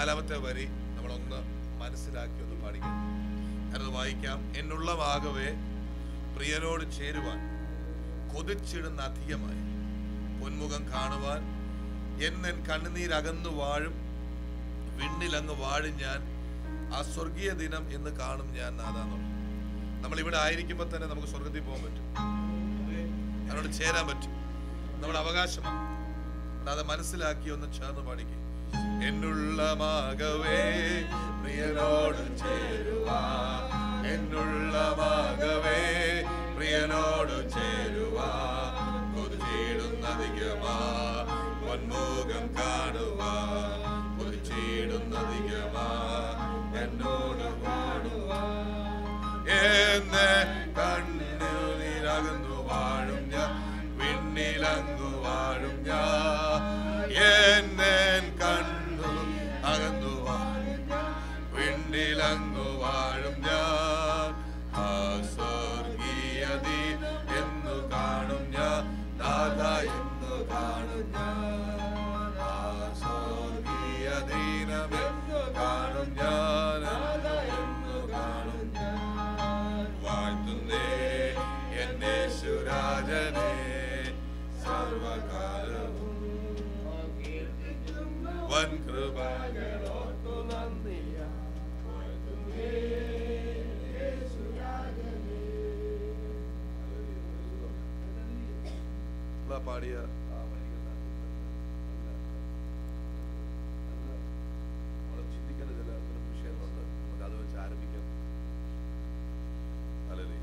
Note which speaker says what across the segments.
Speaker 1: നാലാമത്തെ വരി നമ്മളൊന്ന് മനസ്സിലാക്കി ഒന്ന് പഠിക്കാം ഞാനത് വായിക്കാം എന്നുള്ളവാകവേ പ്രിയനോട് ചേരുവാൻ കൊതിച്ചിടുന്ന അധികമായി പൊന്മുഖം കാണുവാൻ എന്നെൻ കണ്ണുനീരകന്നു വാഴും വിണ്ണിലങ്ങ് വാഴും ഞാൻ ആ സ്വർഗീയ ദിനം എന്ന് കാണും ഞാൻ നാദാന്നുള്ളത് നമ്മൾ ഇവിടെ ആയിരിക്കുമ്പോൾ തന്നെ നമുക്ക് സ്വർഗത്തിൽ പോകാൻ പറ്റും അതിനോട് ചേരാൻ പറ്റും നമ്മുടെ അവകാശമാണ് അത് മനസ്സിലാക്കി ഒന്ന് ചേർന്ന് പാടിക്കും എന്നുള്ള മാകവേ പ്രിയനോട് ചേരുവാ എന്നുള്ള മാകവേ പ്രിയനോട് ചേരുവാ കൊതിച്ചിടുന്നധികമാ പൊന്മുഖം കാണുവാ കൊതിച്ചിടുന്നധികമാ എന്നോട് കാണുവാ എന്ന് കണ്ണുനീരകന്നു വാഴും ഞാൻ വിണ്ണിലങ്ങു വാഴും ഞാൻ എന്നേൻ കണ്ണു അകന്നു വാഴും ഞാൻ വിണ്ണിലങ്ങു വാഴും ഞാൻ ആ സ്വർഗീയതി എന്നു കാണും ഞാൻ നാഥ എന്നു കാണും ഞാൻ ആ സ്വർഗീയ ദീനമെന്നു കാണും ഞാൻ എന്നു കാണും ഞാൻ വാഴ്ത്തുന്നേ എന്നെ സുരാജനെ സർവകാലവും വൻ കൃപകളോർത്തു നന്ദിയ വാഴ്ത്തുന്നേ യേശുരാജനെ. പാടിയ ആ വരികൾ നമ്മൾ ചിന്തിക്കേണ്ട ചില ചില വിഷയങ്ങളുണ്ട് നമുക്ക് അത് വെച്ച് ആരംഭിക്കാം ഹല്ലേലൂയ.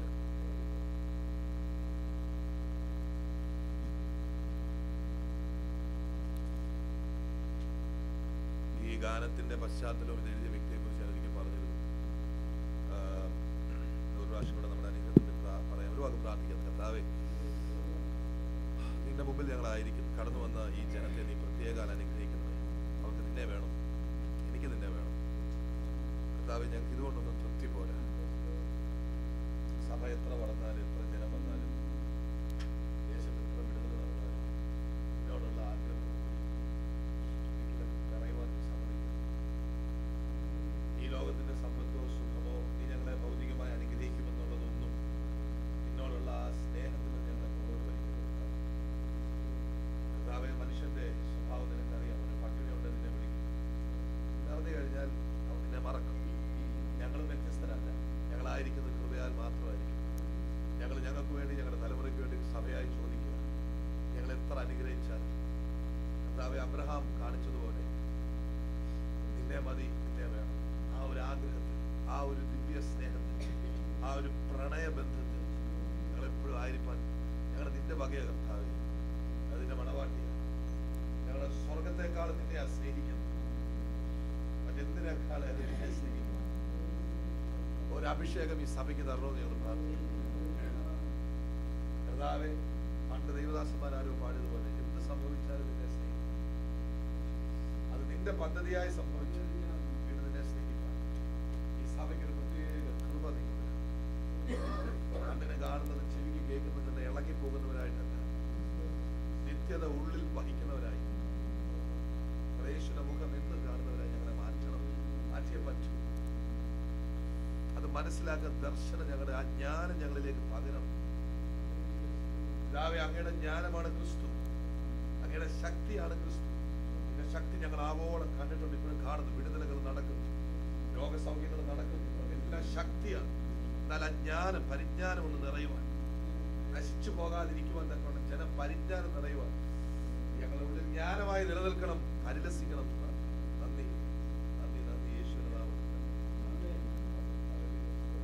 Speaker 1: ഈ ഗാനത്തിന്റെ പശ്ചാത്തലവും ഇത് എഴുതിയ വ്യക്തിയെ കുറിച്ച് ഞാൻ ഒരിക്കൽ പറഞ്ഞിരുന്നു ആ, ഒരു പ്രാവശ്യം കൂടെ നമ്മുടെ അനുഗ്രഹത്തിൽ പ്രാ- പറയാം ഒരു വാക്ക് പ്രാർത്ഥിക്കാം കർത്താവേ നിന്റെ മുമ്പിൽ ഞങ്ങളായിരിക്കും കടന്നു വന്ന ഈ ജനത്തെ നീ പ്രത്യേകം അനുഗ്രഹിക്കുന്നത് അവർക്ക് നിന്നെ വേണം എനിക്ക് നിന്നെ വേണം കർത്താവ് ഞങ്ങൾക്ക് ഇതുകൊണ്ടൊന്നും തൃപ്തി പോരാ സഭ എത്ര വളർന്നാലും എത്ര ജനം വന്നാലും ദേശത്ത് എത്ര വിടുതൽ നടന്നാലും ഇതിനോടുള്ള ആഗ്രഹം ഒരിക്കലും പറയുവാൻ സമ്മതിക്കും ഈ ലോകത്തിന്റെ സമ്പത്തോ സുഖമോ നീ ഞങ്ങളെ ഭൗതികമായി അനുഗ്രഹിക്കുമെന്നുള്ളതൊന്നും നിന്നോടുള്ള ആ സ്നേഹത്തിൽ ഞങ്ങളെ മുന്നോട്ട് വലിക്കുന്നു കർത്താവെ മനുഷ്യന്റെ സ്വഭാവം നിനക്കറിയാം അവന് പട്ടിണിയുണ്ട് നിന്നെ വിളിക്കും നടന്നു കഴിഞ്ഞാൽ അവൻ നിന്നെ മറക്കും ഞങ്ങൾ വ്യത്യസ്തരല്ല ഞങ്ങളായിരിക്കുന്നത് കൃപയാൽ മാത്രമായിരിക്കും ഞങ്ങൾ ഞങ്ങൾക്ക് വേണ്ടി ഞങ്ങളുടെ തലമുറയ്ക്ക് വേണ്ടി സഭയായി ചോദിക്കുക ഞങ്ങൾ എത്ര അനുഗ്രഹിച്ചാൽ കർത്താവെ അബ്രഹാം കാണിച്ചതുപോലെ നിന്നെ മതി നിന്നെ വേണം ആ ഒരു ആഗ്രഹത്തിൽ ആ ഒരു ദിവ്യ സ്നേഹത്തിൽ ആ ഒരു പ്രണയ ബന്ധത്തിൽ ഞങ്ങൾ എപ്പോഴും ആയിരിക്കാൻ ഞങ്ങൾ നിന്റെ വകയ കർത്താവെ അതിന്റെ മണവാട്ടിയാണ് ഞങ്ങളുടെ സ്വർഗത്തെക്കാൾ നിന്നെ ആ സ്നേഹിക്കുന്നു മറ്റെന്തിനേക്കാൾ നിന്നെ സ്നേഹിക്കുന്നു ഒരു അഭിഷേകം ഈ സഭയ്ക്ക് തരണമെന്ന് ഞങ്ങൾ പ്രാർത്ഥിക്കുന്നു കർത്താവെ പണ്ട് ദൈവദാസന്മാരാരോ പാടിയതുപോലെ എന്ത് സംഭവിച്ചാലും നിന്നെ സ്നേഹിക്കും അത് നിന്റെ പദ്ധതിയായി സംഭവിച്ചാൽ വീണ്ടും നിന്നെ സ്നേഹിക്കാം ഈ സഭയ്ക്ക് ഒരു പ്രത്യേക കൃപ നീക്കുക കണ്ണിനെ കാണുന്നത് ചെവിക്ക് കേൾക്കുന്നത് കണ്ട് ഇളകി പോകുന്നവരായിട്ടല്ല നിത്യത ഉള്ളിൽ വഹിക്കുന്നവരായി യേശുവിന്റെ മുഖം എന്ന് കാണുന്നവരായി ഞങ്ങളെ മാറ്റണം മാറ്റിയേ പറ്റൂ അത് മനസ്സിലാക്കാൻ ദർശനം ഞങ്ങളുടെ ആ ജ്ഞാനം ഞങ്ങളിലേക്ക് പകരണം പിതാവേ അങ്ങയുടെ ജ്ഞാനമാണ് ക്രിസ്തു അങ്ങയുടെ ശക്തിയാണ് ക്രിസ്തു നിന്റെ ശക്തി ഞങ്ങൾ ആവോളം കണ്ടിട്ടുണ്ട് ഇപ്പോഴും കാണുന്നു വിടുതലകൾ നടക്കുന്നു രോഗസൗഖ്യങ്ങൾ നടക്കുന്നു എല്ലാം ശക്തിയാണ് എന്നാൽ ആ ജ്ഞാനം പരിജ്ഞാനം ഒന്ന് നിറയുവാൻ നശിച്ചു പോകാതിരിക്കുവാൻ തക്കവണ്ണം ജനം പരിജ്ഞാനം നിറയുവാൻ ഞങ്ങളുടെ ഉള്ളിൽ ജ്ഞാനമായി നിലനിൽക്കണം പരിലസിക്കണം നന്ദി നന്ദി നന്ദി യേശുവിന്റെ നാമത്തിൽ ഹല്ലേലൂയ.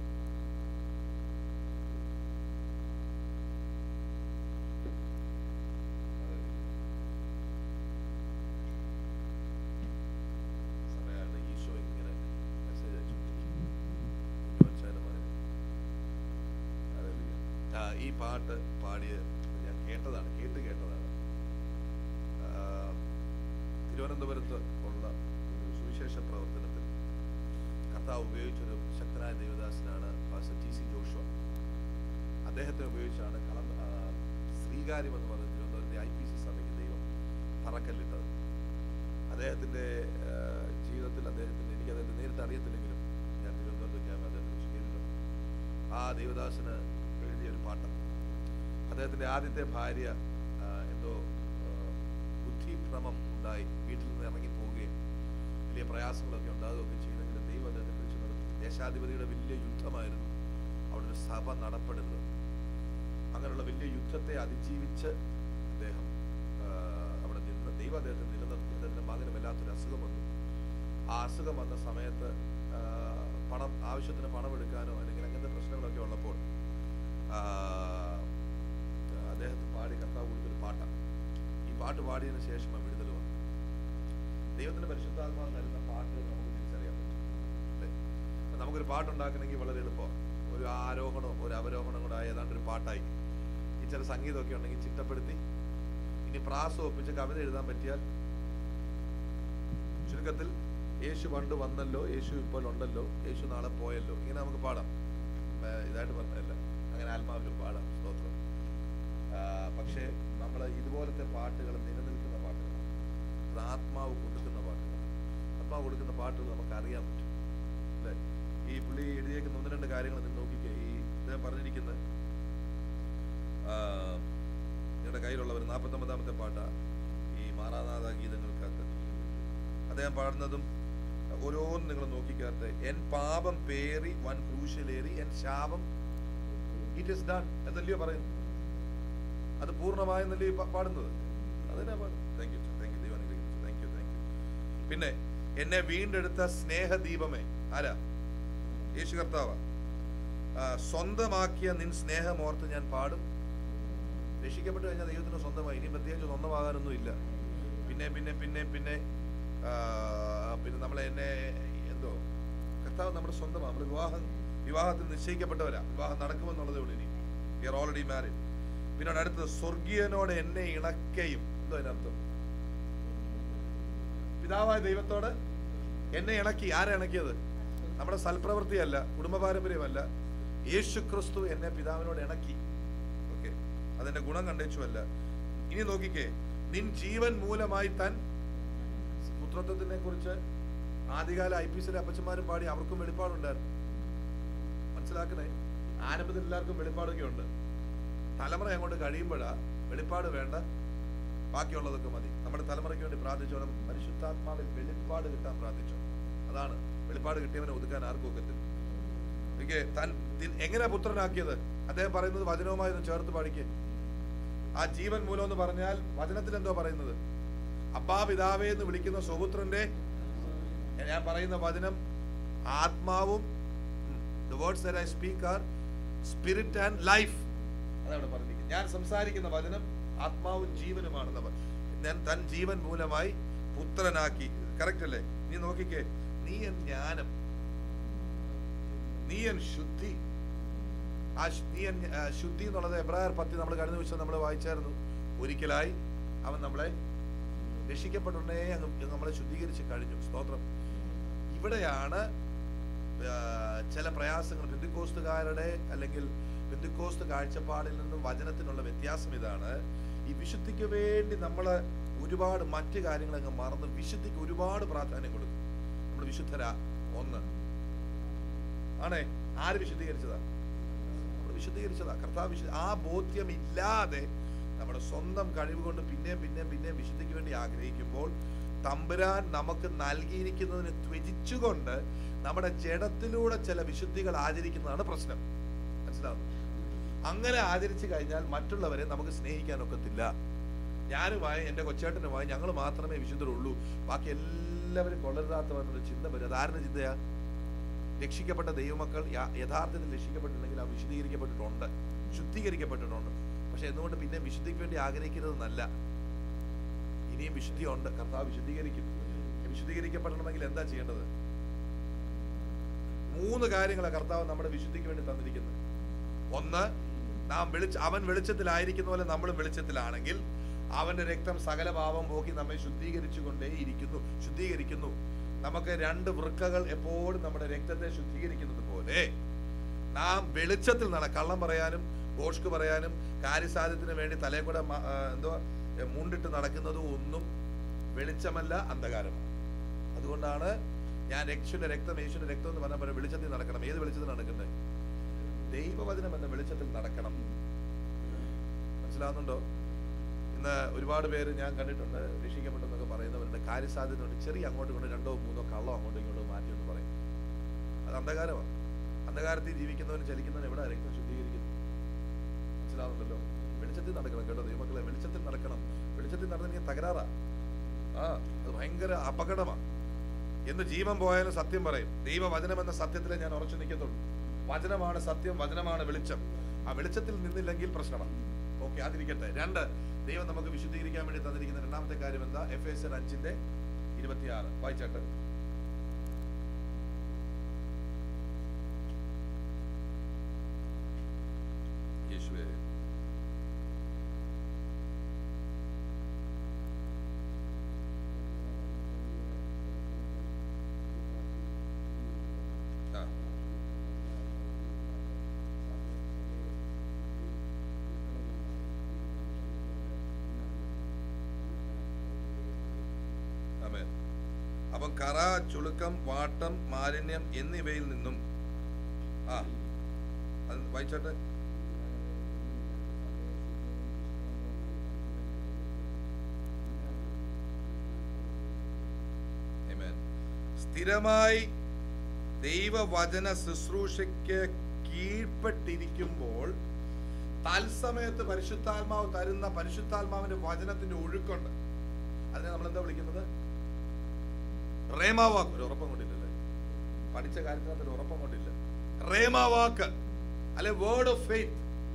Speaker 1: സമയമാണ് ഈശോ ഇങ്ങനെ മെസ്സേജ് അയച്ചുകൊണ്ടിരിക്കുന്നത് കുഞ്ഞുവച്ചാലും മതി. ഹല്ലേലൂയ. ആ, ഈ പാട്ട് പാടിയ ഞാൻ കേട്ടതാണ് കേട്ട് കേട്ടതാണ് ആ, തിരുവനന്തപുരത്ത് ഉള്ള ഒരു സുവിശേഷ പ്രവർത്തനത്തിൽ കർത്താവ് ഉപയോഗിച്ചൊരു ശക്തനായ ദേവദാസനാണ് പാസ്റ്റർ ടി സി ജോഷുവ അദ്ദേഹത്തെ ഉപയോഗിച്ചാണ് കളം ആ, ശ്രീകാര്യം എന്ന് പറയുന്ന തിരുവനന്തപുരത്തെ ഐ പി സി സഭയ്ക്ക് ദൈവം തറക്കല്ലിട്ടത് അദ്ദേഹത്തിൻ്റെ ആ, ജീവിത ജീവിതത്തിൽ അദ്ദേഹത്തിന് എനിക്ക് അദ്ദേഹത്തെ നേരിട്ട് അറിയത്തില്ലെങ്കിലും ഞാൻ തിരുവനന്തപുരത്ത് ക്യാമ്പ് അദ്ദേഹത്തെ കേട്ടിട്ടുണ്ട് ആ ദേവദാസന് എഴുതിയ ഒരു പാട്ട് അദ്ദേഹത്തിന്റെ ആദ്യത്തെ ഭാര്യ ആ, എന്തോ ആ, ബുദ്ധിഭ്രമം ഉണ്ടായി വീട്ടിൽ നിന്ന് ഇറങ്ങി പോവുകയും വലിയ പ്രയാസങ്ങളൊക്കെ ഉണ്ടാകുകയൊക്കെ ചെയ്തെങ്കിലും ദൈവം അദ്ദേഹത്തെ പിടിച്ചു നിർത്തി ദേശാധിപതിയുടെ വലിയ യുദ്ധമായിരുന്നു അവിടെ ഒരു സഭ നടപ്പെടരുത് അങ്ങനെയുള്ള വലിയ യുദ്ധത്തെ അതിജീവിച്ച് അദ്ദേഹം ആ, അവിടെ നിന്ന് ദൈവം അദ്ദേഹത്തെ നിലനിർത്തി അദ്ദേഹത്തിന്റെ മകന് വല്ലാത്തൊരു അസുഖം വന്നു ആ അസുഖം വന്ന സമയത്ത് ആ, പണം ആവശ്യത്തിന് പണം എടുക്കാനോ അല്ലെങ്കിൽ അങ്ങനത്തെ പ്രശ്നങ്ങളൊക്കെ ഉള്ളപ്പോൾ ആ, അദ്ദേഹത്തിന് പാടി കർത്താവ് കൊടുത്തൊരു പാട്ടാണ് ഈ പാട്ട് പാടിയതിനു ശേഷം ആ വിടുതൽ വന്നു ദൈവത്തിന്റെ പരിശുദ്ധാത്മാവ് തരുന്ന പാട്ട് നമുക്ക് തിരിച്ചറിയാൻ പറ്റും അല്ലേ? അപ്പൊ നമുക്കൊരു പാട്ടുണ്ടാക്കണമെങ്കിൽ വളരെ എളുപ്പമാണ് ഒരു ആരോഹണവും ഒരു അവരോഹണം കൂടെ ആയ ഏതാണ്ട് ഒരു പാട്ടായി ഈ ചില സംഗീതമൊക്കെ ഉണ്ടെങ്കിൽ ചിട്ടപ്പെടുത്തി ഇനി പ്രാസം ഒപ്പിച്ച് കവിത എഴുതാൻ പറ്റിയാൽ ചുരുക്കത്തിൽ യേശു പണ്ട് വന്നല്ലോ യേശു ഇപ്പോൾ ഉണ്ടല്ലോ യേശു നാളെ പോയല്ലോ ഇങ്ങനെ നമുക്ക് പാടാം ഏർ ഇതായിട്ട് പറഞ്ഞതല്ല അങ്ങനെ ആത്മാവിലും പാടാം സ്തോത്രം ആ, പക്ഷേ നമ്മൾ ഇതുപോലത്തെ പാട്ടുകൾ നിലനിൽക്കുന്ന പാട്ടുകളാണ് അത് ആത്മാവ് കൊടുക്കുന്ന പാട്ടുകളാണ് ആത്മാവ് കൊടുക്കുന്ന പാട്ടുകൾ നമുക്ക് അറിയാൻ പറ്റും അല്ലേ ഈ പുള്ളി എഴുതിയേക്കുന്ന ഒന്ന് രണ്ട് കാര്യങ്ങൾ നിങ്ങൾ നോക്കിക്കേ ഈ ഇദ്ദേഹം പറഞ്ഞിരിക്കുന്നത് ആ, നിങ്ങളുടെ കയ്യിലുള്ളവർ നാൽപ്പത്തൊമ്പതാമത്തെ പാട്ടാ ഈ മാറാനാഥ ഗീതങ്ങൾക്കകത്ത് അദ്ദേഹം പാടുന്നതും ഓരോന്നും നിങ്ങൾ നോക്കിക്കകത്ത് എൻ പാപം പേറി വൻ ക്രൂശിലേറി എൻ ശാപം ഇറ്റ് ഇസ് ഡൺ എന്നല്ലയോ പറയുന്നു അത് പൂർണ്ണമായെന്നല്ലേ ഈ പാ- പാടുന്നത് അതിനാ പാടും താങ്ക് യു താങ്ക് യു ദൈവം അനുഗ്രഹിച്ചു താങ്ക് യു താങ്ക് യു പിന്നെ എന്നെ വീണ്ടെടുത്ത സ്നേഹദീപമേ ആരാ യേശു കർത്താവ സ്വന്തമാക്കിയ നിൻ സ്നേഹമോർത്ത് ഞാൻ പാടും രക്ഷിക്കപ്പെട്ട് കഴിഞ്ഞാൽ ദൈവത്തിന് സ്വന്തമായി ഇനി പ്രത്യേകിച്ച് സ്വന്തമാകാനൊന്നും ഇല്ല പിന്നെ പിന്നെ പിന്നെ പിന്നെ ആ, പിന്നെ നമ്മളെ എന്നെ എന്തോ കർത്താവ് നമ്മുടെ സ്വന്തമാണ് നമ്മൾ വിവാഹം വിവാഹത്തിൽ നിശ്ചയിക്കപ്പെട്ടവരാ വിവാഹം നടക്കുമെന്നുള്ളതേ ഉള്ളൂ ഇനി വി ആർ ഓൾറെഡി മാരിഡ് പിന്നെ അടുത്തത് സ്വർഗീയനോട് എന്നെ ഇണക്കയും എന്തോ അതിനർത്ഥം പിതാവായ ദൈവത്തോട് എന്നെ ഇണക്കി ആരെ ഇണക്കിയത് നമ്മുടെ സൽപ്രവൃത്തിയല്ല കുടുംബ പാരമ്പര്യമല്ല യേശു ക്രിസ്തു എന്നെ പിതാവിനോട് ഇണക്കി ഓക്കെ അതിന്റെ ഗുണം കണ്ടേച്ചുമല്ല ഇനി നോക്കിക്കേ നിൻ ജീവൻ മൂലമായി താൻ പുത്രത്വത്തിനെ കുറിച്ച് ആദ്യകാല ഐ പി എസിലെ അപ്പച്ചന്മാരും പാടി അവർക്കും വെളിപ്പാടുണ്ടായിരുന്നു മനസ്സിലാക്കണേ ആരംഭത്തിൽ എല്ലാവർക്കും വെളിപ്പാടൊക്കെ ഉണ്ട് തലമുറ അങ്ങോട്ട് കഴിയുമ്പോഴാ വെളിപ്പാട് വേണ്ട ബാക്കിയുള്ളതൊക്കെ മതി നമ്മുടെ തലമുറയ്ക്ക് വേണ്ടി പ്രാർത്ഥിച്ചോണം പരിശുദ്ധാത്മാവിൽ വെളിപ്പാട് കിട്ടാൻ പ്രാർത്ഥിച്ചോ അതാണ് വെളിപ്പാട് കിട്ടിയവനെ ഒതുക്കാൻ ആർക്കും ഒക്കത്തില്ല എനിക്ക് താൻ തി- എങ്ങനെയാ പുത്രനാക്കിയത് അദ്ദേഹം പറയുന്നത് വചനവുമായി ഒന്ന് ചേർത്ത് പഠിക്കേ ആ ജീവൻ മൂലം എന്ന് പറഞ്ഞാൽ വചനത്തിൽ എന്തോ പറയുന്നത് അപ്പാ പിതാവേ എന്ന് വിളിക്കുന്ന സുപുത്രന്റെ ഞാൻ പറയുന്ന വചനം ആത്മാവും the words that I speak are spirit and life അതവിടെ പറഞ്ഞിരിക്കുന്നത് ഞാൻ സംസാരിക്കുന്ന വചനം ആത്മാവും ജീവനുമാണെന്ന് പറ- ഞാൻ തൻ ജീവൻ മൂലമായി പുത്രനാക്കി കറക്റ്റ് അല്ലേ നീ നോക്കിക്കേ നീ എൻ ജ്ഞാനം നീ എൻ ശുദ്ധി ആ ശു- നീ എൻ ആ, ശുദ്ധി എന്നുള്ളത് എബ്രായർ പത്തി നമ്മൾ കഴിഞ്ഞ ദിവസം നമ്മൾ വായിച്ചായിരുന്നു ഒരിക്കലായി അവൻ നമ്മളെ രക്ഷിക്കപ്പെട്ടുടനെ അങ്ങ് നമ്മളെ ശുദ്ധീകരിച്ച് കഴിഞ്ഞു സ്തോത്രം ഇവിടെയാണ് ആ, ചില പ്രയാസങ്ങൾ ബന്ധുക്കോസ്തുകാരുടെ അല്ലെങ്കിൽ ബന്ധുക്കോസ്ത് കാഴ്ചപ്പാടിൽ നിന്നും വചനത്തിനുള്ള വ്യത്യാസം ഇതാണ് ഈ വിശുദ്ധിക്ക് വേണ്ടി നമ്മൾ ഒരുപാട് മറ്റു കാര്യങ്ങൾ അങ്ങ് മറന്ന് വിശുദ്ധിക്ക് ഒരുപാട് പ്രാധാന്യം കൊടുക്കും നമ്മൾ വിശുദ്ധരാ ഒന്ന് ആണേ ആര് വിശുദ്ധീകരിച്ചതാ നമ്മൾ വിശുദ്ധീകരിച്ചതാ കർത്താവ് വിശുദ്ധ ആ ബോധ്യം ഇല്ലാതെ നമ്മുടെ സ്വന്തം കഴിവ് കൊണ്ട് പിന്നെയും പിന്നെയും പിന്നെയും വിശുദ്ധിക്ക് വേണ്ടി ആഗ്രഹിക്കുമ്പോൾ തമ്പുരാൻ നമുക്ക് നൽകിയിരിക്കുന്നതിന് ത്വജിച്ചുകൊണ്ട് നമ്മുടെ ജഡത്തിലൂടെ ചില വിശുദ്ധികൾ ആചരിക്കുന്നതാണ് പ്രശ്നം മനസ്സിലാവുന്നു അങ്ങനെ ആചരിച്ചു കഴിഞ്ഞാൽ മറ്റുള്ളവരെ നമുക്ക് സ്നേഹിക്കാൻ ഒക്കത്തില്ല ഞാനുമായി എൻ്റെ കൊച്ചേട്ടനുമായി ഞങ്ങൾ മാത്രമേ വിശുദ്ധരുള്ളൂ ബാക്കി എല്ലാവരും കൊള്ളരുതാത്തവരെന്നൊരു ചിന്ത വരും അത് ആരുടെ ചിന്തയാ രക്ഷിക്കപ്പെട്ട ദൈവമക്കൾ യ- യഥാർത്ഥത്തിൽ രക്ഷിക്കപ്പെട്ടിട്ടുണ്ടെങ്കിൽ ആ വിശുദ്ധീകരിക്കപ്പെട്ടിട്ടുണ്ട് ശുദ്ധീകരിക്കപ്പെട്ടിട്ടുണ്ട് പക്ഷെ എന്തുകൊണ്ട് പിന്നെ വിശുദ്ധിക്ക് വേണ്ടി ആഗ്രഹിക്കുന്നതെന്നല്ല ഇനിയും വിശുദ്ധിയുണ്ട് കർത്താവ് വിശുദ്ധീകരിക്കും വിശുദ്ധീകരിക്കപ്പെടണമെങ്കിൽ എന്താ ചെയ്യേണ്ടത് മൂന്ന് കാര്യങ്ങളാണ് കർത്താവ് നമ്മുടെ വിശുദ്ധിക്ക് വേണ്ടി തന്നിരിക്കുന്നത് ഒന്ന് നാം വെളിച്ച അവൻ വെളിച്ചത്തിലായിരിക്കുന്ന പോലെ നമ്മളും വെളിച്ചത്തിലാണെങ്കിൽ അവന്റെ രക്തം സകല പാപം പോക്കി നമ്മെ ശുദ്ധീകരിച്ചു കൊണ്ടേ ഇരിക്കുന്നു ശുദ്ധീകരിക്കുന്നു നമുക്ക് രണ്ട് വൃക്കകൾ എപ്പോഴും നമ്മുടെ രക്തത്തെ ശുദ്ധീകരിക്കുന്നത് പോലെ നാം വെളിച്ചത്തിൽ നട കള്ളം പറയാനും ഗോഷ്ക്ക് പറയാനും കാര്യസാധ്യത്തിന് വേണ്ടി തലയെ കൂടെ മ- ആ, എന്തോ എ, മുണ്ടിട്ട് നടക്കുന്നതും ഒന്നും വെളിച്ചമല്ല അന്ധകാരമാണ് അതുകൊണ്ടാണ് ഞാൻ യേശുവിന്റെ രക്തം യേശുവിന്റെ രക്തം എന്ന് പറഞ്ഞ പോലെ വെളിച്ചത്തിൽ നടക്കണം ഏത് വെളിച്ചത്തിൽ നടക്കണ്ടേ ദൈവവചനം എന്ന വെളിച്ചത്തിൽ നടക്കണം മനസ്സിലാവുന്നുണ്ടോ ഇന്ന് ഒരുപാട് പേര് ഞാൻ കണ്ടിട്ടുണ്ട് രക്ഷിക്കപ്പെട്ടെന്നൊക്കെ പറയുന്നവരുടെ കാര്യസാധ്യത ഉണ്ട് ചെറിയ അങ്ങോട്ടും ഇങ്ങോട്ടും രണ്ടോ മൂന്നോ കള്ളോ അങ്ങോട്ടും ഇങ്ങോട്ടും മാറ്റി എന്ന് പറയും അത് അന്ധകാരമാണ് അന്ധകാരത്തിൽ ജീവിക്കുന്നവന് ചലിക്കുന്നവൻ എവിടെ രക്തം ശുദ്ധീകരിക്കുന്നു മനസ്സിലാവുന്നുണ്ടല്ലോ വെളിച്ചത്തിൽ നടക്കണം കേട്ടോ ദൈവമക്കളെ വെളിച്ചത്തിൽ നടക്കണം വെളിച്ചത്തിൽ നടന്നെങ്കിൽ തകരാറാ ആ അത് ഭയങ്കര അപകടമാണ് എന്ന് ജീവൻ പോയാലും സത്യം പറയും ദൈവവചനം എന്ന സത്യത്തിലെ ഞാൻ ഉറച്ചു നിൽക്കത്തുള്ളൂ വചനമാണ് സത്യം വചനമാണ് വെളിച്ചം ആ വെളിച്ചത്തിൽ നിന്നില്ലെങ്കിൽ പ്രശ്നമാണ് ഓക്കെ അതിരിക്കട്ടെ രണ്ട് ദൈവം നമുക്ക് വിശുദ്ധീകരിക്കാൻ വേണ്ടി തന്നിരിക്കുന്ന രണ്ടാമത്തെ കാര്യം എന്താ എഫ് എസ് എൻ അഞ്ചിന്റെ ഇരുപത്തിയാറ് വായിച്ചാട്ട് യേശുവേ ആ ആമേൻ അപ്പം കറ ചുളുക്കം വാട്ടം മാലിന്യം എന്നിവയിൽ നിന്നും ആ അത് വായിച്ചോട്ടെ Amen. സ്ഥിരമായി ദൈവവചന ശുശ്രൂഷയ്ക്ക് കീഴ്പ്പെട്ടിരിക്കുമ്പോൾ തത്സമയത്ത് പരിശുദ്ധാത്മാവ് തരുന്ന പരിശുദ്ധാത്മാവിന്റെ വചനത്തിന്റെ ഒഴുക്കുണ്ട് അതിനെ നമ്മൾ എന്താ വിളിക്കുന്നത് റേമാവാക്ക് ഒരു ഉറപ്പം കൊണ്ടില്ലല്ലേ പഠിച്ച കാര്യത്തിനകത്ത് ഒരു ഉറപ്പം കൊണ്ടില്ല റേമാവാക്ക് അല്ലെ വേർഡ് ഓഫ് ഫെയ്ത്ത്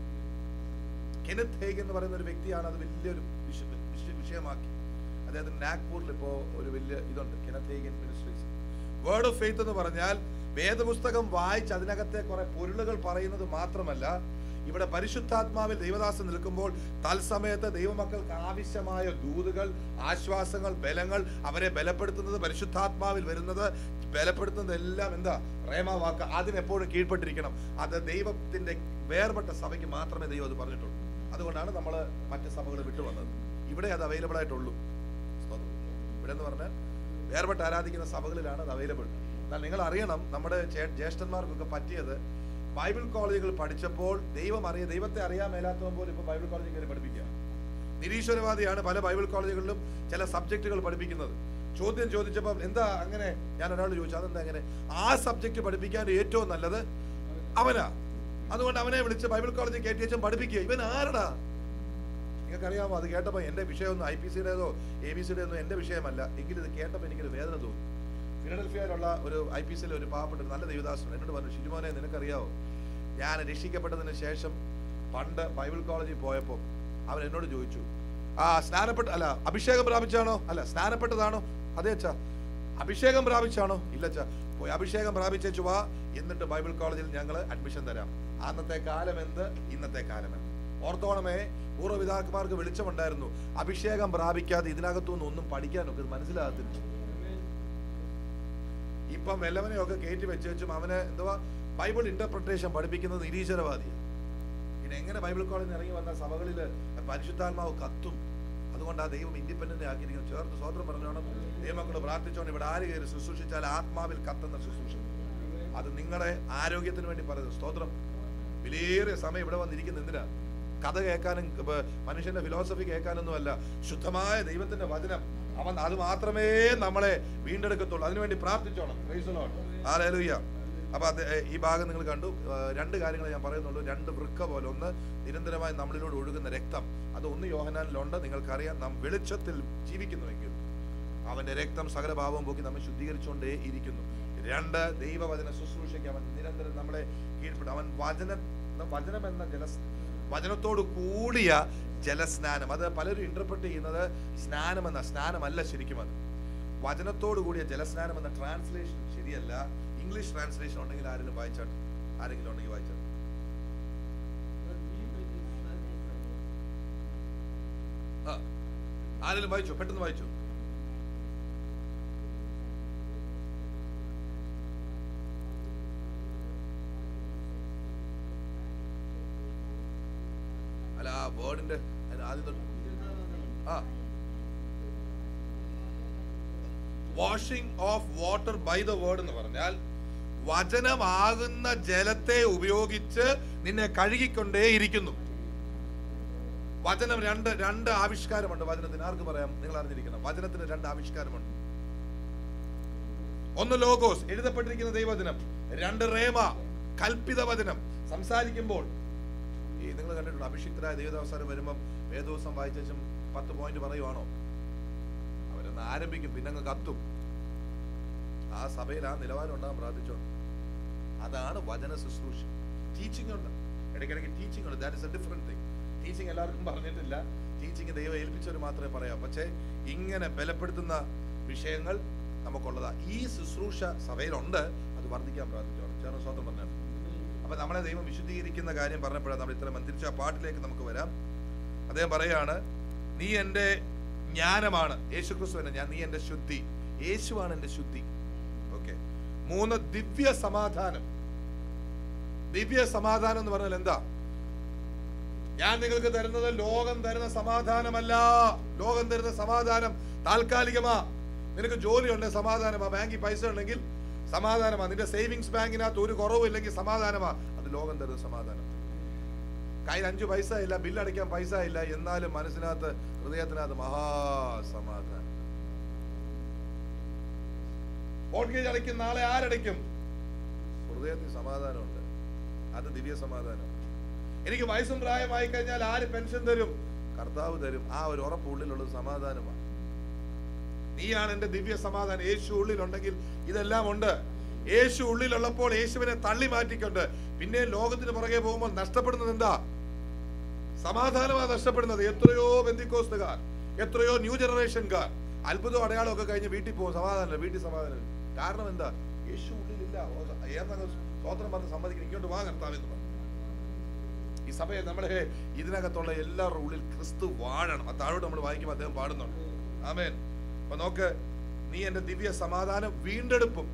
Speaker 1: കെനത്ത് ഹേഗ് എന്ന് പറയുന്ന ഒരു വ്യക്തിയാണ് അത് വലിയൊരു വിഷ- വിഷ- വിഷയമാക്കി അദ്ദേഹത്തിന് നാഗ്പൂരിൽ ഇപ്പോ ഒരു വലിയ ഇതുണ്ട് Kenneth Hagin ministries word of faith എന്ന് പറഞ്ഞാൽ വേദപുസ്തകം വായിച്ച് അതിനകത്തെ കുറെ പൊരുളുകൾ പറയുന്നത് മാത്രമല്ല ഇവിടെ പരിശുദ്ധാത്മാവിൽ ദൈവദാസൻ നിൽക്കുമ്പോൾ തത്സമയത്ത് ദൈവമക്കൾക്ക് ആവശ്യമായ ദൂതുകൾ ആശ്വാസങ്ങൾ ബലങ്ങൾ അവരെ ബലപ്പെടുത്തുന്നത് പരിശുദ്ധാത്മാവിൽ വരുന്നത് ബലപ്പെടുത്തുന്നത് എല്ലാം എന്താ റേമ വാക്ക് അതിനെപ്പോഴും കീഴ്പ്പെട്ടിരിക്കണം അത് ദൈവത്തിന്റെ വേർപെട്ട സഭയ്ക്ക് മാത്രമേ ദൈവം അത് പറഞ്ഞിട്ടുള്ളൂ അതുകൊണ്ടാണ് നമ്മൾ മറ്റ് സഭകൾ വിട്ടുവന്നത് ഇവിടെ അത് അവൈലബിൾ ആയിട്ടുള്ളൂ സ്തോത്രം. ഇവിടെ എന്ന് പറഞ്ഞാൽ വേർപെട്ട് ആരാധിക്കുന്ന സഭകളിലാണ് അത് അവൈലബിൾ എന്നാൽ നിങ്ങൾ അറിയണം നമ്മുടെ ചേ- ജ്യേഷ്ഠന്മാർക്കൊക്കെ പറ്റിയത് ബൈബിൾ കോളേജുകൾ പഠിച്ചപ്പോൾ ദൈവം അറിയ ദൈവത്തെ അറിയാൻ മേലാത്തവൻ പോലും ഇപ്പൊ ബൈബിൾ കോളേജിൽ കയറി പഠിപ്പിക്കുക നിരീശ്വരവാദിയാണ് പല ബൈബിൾ കോളേജുകളിലും ചില സബ്ജക്റ്റുകൾ പഠിപ്പിക്കുന്നത് ചോദ്യം ചോദിച്ചപ്പോൾ എന്താ അങ്ങനെ ഞാൻ ഒരാൾ ചോദിച്ചു അതെന്താ അങ്ങനെ ആ സബ്ജക്റ്റ് പഠിപ്പിക്കാൻ ഏറ്റവും നല്ലത് അവനാ അതുകൊണ്ട് അവനെ വിളിച്ച് ബൈബിൾ കോളേജിൽ കയറ്റി വെച്ചും പഠിപ്പിക്കുക ഇവൻ ആരടാ നിങ്ങൾക്കറിയാമോ അത് കേട്ടപ്പോൾ എൻ്റെ വിഷയമൊന്നും ഐ പി സിയുടേതോ എ ബി സിയുടെ ഒന്നും എൻ്റെ വിഷയമല്ല എങ്കിലും ഇത് കേട്ടപ്പോൾ എനിക്കൊരു വേദന തോന്നി ഫിലഡൽഫിയയിലുള്ള ഒരു ഐ പി സിയിലെ ഒരു പാവപ്പെട്ട ഒരു നല്ല ദേവദാസൻ എന്നോട് പറഞ്ഞു ഷിജുമോനെ നിനക്കറിയാവോ ഞാൻ രക്ഷിക്കപ്പെട്ടതിന് ശേഷം പണ്ട് ബൈബിൾ കോളേജിൽ പോയപ്പോൾ അവൻ എന്നോട് ചോദിച്ചു ആ സ്നാനപ്പെട്ട അല്ല അഭിഷേകം പ്രാപിച്ചാണോ അല്ല സ്നാനപ്പെട്ടതാണോ അതെ അച്ഛാ അഭിഷേകം പ്രാപിച്ചാണോ ഇല്ല അച്ഛാ പോയി അഭിഷേകം പ്രാപിച്ചേച്ചു വാ എന്നിട്ട് ബൈബിൾ കോളേജിൽ ഞങ്ങൾ അഡ്മിഷൻ തരാം അന്നത്തെ കാലം എന്ത് ഇന്നത്തെ കാലം എന്ത് ഓർത്തോണമേ പൂർവ്വപിതാക്കന്മാർക്ക് വെളിച്ചമുണ്ടായിരുന്നു അഭിഷേകം പ്രാപിക്കാതെ ഇതിനകത്തുനിന്ന് ഒന്നും പഠിക്കാനൊക്കെ ഇത് മനസ്സിലാകത്തില്ല ഇപ്പം വല്ലവനെയൊക്കെ കയറ്റി വെച്ചും അവന് എന്തുവാ ബൈബിൾ ഇന്റർപ്രിട്ടേഷൻ പഠിപ്പിക്കുന്നത് നിരീശ്വരവാദിയാണ് പിന്നെ എങ്ങനെ ബൈബിൾ കോളേജിൽ ഇറങ്ങി വന്ന സഭകളിൽ പരിശുദ്ധാത്മാവ് കത്തും അതുകൊണ്ട് ആ ദൈവം ഇൻഡിപെൻഡന്റ് ആക്കിയിരിക്കുന്നു ചേർത്ത് സ്വതന്ത്രം പറഞ്ഞോണം ദൈവമക്കൾ പ്രാർത്ഥിച്ചോണം ഇവിടെ ആര് കയറി ശുശ്രൂഷിച്ചാൽ ആത്മാവിൽ കത്തുന്ന ശുശ്രൂഷ അത് നിങ്ങളുടെ ആരോഗ്യത്തിന് വേണ്ടി പറയുന്നത് സ്തോത്രം വിലയേറിയ സമയം ഇവിടെ വന്നിരിക്കുന്ന എന്തിനാ കഥ കേൾക്കാനും ഇപ്പൊ മനുഷ്യന്റെ ഫിലോസഫി കേൾക്കാനൊന്നും അല്ല ശുദ്ധമായ ദൈവത്തിന്റെ വചനം അവൻ അത് മാത്രമേ നമ്മളെ വീണ്ടെടുക്കത്തുള്ളൂ അതിനുവേണ്ടി പ്രാർത്ഥിച്ചോണം ഹാലേലൂയ അപ്പൊ അത് ഏ, ഈ ഭാഗം നിങ്ങൾ കണ്ടു ഏ, രണ്ട് കാര്യങ്ങൾ ഞാൻ പറയുന്നുള്ളൂ രണ്ട് വൃക്ക പോലെ ഒന്ന് നിരന്തരമായി നമ്മളിലൂടെ ഒഴുകുന്ന രക്തം അത് ഒന്ന് യോഹനാനിലുണ്ട് നിങ്ങൾക്കറിയാം നാം വെളിച്ചത്തിൽ ജീവിക്കുന്നുവെങ്കിൽ അവന്റെ രക്തം സകല ഭാവവും പോക്കി നമ്മെ ശുദ്ധീകരിച്ചുകൊണ്ടേ ഇരിക്കുന്നു രണ്ട് ദൈവവചന ശുശ്രൂഷയ്ക്ക് അവൻ നിരന്തരം നമ്മളെ കീഴ്പ്പെട്ടു അവൻ വചന വചനം എന്ന ജല വചനത്തോട് കൂടിയ ജലസ്നാനം അത് പലരും ഇന്റർപ്രറ്റ് ചെയ്യുന്നത് സ്നാനമെന്ന സ്നാനമല്ല ശരിക്കും അത് വചനത്തോട് കൂടിയ ജലസ്നാനം എന്ന ട്രാൻസ്ലേഷൻ ശരിയല്ല ഇംഗ്ലീഷ് ട്രാൻസ്ലേഷൻ ഉണ്ടെങ്കിൽ ആരെങ്കിലും വായിച്ചാട്ട് ആരെങ്കിലും ഉണ്ടെങ്കിൽ വായിച്ചാട്ട് ആ ആരെങ്കിലും വായിച്ചോ പെട്ടെന്ന് വായിച്ചോ അല്ല ആ വേർഡിന്റെ ആദ്യം തൊട്ട് ആ washing of water by the word എന്ന് പറഞ്ഞാൽ വചനമാകുന്ന ജലത്തെ ഉപയോഗിച്ച് നിന്നെ കഴുകിക്കൊണ്ടേയിരിക്കുന്നു വചനം രണ്ട് രണ്ട് ആവിഷ്കാരമുണ്ട് വചനത്തിന് ആർക്ക് പറയാം നിങ്ങൾ അറിഞ്ഞിരിക്കണം വചനത്തിന് രണ്ട് ആവിഷ്കാരമുണ്ട് ഒന്ന് ലോഗോസ് എഴുതപ്പെട്ടിരിക്കുന്ന ദൈവവചനം രണ്ട് റേമ കൽപ്പിത വചനം സംസാരിക്കുമ്പോൾ ഈ നിങ്ങൾ കണ്ടിട്ടുണ്ട് അഭിഷിക്തരായ ദൈവദാസാരം വരുമ്പം വേദോസം വായിച്ച ശേഷം പത്ത് പോയിന്റ് പറയുവാണോ അവരൊന്ന് ആരംഭിക്കും പിന്നെ അങ്ങ് കത്തും ആ സഭയിൽ ആ നിലവാരം ഉണ്ടാകാൻ പ്രാർത്ഥിച്ചോ അതാണ് വചന ശുശ്രൂഷ ടീച്ചിങ് ഉണ്ട് ഇടയ്ക്കിടയ്ക്ക് ടീച്ചിങ് ഉണ്ട് that is a different thing teaching എല്ലാവർക്കും പറഞ്ഞിട്ടില്ല ടീച്ചിങ് ദൈവം ഏൽപ്പിച്ചവർ മാത്രമേ പറയാം പക്ഷേ ഇങ്ങനെ ബലപ്പെടുത്തുന്ന വിഷയങ്ങൾ നമുക്കുള്ളതാ ഈ ശുശ്രൂഷ സഭയിലുണ്ട് അത് വർദ്ധിക്കാൻ പ്രാർത്ഥിച്ചോണം ചേർന്ന് സ്വന്തം പറഞ്ഞാൽ അപ്പൊ നമ്മളെ ദൈവം വിശുദ്ധീകരിക്കുന്ന കാര്യം പറഞ്ഞപ്പോഴാണ് നമ്മൾ ഇത്ര മന്ത്രിച്ച ആ പാട്ടിലേക്ക് നമുക്ക് വരാം അദ്ദേഹം പറയാണ് നീ എൻ്റെ ജ്ഞാനമാണ് യേശു ക്രിസ്തു ഞാൻ നീ എൻ്റെ ശുദ്ധി യേശുവാണ് എൻ്റെ ശുദ്ധി ഓക്കെ മൂന്ന് ദിവ്യ സമാധാനം ദിവ്യ സമാധാനം എന്ന് പറഞ്ഞാൽ എന്താ ഞാൻ നിങ്ങൾക്ക് തരുന്നത് ലോകം തരുന്ന സമാധാനമല്ല ലോകം തരുന്ന സമാധാനം താൽക്കാലികമാ നിനക്ക് ജോലിയുണ്ട് സമാധാനമാ ബാങ്കിൽ പൈസ ഉണ്ടെങ്കിൽ സമാധാനമാ നിന്റെ സേവിങ്സ് ബാങ്കിനകത്ത് ഒരു കുറവില്ലെങ്കിൽ സമാധാനമാ അത് ലോകം തരുന്ന സമാധാനം കയ്യിൽ അഞ്ചു പൈസ ഇല്ല ബില്ല് അടയ്ക്കാൻ പൈസ ഇല്ല എന്നാലും മനസ്സിനകത്ത് ഹൃദയത്തിനകത്ത് മഹാസമാധാനം മോർഗേജ് അടയ്ക്കും നാളെ ആരടയ്ക്കും ഹൃദയത്തിൽ സമാധാനമുണ്ട് അത് ദിവ്യ സമാധാനം എനിക്ക് വയസ്സും പ്രായമായി കഴിഞ്ഞാൽ ആര് പെൻഷൻ തരും കർത്താവ് തരും ആ ഒരു ഉറപ്പ് ഉള്ളിലുള്ളത് സമാധാനമാണ് നീയാണ് എന്റെ ദിവ്യ സമാധാനം യേശു ഉള്ളിലുണ്ടെങ്കിൽ ഇതെല്ലാം ഉണ്ട് യേശു ഉള്ളിലുള്ളപ്പോൾ യേശുവിനെ തള്ളി മാറ്റിക്കൊണ്ട് പിന്നെ ലോകത്തിന് പുറകെ പോകുമ്പോൾ നഷ്ടപ്പെടുന്നത് എന്താ സമാധാനമാണ് നഷ്ടപ്പെടുന്നത് എത്രയോ ബന്ധിക്കോസ്തുകാർ എത്രയോ ന്യൂ ജനറേഷൻകാർ അത്ഭുതം അടയാളമൊക്കെ കഴിഞ്ഞ് വീട്ടിൽ പോകും സമാധാനമില്ല വീട്ടിൽ സമാധാനം കാരണം എന്താ യേശു ഉള്ളിലില്ല ഓ, ഏതെങ്കിലും സ്വോത്രം പറഞ്ഞ് സമ്മതിക്കണം ഇങ്ങോട്ട് വാ കർത്താവെന്ന് പറഞ്ഞു ഈ സഭയിൽ നമ്മളെ ഇതിനകത്തുള്ള എല്ലാവരുടെ ഉള്ളിൽ ക്രിസ്തു വാഴണം അത് താഴോട്ട് നമ്മൾ വായിക്കുമ്പോൾ അദ്ദേഹം പാടുന്നുണ്ട് ആമേൻ അപ്പൊ നോക്ക് നീ എന്റെ ദിവ്യ സമാധാനം വീണ്ടെടുപ്പും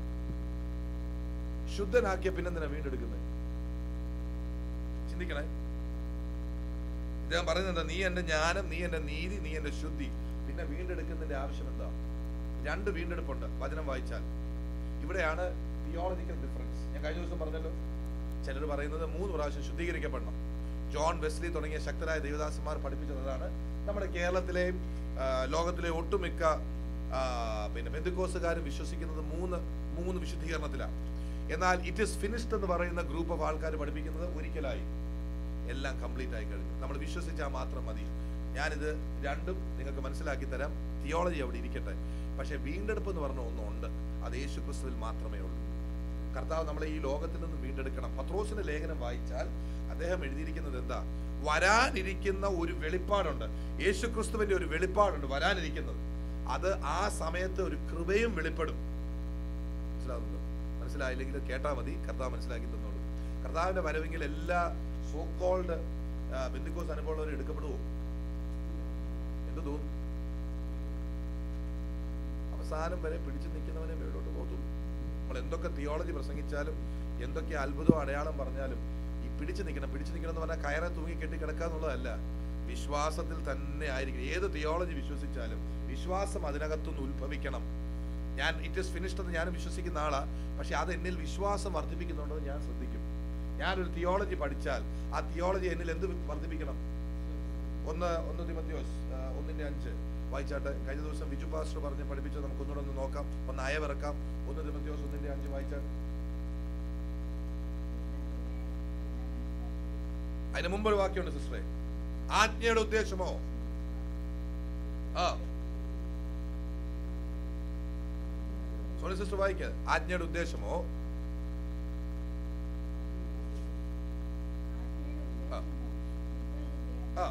Speaker 1: ശുദ്ധനാക്കിയ പിന്നെന്തിനാ വീണ്ടെടുക്കുന്നത് ചിന്തിക്കണേ ഇദ്ദേഹം പറയുന്നത് നീ എന്റെ ജ്ഞാനം നീ എന്റെ നീതി നീ എന്റെ ശുദ്ധി പിന്നെ വീണ്ടെടുക്കുന്നതിന്റെ ആവശ്യം എന്താ രണ്ട് വീണ്ടെടുപ്പുണ്ട് വചനം വായിച്ചാൽ ഇവിടെയാണ് തിയോളജിക്കൽ ഡിഫറൻസ് ഞാൻ കഴിഞ്ഞ ദിവസം പറഞ്ഞല്ലോ ചിലർ പറയുന്നത് മൂന്ന് പ്രാവശ്യം ശുദ്ധീകരിക്കപ്പെടണം ജോൺ വെസ്ലി തുടങ്ങിയ ശക്തരായ ദേവദാസന്മാർ പഠിപ്പിച്ചതാണ് നമ്മുടെ കേരളത്തിലെയും ആ, ലോകത്തിലെ ഒട്ടുമിക്ക ആ, പിന്നെ ബന്ധുക്കോസുകാരും വിശ്വസിക്കുന്നത് മൂന്ന് മൂന്ന് വിശുദ്ധീകരണത്തിലാണ് എന്നാൽ ഇറ്റ് ഇസ് ഫിനിഷ്ഡ് എന്ന് പറയുന്ന ഗ്രൂപ്പ് ഓഫ് ആൾക്കാർ പഠിപ്പിക്കുന്നത് ഒരിക്കലായി എല്ലാം കംപ്ലീറ്റ് ആയി കഴിഞ്ഞു നമ്മൾ വിശ്വസിച്ചാൽ മാത്രം മതി ഞാനിത് രണ്ടും നിങ്ങൾക്ക് മനസ്സിലാക്കി തരാം തിയോളജി അവിടെ ഇരിക്കട്ടെ പക്ഷേ വീണ്ടെടുപ്പ് എന്ന് പറഞ്ഞ ഒന്നുണ്ട് അത് യേശു ക്രിസ്തുവിൽ മാത്രമേ ഉള്ളൂ കർത്താവ് നമ്മളെ ഈ ലോകത്തിൽ നിന്ന് വീണ്ടെടുക്കണം പത്രോസിന്റെ ലേഖനം വായിച്ചാൽ അദ്ദേഹം എഴുതിയിരിക്കുന്നത് എന്താ വരാനിരിക്കുന്ന ഒരു വെളിപ്പാടുണ്ട് യേശു ക്രിസ്തുവിന്റെ ഒരു വെളിപ്പാടുണ്ട് വരാനിരിക്കുന്നത് അത് ആ സമയത്ത് ഒരു കൃപയും വെളിപ്പെടും മനസ്സിലാവുന്നുണ്ടോ മനസ്സിലായില്ലെങ്കിൽ കേട്ടാ മതി കർത്താവ് മനസ്സിലാക്കി തന്നോളൂ കർത്താവിന്റെ വരവെങ്കിൽ എല്ലാ സോ കോൾഡ് ബന്ധുക്കോസ് അനുഭവമുള്ളവർ എടുക്കപ്പെടുവോ എന്ത് തോന്നുന്നു അവസാനം വരെ പിടിച്ചു നിൽക്കുന്നവനെ മേലോട്ട് പോകത്തുള്ളൂ നമ്മൾ എന്തൊക്കെ തിയോളജി പ്രസംഗിച്ചാലും എന്തൊക്കെ അത്ഭുതം അടയാളം പറഞ്ഞാലും ഈ പിടിച്ചു നിൽക്കണം പിടിച്ചു നിൽക്കണം എന്ന് പറഞ്ഞാൽ കയറെ തൂങ്ങി കെട്ടി കിടക്കുക എന്നുള്ളതല്ല വിശ്വാസത്തിൽ തന്നെ ആയിരിക്കണം ഏത് തിയോളജി വിശ്വസിച്ചാലും വിശ്വാസം അതിനകത്തുനിന്ന് ഉത്ഭവിക്കണം ഞാൻ ഇറ്റ് ഇസ് ഫിനിഷ്ഡ് എന്ന് ഞാൻ വിശ്വസിക്കുന്ന ആളാ പക്ഷെ അത് എന്നിൽ വിശ്വാസം വർദ്ധിപ്പിക്കുന്നുണ്ടോ എന്ന് ഞാൻ ശ്രദ്ധിക്കും ഞാനൊരു തിയോളജി പഠിച്ചാൽ ആ തിയോളജി എന്നിൽ എന്ത് വർദ്ധിപ്പിക്കണം ഒന്ന് ഒന്ന് തിമത്യോസ് ആ, ഒന്നിന്റെ അഞ്ച് വായിച്ചാട്ടെ കഴിഞ്ഞ ദിവസം വിജു പാസ്റ്റർ പറഞ്ഞ് പഠിപ്പിച്ചത് നമുക്ക് ഒന്നുകൂടെ ഒന്ന് നോക്കാം ഒന്ന് അയവിറക്കാം ഒന്ന് തിമത്യോസ് ഒന്നിന്റെ അഞ്ച് വായിച്ചാട്ടെ അതിന് മുമ്പ് ഒരു വാക്യമുണ്ട് സിസ്റ്ററെ ആജ്ഞയുടെ ഉദ്ദേശമോ ആ സോണി സിസ്റ്റർ വായിക്ക ആജ്ഞയുടെ ഉദ്ദേശമോ ആ ആ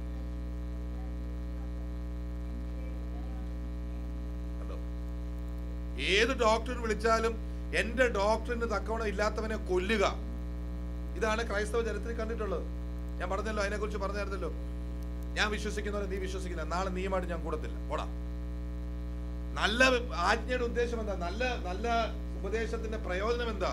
Speaker 1: കണ്ടോ ഏത് ഡോക്ടറിന് വിളിച്ചാലും എന്റെ ഡോക്ടറിന് തക്കവണ്ണം ഇല്ലാത്തവനെ കൊല്ലുക ഇതാണ് ക്രൈസ്തവ ചരിത്രത്തിൽ കണ്ടിട്ടുള്ളത് ഞാൻ പറഞ്ഞല്ലോ അതിനെക്കുറിച്ച് പറഞ്ഞായിരുന്നല്ലോ ഞാൻ വിശ്വസിക്കുന്നവരെ നീ വിശ്വസിക്കുന്ന നാളെ നീയുമായിട്ട് ഞാൻ കൂടത്തില്ല ഓടാ നല്ല ആജ്ഞയുടെ ഉദ്ദേശം എന്താ നല്ല നല്ല ഉപദേശത്തിന്റെ പ്രയോജനം എന്താ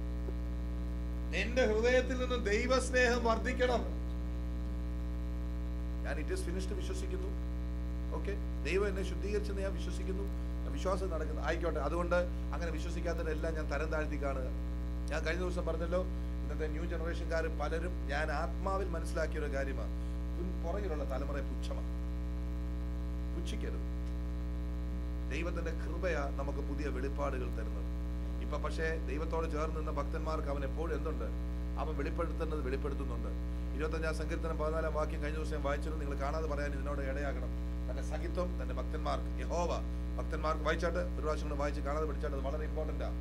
Speaker 1: എന്റെ ഹൃദയത്തിൽ നിന്ന് ദൈവസ്നേഹം വർദ്ധിക്കണം ഞാൻ ഇറ്റ് ഈസ് ഫിനിഷ്ഡ് വിശ്വസിക്കുന്നു ഓക്കെ ദൈവം എന്നെ ശുദ്ധീകരിച്ചെന്ന് ഞാൻ വിശ്വസിക്കുന്നു ഞാൻ വിശ്വാസം നടക്കുന്നു ആയിക്കോട്ടെ അതുകൊണ്ട് അങ്ങനെ വിശ്വസിക്കാത്തവരെല്ലാം ഞാൻ തരം താഴ്ത്തി കാണുക ഞാൻ കഴിഞ്ഞ ദിവസം പറഞ്ഞല്ലോ ഇന്നത്തെ ന്യൂ ജനറേഷൻകാർ പലരും ഞാൻ ആത്മാവിൽ മനസ്സിലാക്കിയ ഒരു കാര്യമാണ് പിൻ- പുറകിലുള്ള തലമുറ പുച്ഛമാണ് പുച്ഛിക്കരുത് ദൈവത്തിന്റെ കൃപയാ നമുക്ക് പുതിയ വെളിപ്പാടുകൾ തരുന്നത് ഇപ്പൊ പക്ഷേ ദൈവത്തോട് ചേർന്ന് നിന്ന ഭക്തന്മാർക്ക് അവൻ എപ്പോഴും എന്തുണ്ട് അവൻ വെളിപ്പെടുത്തേണ്ടത് വെളിപ്പെടുത്തുന്നുണ്ട് ഇരുപത്തഞ്ചാം സങ്കീർത്തനം പതിനാലാം വാക്യം കഴിഞ്ഞ ദിവസം ഞാൻ വായിച്ചിരുന്നു നിങ്ങൾ കാണാതെ പറയാൻ ഇതിനോട് ഇടയാകണം തന്റെ സഹിത്വം തന്റെ ഭക്തന്മാർക്ക് യഹോവ ഭക്തന്മാർക്ക് വായിച്ചാട്ട് ഒരു പ്രാവശ്യം കൂടെ വായിച്ച് കാണാതെ പഠിച്ചാട്ട് അത് വളരെ ഇമ്പോർട്ടൻ്റ് ആ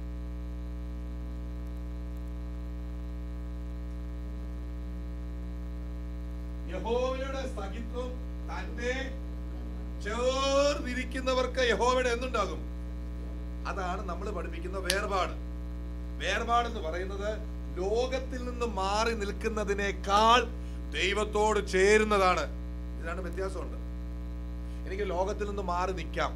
Speaker 1: യഹോവയുടെ സഹിത്വം തന്റെ ചേർന്നിരിക്കുന്നവർക്ക് യഹോവയുടെ എന്തുണ്ടാകും അതാണ് നമ്മൾ പഠിപ്പിക്കുന്ന വേർപാട് വേർപാട് എന്ന് പറയുന്നത് ലോകത്തിൽ നിന്ന് മാറി നിൽക്കുന്നതിനേക്കാൾ ദൈവത്തോട് ചേരുന്നതാണ് ഇതിനാണ് വ്യത്യാസമുണ്ട് എനിക്ക് ലോകത്തിൽ നിന്ന് മാറി നിൽക്കാം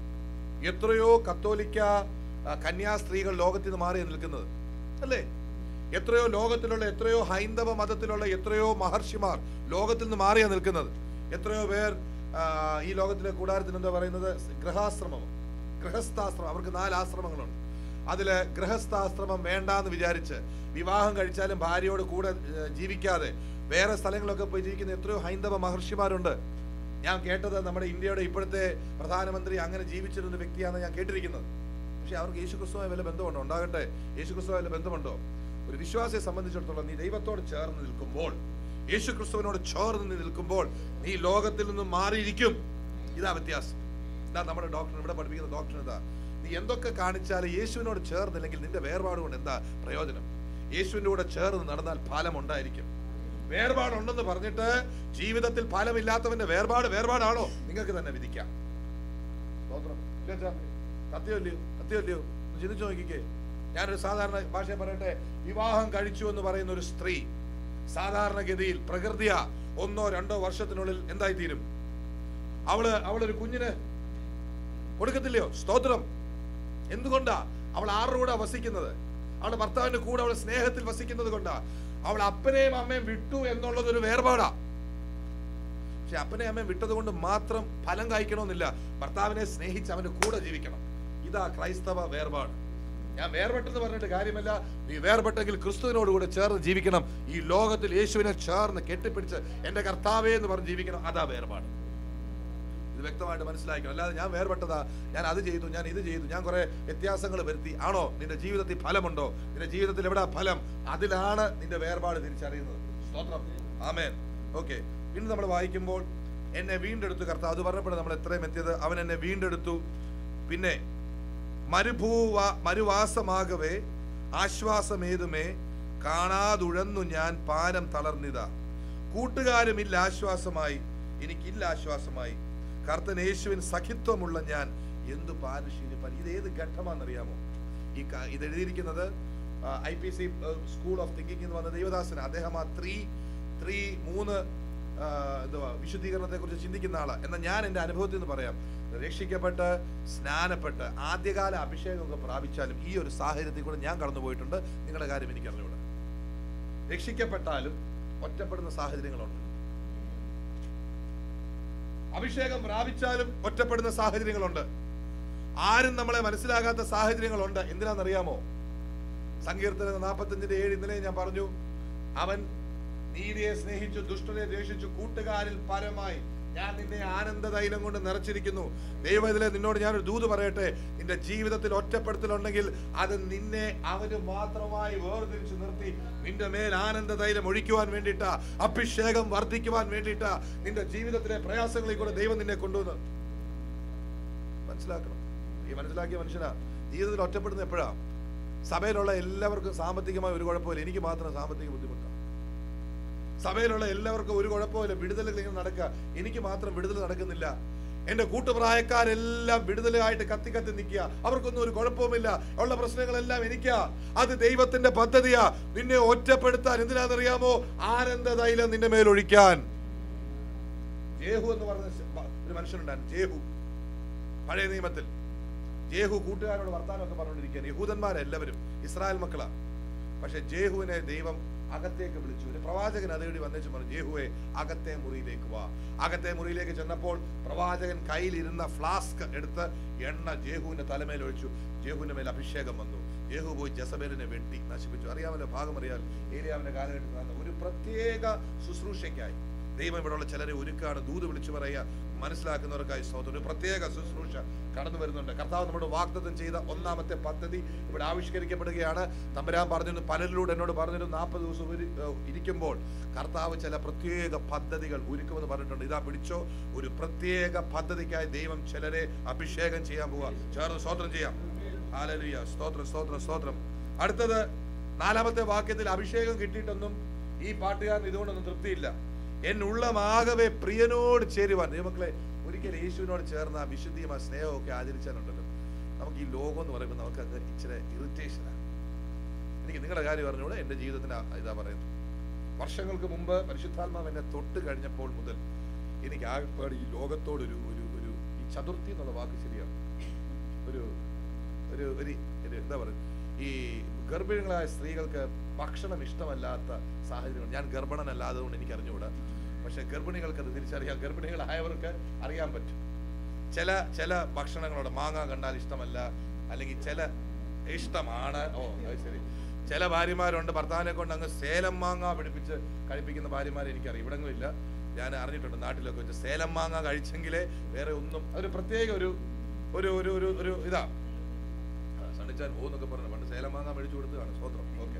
Speaker 1: എത്രയോ കത്തോലിക്ക ആ, കന്യാസ്ത്രീകൾ ലോകത്തിൽ നിന്ന് മാറി നിൽക്കുന്നത് അല്ലേ എത്രയോ ലോകത്തിലുള്ള എത്രയോ ഹൈന്ദവ മതത്തിലുള്ള എത്രയോ മഹർഷിമാർ ലോകത്തിൽ നിന്ന് മാറിയാ നിൽക്കുന്നത് എത്രയോ പേർ ആ, ഈ ലോകത്തിലെ കൂടാരത്തിന് എന്താ പറയുന്നത് ഗൃഹാശ്രമം ഗൃഹസ്ഥാശ്രമം അവർക്ക് നാല് ആശ്രമങ്ങളുണ്ട് അതില് ഗൃഹസ്ഥാശ്രമം വേണ്ടാന്ന് വിചാരിച്ച് വിവാഹം കഴിച്ചാലും ഭാര്യയോട് കൂടെ ഏ, ജീവിക്കാതെ വേറെ സ്ഥലങ്ങളിലൊക്കെ പോയി ജീവിക്കുന്ന എത്രയോ ഹൈന്ദവ മഹർഷിമാരുണ്ട് ഞാൻ കേട്ടത് നമ്മുടെ ഇന്ത്യയുടെ ഇപ്പോഴത്തെ പ്രധാനമന്ത്രി അങ്ങനെ ജീവിച്ചിരുന്ന വ്യക്തിയാണെന്ന് ഞാൻ കേട്ടിരിക്കുന്നത് പക്ഷെ അവർക്ക് യേശുക്രിസ്തുമായി വല്ല ബന്ധമുണ്ടോ ഉണ്ടാകട്ടെ യേശുക്രിസ്തുമായി വല്ല ബന്ധമുണ്ടോ ഒരു വിശ്വാസിയെ സംബന്ധിച്ചിടത്തോളം നീ ദൈവത്തോട് ചേർന്ന് നിൽക്കുമ്പോൾ യേശുക്രിസ്തുവിനോട് ചേർന്ന് നീ നിൽക്കുമ്പോൾ നീ ലോകത്തിൽ നിന്നും മാറിയിരിക്കും ഇതാ വ്യത്യാസം ഇതാ നമ്മുടെ ഡോക്ടർ ഇവിടെ പഠിപ്പിക്കുന്ന ഡോക്ടർ ഇതാ നീ എന്തൊക്കെ കാണിച്ചാലും യേശുവിനോട് ചേർന്നില്ലെങ്കിൽ നിന്റെ വേർപാട് കൊണ്ട് എന്താ പ്രയോജനം യേശുവിന്റെ കൂടെ ചേർന്ന് നടന്നാൽ ഫലം ഉണ്ടായിരിക്കും വേർപാടുണ്ടെന്ന് പറഞ്ഞിട്ട് ജീവിതത്തിൽ ഫലമില്ലാത്തവന്റെ വേർപാട് വേർപാടാണോ നിങ്ങൾക്ക് തന്നെ വിധിക്കാം സ്തോത്രം. ഇല്ലേ അച്ഛാ? സത്യമല്ലയോ സത്യമല്ലയോ ഒന്ന് ചിന്തിച്ചു നോക്കിക്കേ ഞാനൊരു സാധാരണ ഭാഷ പറയട്ടെ വിവാഹം കഴിച്ചു എന്ന് പറയുന്ന ഒരു സ്ത്രീ സാധാരണഗതിയിൽ പ്രകൃതിയ ഒന്നോ രണ്ടോ വർഷത്തിനുള്ളിൽ എന്തായി തീരും അവള് അവളൊരു കുഞ്ഞിന് കൊടുക്കത്തില്ലയോ സ്തോത്രം എന്തുകൊണ്ടാ അവൾ ആരുടെ കൂടെ വസിക്കുന്നത് അവളുടെ ഭർത്താവിന്റെ കൂടെ അവൾ സ്നേഹത്തിൽ വസിക്കുന്നത് കൊണ്ടാ അവൾ അപ്പനെയും അമ്മയും വിട്ടു എന്നുള്ളത് ഒരു വേർപാടാ പക്ഷെ അപ്പനെയും അമ്മയും വിട്ടത് കൊണ്ട് മാത്രം ഫലം കായ്ക്കണമെന്നില്ല ഭർത്താവിനെ സ്നേഹിച്ച് അവന്റെ കൂടെ ജീവിക്കണം ഇതാ ക്രൈസ്തവ വേർപാട് ഞാൻ വേർപെട്ടെന്ന് പറഞ്ഞിട്ട് കാര്യമല്ല നീ വേർപെട്ടെങ്കിൽ ക്രിസ്തുവിനോട് കൂടെ ചേർന്ന് ജീവിക്കണം ഈ ലോകത്തിൽ യേശുവിനെ ചേർന്ന് കെട്ടിപ്പിടിച്ച് എന്റെ കർത്താവേ എന്ന് പറഞ്ഞ് ജീവിക്കണം അതാ വേർപാട് ഇത് വ്യക്തമായിട്ട് മനസ്സിലാക്കണം അല്ലാതെ ഞാൻ വേർപെട്ടതാ ഞാൻ അത് ചെയ്തു ഞാൻ ഇത് ചെയ്തു ഞാൻ കുറെ വ്യത്യാസങ്ങൾ വരുത്തി ആണോ നിന്റെ ജീവിതത്തിൽ ഫലമുണ്ടോ നിന്റെ ജീവിതത്തിൽ എവിടാ ഫലം അതിലാണ് നിന്റെ വേർപാട് തിരിച്ചറിയുന്നത് സ്തോത്രം ആമേൻ ഓക്കെ പിന്നെ നമ്മൾ വായിക്കുമ്പോൾ എന്നെ വീണ്ടെടുത്തു കർത്താവ് അത് പറഞ്ഞപ്പോഴാണ് നമ്മൾ എത്രയും എത്തിയത് അവൻ എന്നെ വീണ്ടെടുത്തു പിന്നെ മരുഭൂവ മരുവാസമാകവേ ആശ്വാസമേതുമേ കാണാതുഴന്നു ഞാൻ പാനം തളർന്നിത കൂട്ടുകാരുമില്ല ആശ്വാസമായി എനിക്കില്ല ആശ്വാസമായി കർത്തൻ യേശുവിൻ സഖിത്വമുള്ള ഞാൻ എന്തു പാലുശീലിപ്പാൻ ഇത് ഏത് ഘട്ടമാണെന്നറിയാമോ ഈ ക- ഇത് എഴുതിയിരിക്കുന്നത് I P C school of thinking എന്ന് പറഞ്ഞ ദേവദാസൻ അദ്ദേഹം ആ ത്രീ ത്രീ മൂന്ന് ആ, എന്തുവാ വിശുദ്ധീകരണത്തെ കുറിച്ച് ചിന്തിക്കുന്ന ആളാ എന്നാൽ ഞാൻ എൻ്റെ അനുഭവത്തിൽ നിന്ന് പറയാം രക്ഷിക്കപ്പെട്ട് സ്നാനപ്പെട്ട് ആദ്യകാല അഭിഷേകമൊക്കെ പ്രാപിച്ചാലും ഈ ഒരു സാഹചര്യത്തിൽ കൂടെ ഞാൻ കടന്നു പോയിട്ടുണ്ട് നിങ്ങളുടെ കാര്യം എനിക്ക് അറിഞ്ഞുകൂടാ രക്ഷിക്കപ്പെട്ടാലും ഒറ്റപ്പെടുന്ന സാഹചര്യങ്ങളുണ്ട് അഭിഷേകം പ്രാപിച്ചാലും ഒറ്റപ്പെടുന്ന സാഹചര്യങ്ങളുണ്ട് ആരും നമ്മളെ മനസ്സിലാകാത്ത സാഹചര്യങ്ങളുണ്ട് എന്തിനാണെന്നറിയാമോ സങ്കീർത്തന നാൽപ്പത്തഞ്ചിന്റെ ഏഴ് ഇന്നലെ ഞാൻ പറഞ്ഞു അവൻ നീതിയെ സ്നേഹിച്ചു ദുഷ്ടനെ ദ്വേഷിച്ചു കൂട്ടുകാരിൽ പരമായി ഞാൻ നിന്നെ ആനന്ദ തൈലം കൊണ്ട് നിറച്ചിരിക്കുന്നു ദൈവം ഇതിലെ നിന്നോട് ഞാനൊരു ദൂത് പറയട്ടെ നിന്റെ ജീവിതത്തിൽ ഒറ്റപ്പെടുത്തലുണ്ടെങ്കിൽ അത് നിന്നെ അവന് മാത്രമായി വേർതിരിച്ചു നിർത്തി നിന്റെ മേൽ ആനന്ദ തൈലം ഒഴിക്കുവാൻ വേണ്ടിയിട്ടാ അഭിഷേകം വർദ്ധിക്കുവാൻ വേണ്ടിയിട്ടാ നിന്റെ ജീവിതത്തിലെ പ്രയാസങ്ങളിൽ കൂടെ ദൈവം നിന്നെ കൊണ്ടുവന്നത് മനസ്സിലാക്കണം ഈ മനസ്സിലാക്കിയ മനുഷ്യനാ ജീവിതത്തിൽ ഒറ്റപ്പെടുന്ന എപ്പോഴാ സഭയിലുള്ള എല്ലാവർക്കും സാമ്പത്തികമായ ഒരു കുഴപ്പമില്ല എനിക്ക് മാത്രം സാമ്പത്തിക ബുദ്ധിമുട്ടാണ് സഭയിലുള്ള എല്ലാവർക്കും ഒരു കുഴപ്പമില്ല വിടുതലുകൾ ഇങ്ങനെ നടക്കുക എനിക്ക് മാത്രം വിടുതൽ നടക്കുന്നില്ല എന്റെ കൂട്ടുപ്രായക്കാരെല്ലാം വിടുതലായിട്ട് കത്തി കത്തി നിൽക്കുക അവർക്കൊന്നും ഒരു കുഴപ്പവുമില്ല ഉള്ള പ്രശ്നങ്ങളെല്ലാം എനിക്കാ അത് ദൈവത്തിന്റെ പദ്ധതിയാ നിന്നെ ഒറ്റപ്പെടുത്താൻ എന്തിനാണെന്നറിയാമോ ആനന്ദ തൈലം നിന്റെ മേൽ ഒഴിക്കാൻ ജേഹു എന്ന് പറഞ്ഞ ഒരു മനുഷ്യനുണ്ടായിരുന്നു ജേഹു പഴയ നിയമത്തിൽ ജേഹു കൂട്ടുകാരോട് വർത്താനമൊക്കെ പറഞ്ഞുകൊണ്ടിരിക്കുകയാണ് യഹൂദന്മാരെല്ലാവരും ഇസ്രായേൽ മക്കളാ പക്ഷെ ജേഹുവിനെ ദൈവം അകത്തേക്ക് വിളിച്ചു ഒരു പ്രവാചകൻ അതേടി വന്നേച്ച് പറഞ്ഞു യേഹുവെ അകത്തെ മുറിയിലേക്ക് വാ അകത്തെ മുറിയിലേക്ക് ചെന്നപ്പോൾ പ്രവാചകൻ കയ്യിലിരുന്ന ഫ്ലാസ്ക് എടുത്ത് എണ്ണ ജേഹുവിന്റെ തലമേൽ ഒഴിച്ചു ജേഹുവിന്റെ മേൽ അഭിഷേകം വന്നു യേഹു പോയി ജസബേലിനെ വെട്ടി നശിപ്പിച്ചു അറിയാമല്ലോ ഭാഗം അറിയാൽ ഏലിയാവിന്റെ കാലഘട്ടത്തിൽ നടന്ന ഒരു പ്രത്യേക ശുശ്രൂഷയ്ക്കായി ദൈവം ഇവിടെയുള്ള ചിലരെ ഒരുക്കാണ് ദൂത് വിളിച്ചു പറയുക മനസ്സിലാക്കുന്നവർക്കായി സ്തോത്രം ഒരു പ്രത്യേക ശുശ്രൂഷ കടന്നു വരുന്നുണ്ട് കർത്താവ് നമ്മുടെ വാഗ്ദത്തം ചെയ്ത ഒന്നാമത്തെ പദ്ധതി ഇവിടെ ആവിഷ്കരിക്കപ്പെടുകയാണ് തമ്പരാൻ പറഞ്ഞിരുന്നു പലരിലൂടെ എന്നോട് പറഞ്ഞിരുന്നു നാൽപ്പത് ദിവസം ഒരു- ഏഹ് ഇരിക്കുമ്പോൾ കർത്താവ് ചില പ്രത്യേക പദ്ധതികൾ ഒരുക്കുമെന്ന് പറഞ്ഞിട്ടുണ്ട് ഇതാ പിടിച്ചോ ഒരു പ്രത്യേക പദ്ധതിക്കായി ദൈവം ചിലരെ അഭിഷേകം ചെയ്യാൻ പോവുക ചേർന്ന് സ്തോത്രം ചെയ്യാം ഹാലലുയ സ്തോത്രം സ്തോത്രം സ്തോത്രം അടുത്തത് നാലാമത്തെ വാക്യത്തിൽ അഭിഷേകം കിട്ടിയിട്ടൊന്നും ഈ പാട്ടുകാരൻ ഇതുകൊണ്ടൊന്നും തൃപ്തിയില്ല എന്നുള്ളമാകവെ പ്രിയനോട് ചേരുവാൻ ദൈവമക്കളെ ഒരിക്കൽ യേശുവിനോട് ചേർന്ന ആ വിശുദ്ധിയും ആ സ്നേഹവും ഒക്കെ ആചരിച്ചാലുണ്ടല്ലോ നമുക്ക് ഈ ലോകം എന്ന് പറയുമ്പോൾ നമുക്ക് അത് ഇച്ചിരി ഇറിറ്റേഷനാണ് എനിക്ക് നിങ്ങളുടെ കാര്യം പറഞ്ഞുകൂടെ എൻ്റെ ജീവിതത്തിന് ആ- ഇതാ പറയുന്നത് വർഷങ്ങൾക്ക് മുമ്പ് പരിശുദ്ധാത്മാവ് എന്നെ തൊട്ട് കഴിഞ്ഞപ്പോൾ മുതൽ എനിക്ക് ആകെപ്പാട് ഈ ലോകത്തോടൊരു ഒരു ഒരു ഈ ചതുർത്ഥി എന്നുള്ള വാക്ക് ശരിയാണ് ഒരു ഒരു ഒരു ഒരു എന്താ പറയുക ഈ ഗർഭിണികളായ സ്ത്രീകൾക്ക് ഭക്ഷണം ഇഷ്ടമല്ലാത്ത സാഹചര്യങ്ങൾ ഞാൻ ഗർഭിണനല്ലാതെ കൊണ്ട് എനിക്ക് അറിഞ്ഞുകൂടാ പക്ഷെ ഗർഭിണികൾക്ക് അത് തിരിച്ചറിയാം ഗർഭിണികളായവർക്ക് അറിയാൻ പറ്റും ചില ചില ഭക്ഷണങ്ങളോട് മാങ്ങ കണ്ടാൽ ഇഷ്ടമല്ല അല്ലെങ്കിൽ ചില ഇഷ്ടമാണ് ഓ അത് ശരി ചില ഭാര്യമാരുണ്ട് ഭർത്താവിനെ കൊണ്ട് അങ്ങ് സേലം മാങ്ങ പിടിപ്പിച്ച് കഴിപ്പിക്കുന്ന ഭാര്യമാരെ എനിക്കറിയാം ഇവിടെങ്ങും ഇല്ല ഞാൻ അറിഞ്ഞിട്ടുണ്ട് നാട്ടിലൊക്കെ വെച്ച് സേലം മാങ്ങ കഴിച്ചെങ്കിലേ വേറെ ഒന്നും ഒരു പ്രത്യേക ഒരു ഒരു ഒരു ഒരു ഒരു ഇതാ ആ, സണ്ണിച്ചാൻ പോകുന്നൊക്കെ പറഞ്ഞു പണ്ട് സേലം മാങ്ങ മേടിച്ചു കൊടുത്തതാണ് സ്വത്രം ഓക്കെ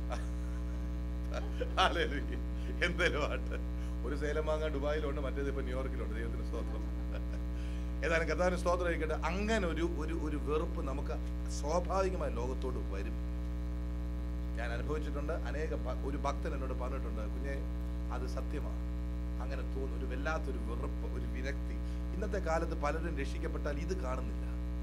Speaker 1: എന്തേലും ആട്ടെ ഒരു സേലം മാങ്ങ ദുബായിലുണ്ട് മറ്റേത് ഇപ്പൊ ന്യൂയോർക്കിലുണ്ട് ദൈവത്തിന് സ്തോത്രം ഏതായാലും കഥാവിന് സ്തോത്രം ഇരിക്കട്ടെ അങ്ങനെ ഒരു ഒരു ഒരു വെറുപ്പ് നമുക്ക് സ്വാഭാവികമായി ലോകത്തോട് വരും ഞാൻ അനുഭവിച്ചിട്ടുണ്ട് അനേക ഭ- ഒരു ഭക്തൻ എന്നോട് പറഞ്ഞിട്ടുണ്ട് കുഞ്ഞെ അത് സത്യമാണ് അങ്ങനെ തോന്നുന്നു ഒരു വല്ലാത്തൊരു വെറുപ്പ് ഒരു വിരക്തി ഇന്നത്തെ കാലത്ത് പലരും രക്ഷിക്കപ്പെട്ടാൽ ഇത് കാണുന്നില്ല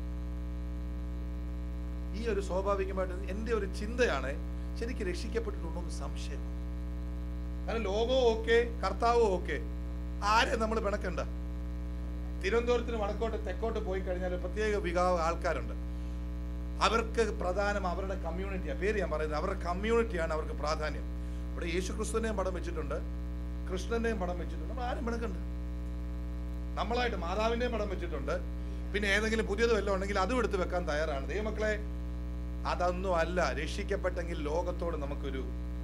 Speaker 1: ഈ ഒരു സ്വാഭാവികമായിട്ട് എൻ്റെ ഒരു ചിന്തയാണ് ശരിക്കും രക്ഷിക്കപ്പെട്ടിട്ടുണ്ടോ എന്ന് സംശയം കാരണം ലോകവും ഓക്കെ കർത്താവും ഓക്കെ ആരെ നമ്മൾ പിണക്കണ്ട തിരുവനന്തപുരത്തിന് വടക്കോട്ട് തെക്കോട്ട് പോയി കഴിഞ്ഞാൽ ഒരു പ്രത്യേക വിഭാഗം ആൾക്കാരുണ്ട് അവർക്ക് പ്രധാനം അവരുടെ കമ്മ്യൂണിറ്റിയാണ് പേര് ഞാൻ പറയുന്നത് അവരുടെ കമ്മ്യൂണിറ്റിയാണ് അവർക്ക് പ്രാധാന്യം ഇവിടെ യേശു ക്രിസ്തുവിനെയും പടം വെച്ചിട്ടുണ്ട് കൃഷ്ണന്റെയും പടം വെച്ചിട്ടുണ്ട് നമ്മൾ ആരും പിണക്കണ്ട നമ്മളായിട്ട് മാതാവിന്റെയും പടം വെച്ചിട്ടുണ്ട് പിന്നെ ഏതെങ്കിലും പുതിയത് വല്ലതും ഉണ്ടെങ്കിൽ അതും എടുത്ത് വെക്കാൻ തയ്യാറാണ് ദൈവമക്കളെ അതൊന്നും അല്ല രക്ഷിക്കപ്പെട്ടെങ്കിൽ ലോകത്തോട് നമുക്കൊരു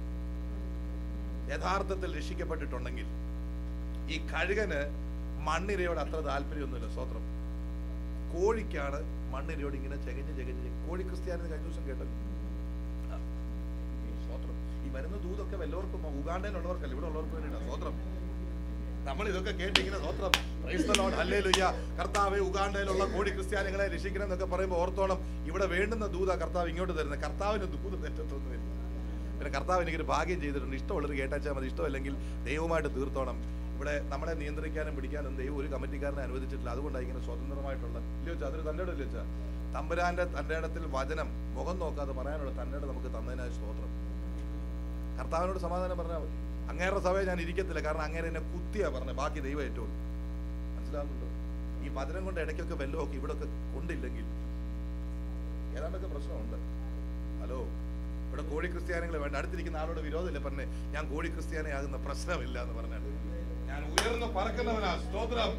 Speaker 1: യഥാർത്ഥത്തിൽ രക്ഷിക്കപ്പെട്ടിട്ടുണ്ടെങ്കിൽ ഈ കഴുകന് മണ്ണിരയോട് അത്ര താല്പര്യമൊന്നുമില്ല സ്വത്രം കോഴിക്കാണ് മണ്ണിരയോട് ഇങ്ങനെ ചെകഞ്ഞ് ചെകഞ്ഞ് ചെകഞ്ഞ് കോഴി ക്രിസ്ത്യാനി കഴിഞ്ഞ ദിവസം കേട്ടല്ലോ ആ. സ്വത്രം ഈ വരുന്ന ദൂതൊക്കെ വല്ലവർക്കും ഉഗാണ്ടയിലുള്ളവർക്കല്ല ഇവിടെ ഉള്ളവർക്ക് വേണ്ടിയിട്ടാണ് സ്വത്രം നമ്മൾ ഇതൊക്കെ കേട്ട് ഇങ്ങനെ സ്വത്രം Praise the Lord, hallelujah. കർത്താവെ ഉഗാണ്ടയിലുള്ള കോടി ക്രിസ്ത്യാനികളെ രക്ഷിക്കണം എന്നൊക്കെ പറയുമ്പോൾ ഓർത്തോളം ഇവിടെ വേണ്ടുന്ന ദൂത കർത്താവ് ഇങ്ങോട്ട് തരുന്നത് കർത്താവിന് ദൂത് തെറ്റത്തൊന്നുമില്ല പിന്നെ കർത്താവ് എനിക്കൊരു ഭാഗ്യം ചെയ്തിട്ടുണ്ട് ഇഷ്ടമുള്ളൊരു കേട്ടാച്ചാൽ മതി ഇഷ്ടമല്ലെങ്കിൽ ദൈവമായിട്ട് തീർത്തോണം ഇവിടെ നമ്മളെ നിയന്ത്രിക്കാനും പിടിക്കാനും ദൈവം ഒരു കമ്മിറ്റിക്കാരനെ അനുവദിച്ചിട്ടില്ല അതുകൊണ്ടാണ് ഇങ്ങനെ സ്വതന്ത്രമായിട്ടുള്ള ഇല്ലയോ വെച്ചാൽ അതൊരു തൻ്റെ ഇല്ല വെച്ചാൽ തമ്പുരാന്റെ തൻ്റെ ഇടത്തിൽ വചനം മുഖം നോക്കാതെ പറയാനുള്ള തൻ്റെ ഇടം നമുക്ക് തന്നതിനായ സ്തോത്രം കർത്താവിനോട് സമാധാനം പറഞ്ഞാൽ മതി അങ്ങേരുടെ സഭയെ ഞാൻ ഇരിക്കത്തില്ല കാരണം അങ്ങേരെ എന്നെ കുത്തിയാ പറഞ്ഞത് ബാക്കി ദൈവം ഏറ്റവും മനസ്സിലാവുന്നുണ്ടോ ഈ വചനം കൊണ്ട് ഇടയ്ക്കൊക്കെ വെല്ലമൊക്കെ ഇവിടെ ഒക്കെ കൊണ്ടില്ലെങ്കിൽ ഏതാണ്ടൊക്കെ പ്രശ്നമുണ്ട് ഹലോ ഇവിടെ കോഴി ക്രിസ്ത്യാനികൾ വേണ്ട അടുത്തിരിക്കുന്ന ആളോട് വിരോധമില്ല പറഞ്ഞേ ഞാൻ കോഴി ക്രിസ്ത്യാനിയാകുന്ന പ്രശ്നമില്ല എന്ന് പറഞ്ഞാൽ ഞാൻ ഉയർന്ന് പറക്കുന്നവനാ സ്തോത്രം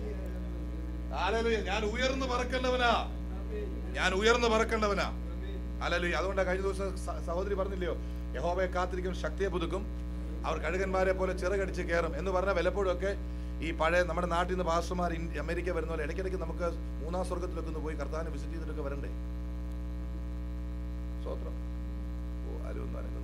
Speaker 1: ഹല്ലേലൂയ ഞാൻ ഉയർന്ന് പറക്കേണ്ടവനാ ഞാൻ ഉയർന്ന് പറക്കേണ്ടവനാ അല്ലല്ലോ അതുകൊണ്ടാണ് കഴിഞ്ഞ ദിവസം സ- സഹോദരി പറഞ്ഞില്ലയോ യഹോവയെ കാത്തിരിക്കും ശക്തിയെ പുതുക്കും അവർ കഴുകന്മാരെ പോലെ ചിറകടിച്ച് കയറും എന്ന് പറഞ്ഞ വല്ലപ്പോഴും ഒക്കെ ഈ പഴയ നമ്മുടെ നാട്ടിൽ നിന്ന് പാസ്റ്റർമാർ ഇന്ത്യ- അമേരിക്ക വരുന്ന പോലെ ഇടയ്ക്കിടയ്ക്ക് നമുക്ക് മൂന്നാം സ്വർഗത്തിലൊക്കെ ഒന്ന് പോയി കർത്താവിനെ വിസിറ്റ് ചെയ്തിട്ടൊക്കെ വരണ്ടേ സ്വത്രം ഓ ആരും ഒന്നും അനങ്ങുന്നില്ല.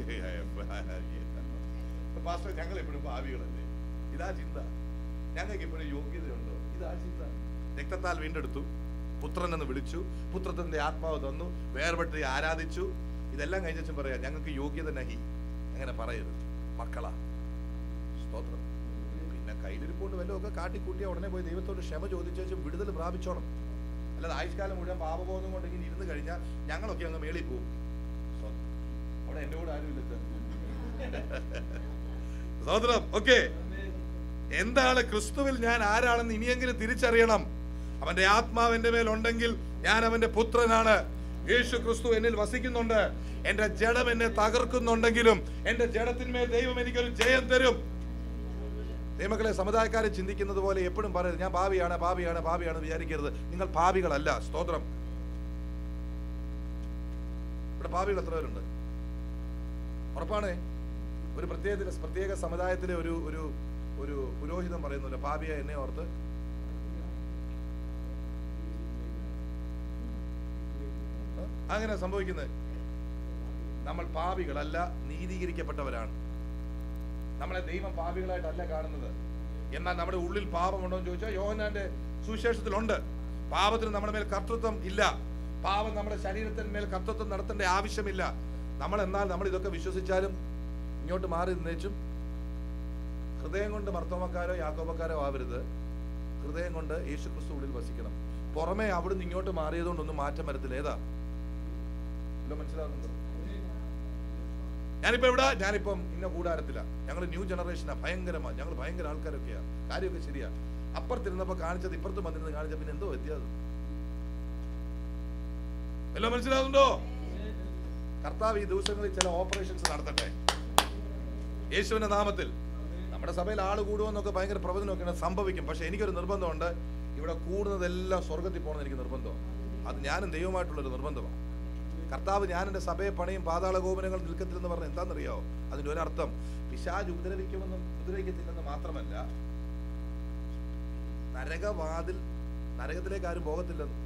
Speaker 1: പാസ്റ്റർ ഞങ്ങൾ എപ്പോഴും ഭാവികളല്ലേ ഇതാ ചിന്ത ഞങ്ങൾക്ക് ഇപ്പോഴും യോഗ്യതയുണ്ടോ ഇതാ ചിന്ത രക്തത്താൽ വീണ്ടെടുത്തു പുത്രൻ എന്ന് വിളിച്ചു പുത്രത്തിന്റെ ആത്മാവ് തന്നു വേർപെട്ട് ആരാധിച്ചു ഇതെല്ലാം കഴിഞ്ഞ പറയാം ഞങ്ങൾക്ക് യോഗ്യത നഹി അങ്ങനെ പറയരുത് മക്കളാ സ്തോത്രം പിന്നെ കയ്യിലിരിപ്പോണ്ട് വല്ലതൊക്കെ കാട്ടിക്കൂട്ടിയ ഉടനെ പോയി ദൈവത്തോട് ക്ഷമ ചോദിച്ചു വിടുതൽ പ്രാപിച്ചോണം അല്ലാതെ ആയുഷ്കാലം മുഴുവൻ പാപബോധം കൊണ്ട് ഇങ്ങനെ ഇരുന്ന് കഴിഞ്ഞാൽ ഞങ്ങളൊക്കെ അങ്ങ് മേളിൽ പോകും സ്തോത്രം. അവിടെ എൻ്റെ കൂടെ ആരും ഇല്ല സ്തോത്രം ഓക്കെ എന്താണ് ക്രിസ്തുവിൽ ഞാൻ ആരാണെന്ന് ഇനിയെങ്കിലും തിരിച്ചറിയണം അവന്റെ ആത്മാവ് എന്റെ മേൽ ഉണ്ടെങ്കിൽ ഞാൻ അവന്റെ പുത്രനാണ് യേശു ക്രിസ്തു എന്നിൽ വസിക്കുന്നുണ്ട് എന്റെ ജഡം എന്നെ തകർക്കുന്നുണ്ടെങ്കിലും എന്റെ ജഡത്തിന്മേൽ ദൈവം എനിക്കൊരു ജയം തരും ദൈവമക്കളെ സമുദായക്കാരെ ചിന്തിക്കുന്നത് പോലെ എപ്പോഴും പറയരുത് ഞാൻ ഭാവിയാണ് ഭാവിയാണ് ഭാവിയാണ് വിചാരിക്കരുത് നിങ്ങൾ ഭാവികളല്ല സ്തോത്രം ഇവിടെ ഭാവികൾ എത്ര പേരുണ്ട് ഉറപ്പാണേ ഒരു പ്രത്യേക പ്രത്യേക സമുദായത്തിലെ ഒരു ഒരു ഒരു പുരോഹിതൻ പറയുന്നില്ല ഭാവിയ എന്നെ ഓർത്ത് ഏ? അങ്ങനെ സംഭവിക്കുന്നത് നമ്മൾ പാപികളല്ല നീതീകരിക്കപ്പെട്ടവരാണ് നമ്മളെ ദൈവം പാപികളായിട്ടല്ല കാണുന്നത് എന്നാൽ നമ്മുടെ ഉള്ളിൽ പാപമുണ്ടോ എന്ന് ചോദിച്ചാൽ യോഹനാന്റെ സുവിശേഷത്തിലുണ്ട് പാപത്തിന് നമ്മുടെ മേൽ കർത്തൃത്വം ഇല്ല പാപം നമ്മുടെ ശരീരത്തിന്മേൽ കർത്തൃത്വം നടത്തേണ്ട ആവശ്യമില്ല നമ്മൾ എന്നാൽ നമ്മൾ ഇതൊക്കെ വിശ്വസിച്ചാലും ഇങ്ങോട്ട് മാറി നിന്നേച്ചും ഹൃദയം കൊണ്ട് മർത്തോമക്കാരോ യാക്കോബക്കാരോ ആവരുത് ഹൃദയം കൊണ്ട് യേശു ക്രിസ്തു ഉള്ളിൽ വസിക്കണം പുറമെ അവിടുന്ന് ഇങ്ങോട്ട് മാറിയതുകൊണ്ടൊന്നും മാറ്റം വരത്തില്ല ഏതാ വല്ലതും മനസ്സിലാകുന്നുണ്ടോ ഞാനിപ്പോ എവിടെ ഞാനിപ്പം ഇന്ന കൂടാരത്തില ഞങ്ങൾ ന്യൂ ജനറേഷനാ ഭയങ്കരമാ ഞങ്ങൾ ഭയങ്കര ആൾക്കാരൊക്കെയാ കാര്യമൊക്കെ ശരിയാ അപ്പുറത്തിരുന്നപ്പോ കാണിച്ചത് ഇപ്പുറത്ത് വന്നിരുന്ന് കാണിച്ച പിന്നെ എന്തോ വ്യത്യാസം എല്ലാം മനസ്സിലാകുന്നുണ്ടോ കർത്താവ് ഈ ദിവസങ്ങളിൽ ചില ഓപ്പറേഷൻസ് നടത്തട്ടെ യേശുവിന്റെ നാമത്തിൽ നമ്മുടെ സഭയിൽ ആള് കൂടുമെന്നൊക്കെ ഭയങ്കര പ്രവചനമൊക്കെ സംഭവിക്കും പക്ഷെ എനിക്കൊരു നിർബന്ധമുണ്ട് ഇവിടെ കൂടുന്നതെല്ലാം സ്വർഗത്തിൽ പോകണമെന്ന് എനിക്ക് നിർബന്ധമാണ് അത് ഞാനും ദൈവമായിട്ടുള്ളൊരു നിർബന്ധമാണ് കർത്താവ് ഞാൻ എൻ്റെ സഭയെ പണിയും പാതാള ഗോപുരങ്ങൾ നിൽക്കത്തില്ലെന്ന് പറഞ്ഞ എന്താണെന്നറിയാവോ അതിൻ്റെ ഒരർത്ഥം പിശാജ് ഉപദ്രവിക്കുമെന്നും ഉപദ്രവിക്കത്തില്ലെന്ന് മാത്രമല്ല നരകവാതിൽ നരകത്തിലേക്ക് ആരും പോകത്തില്ലെന്ന്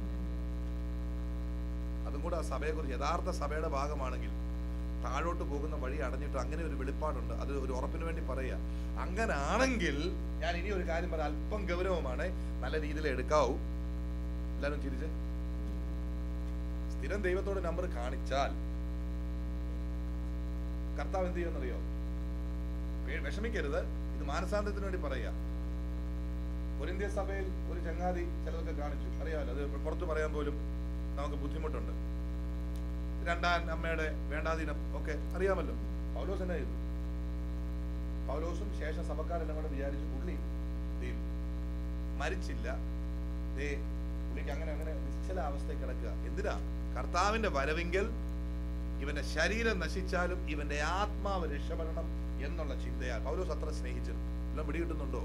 Speaker 1: അതും കൂടെ ആ സഭയെക്കുറിച്ച് യഥാർത്ഥ സഭയുടെ ഭാഗമാണെങ്കിൽ താഴോട്ട് പോകുന്ന വഴി അടഞ്ഞിട്ട് അങ്ങനെ ഒരു വെളിപ്പാടുണ്ട് അത് ഒരു ഉറപ്പിന് വേണ്ടി പറയുക അങ്ങനെ ആണെങ്കിൽ ഞാൻ ഇനി ഒരു കാര്യം പറയാം അല്പം ഗൗരവമാണ് നല്ല രീതിയിൽ എടുക്കാവൂ എല്ലാവരും ചിരിച്ചേ സ്ഥിരം ദൈവത്തോട് നമ്പർ കാണിച്ചാൽ കർത്താവ് എന്ത് ചെയ്യുമെന്നറിയോ പേ- വിഷമിക്കരുത് ഇത് മാനസാന്തരത്തിന് വേണ്ടി പറയുക ഒരിന്ത്യ സഭയിൽ ഒരു ചങ്ങാതി ചിലതൊക്കെ കാണിച്ചു അറിയാമല്ലോ അത് പുറത്ത് പറയാൻ പോലും നമുക്ക് ബുദ്ധിമുട്ടുണ്ട് രണ്ടാം അമ്മയുടെ വേണ്ടാതീനം ഒക്കെ അറിയാമല്ലോ പൗലോസ് എന്നാ ചെയ്തു പൗലോസും ശേഷം സഭക്കാരെല്ലാം കൂടെ വിചാരിച്ചു പുള്ളി ദേ മരിച്ചില്ല ദേ പുള്ളിക്ക് അങ്ങനെ അങ്ങനെ നിശ്ചല അവസ്ഥയിൽ കിടക്കുക എന്തിനാ കർത്താവിന്റെ വരവെങ്കിൽ ഇവന്റെ ശരീരം നശിച്ചാലും ഇവന്റെ ആത്മാവ് രക്ഷപ്പെടണം എന്നുള്ള ചിന്തയാൽ പൗലോസ് അത്ര സ്നേഹിച്ചത് എല്ലാം പിടികിട്ടുന്നുണ്ടോ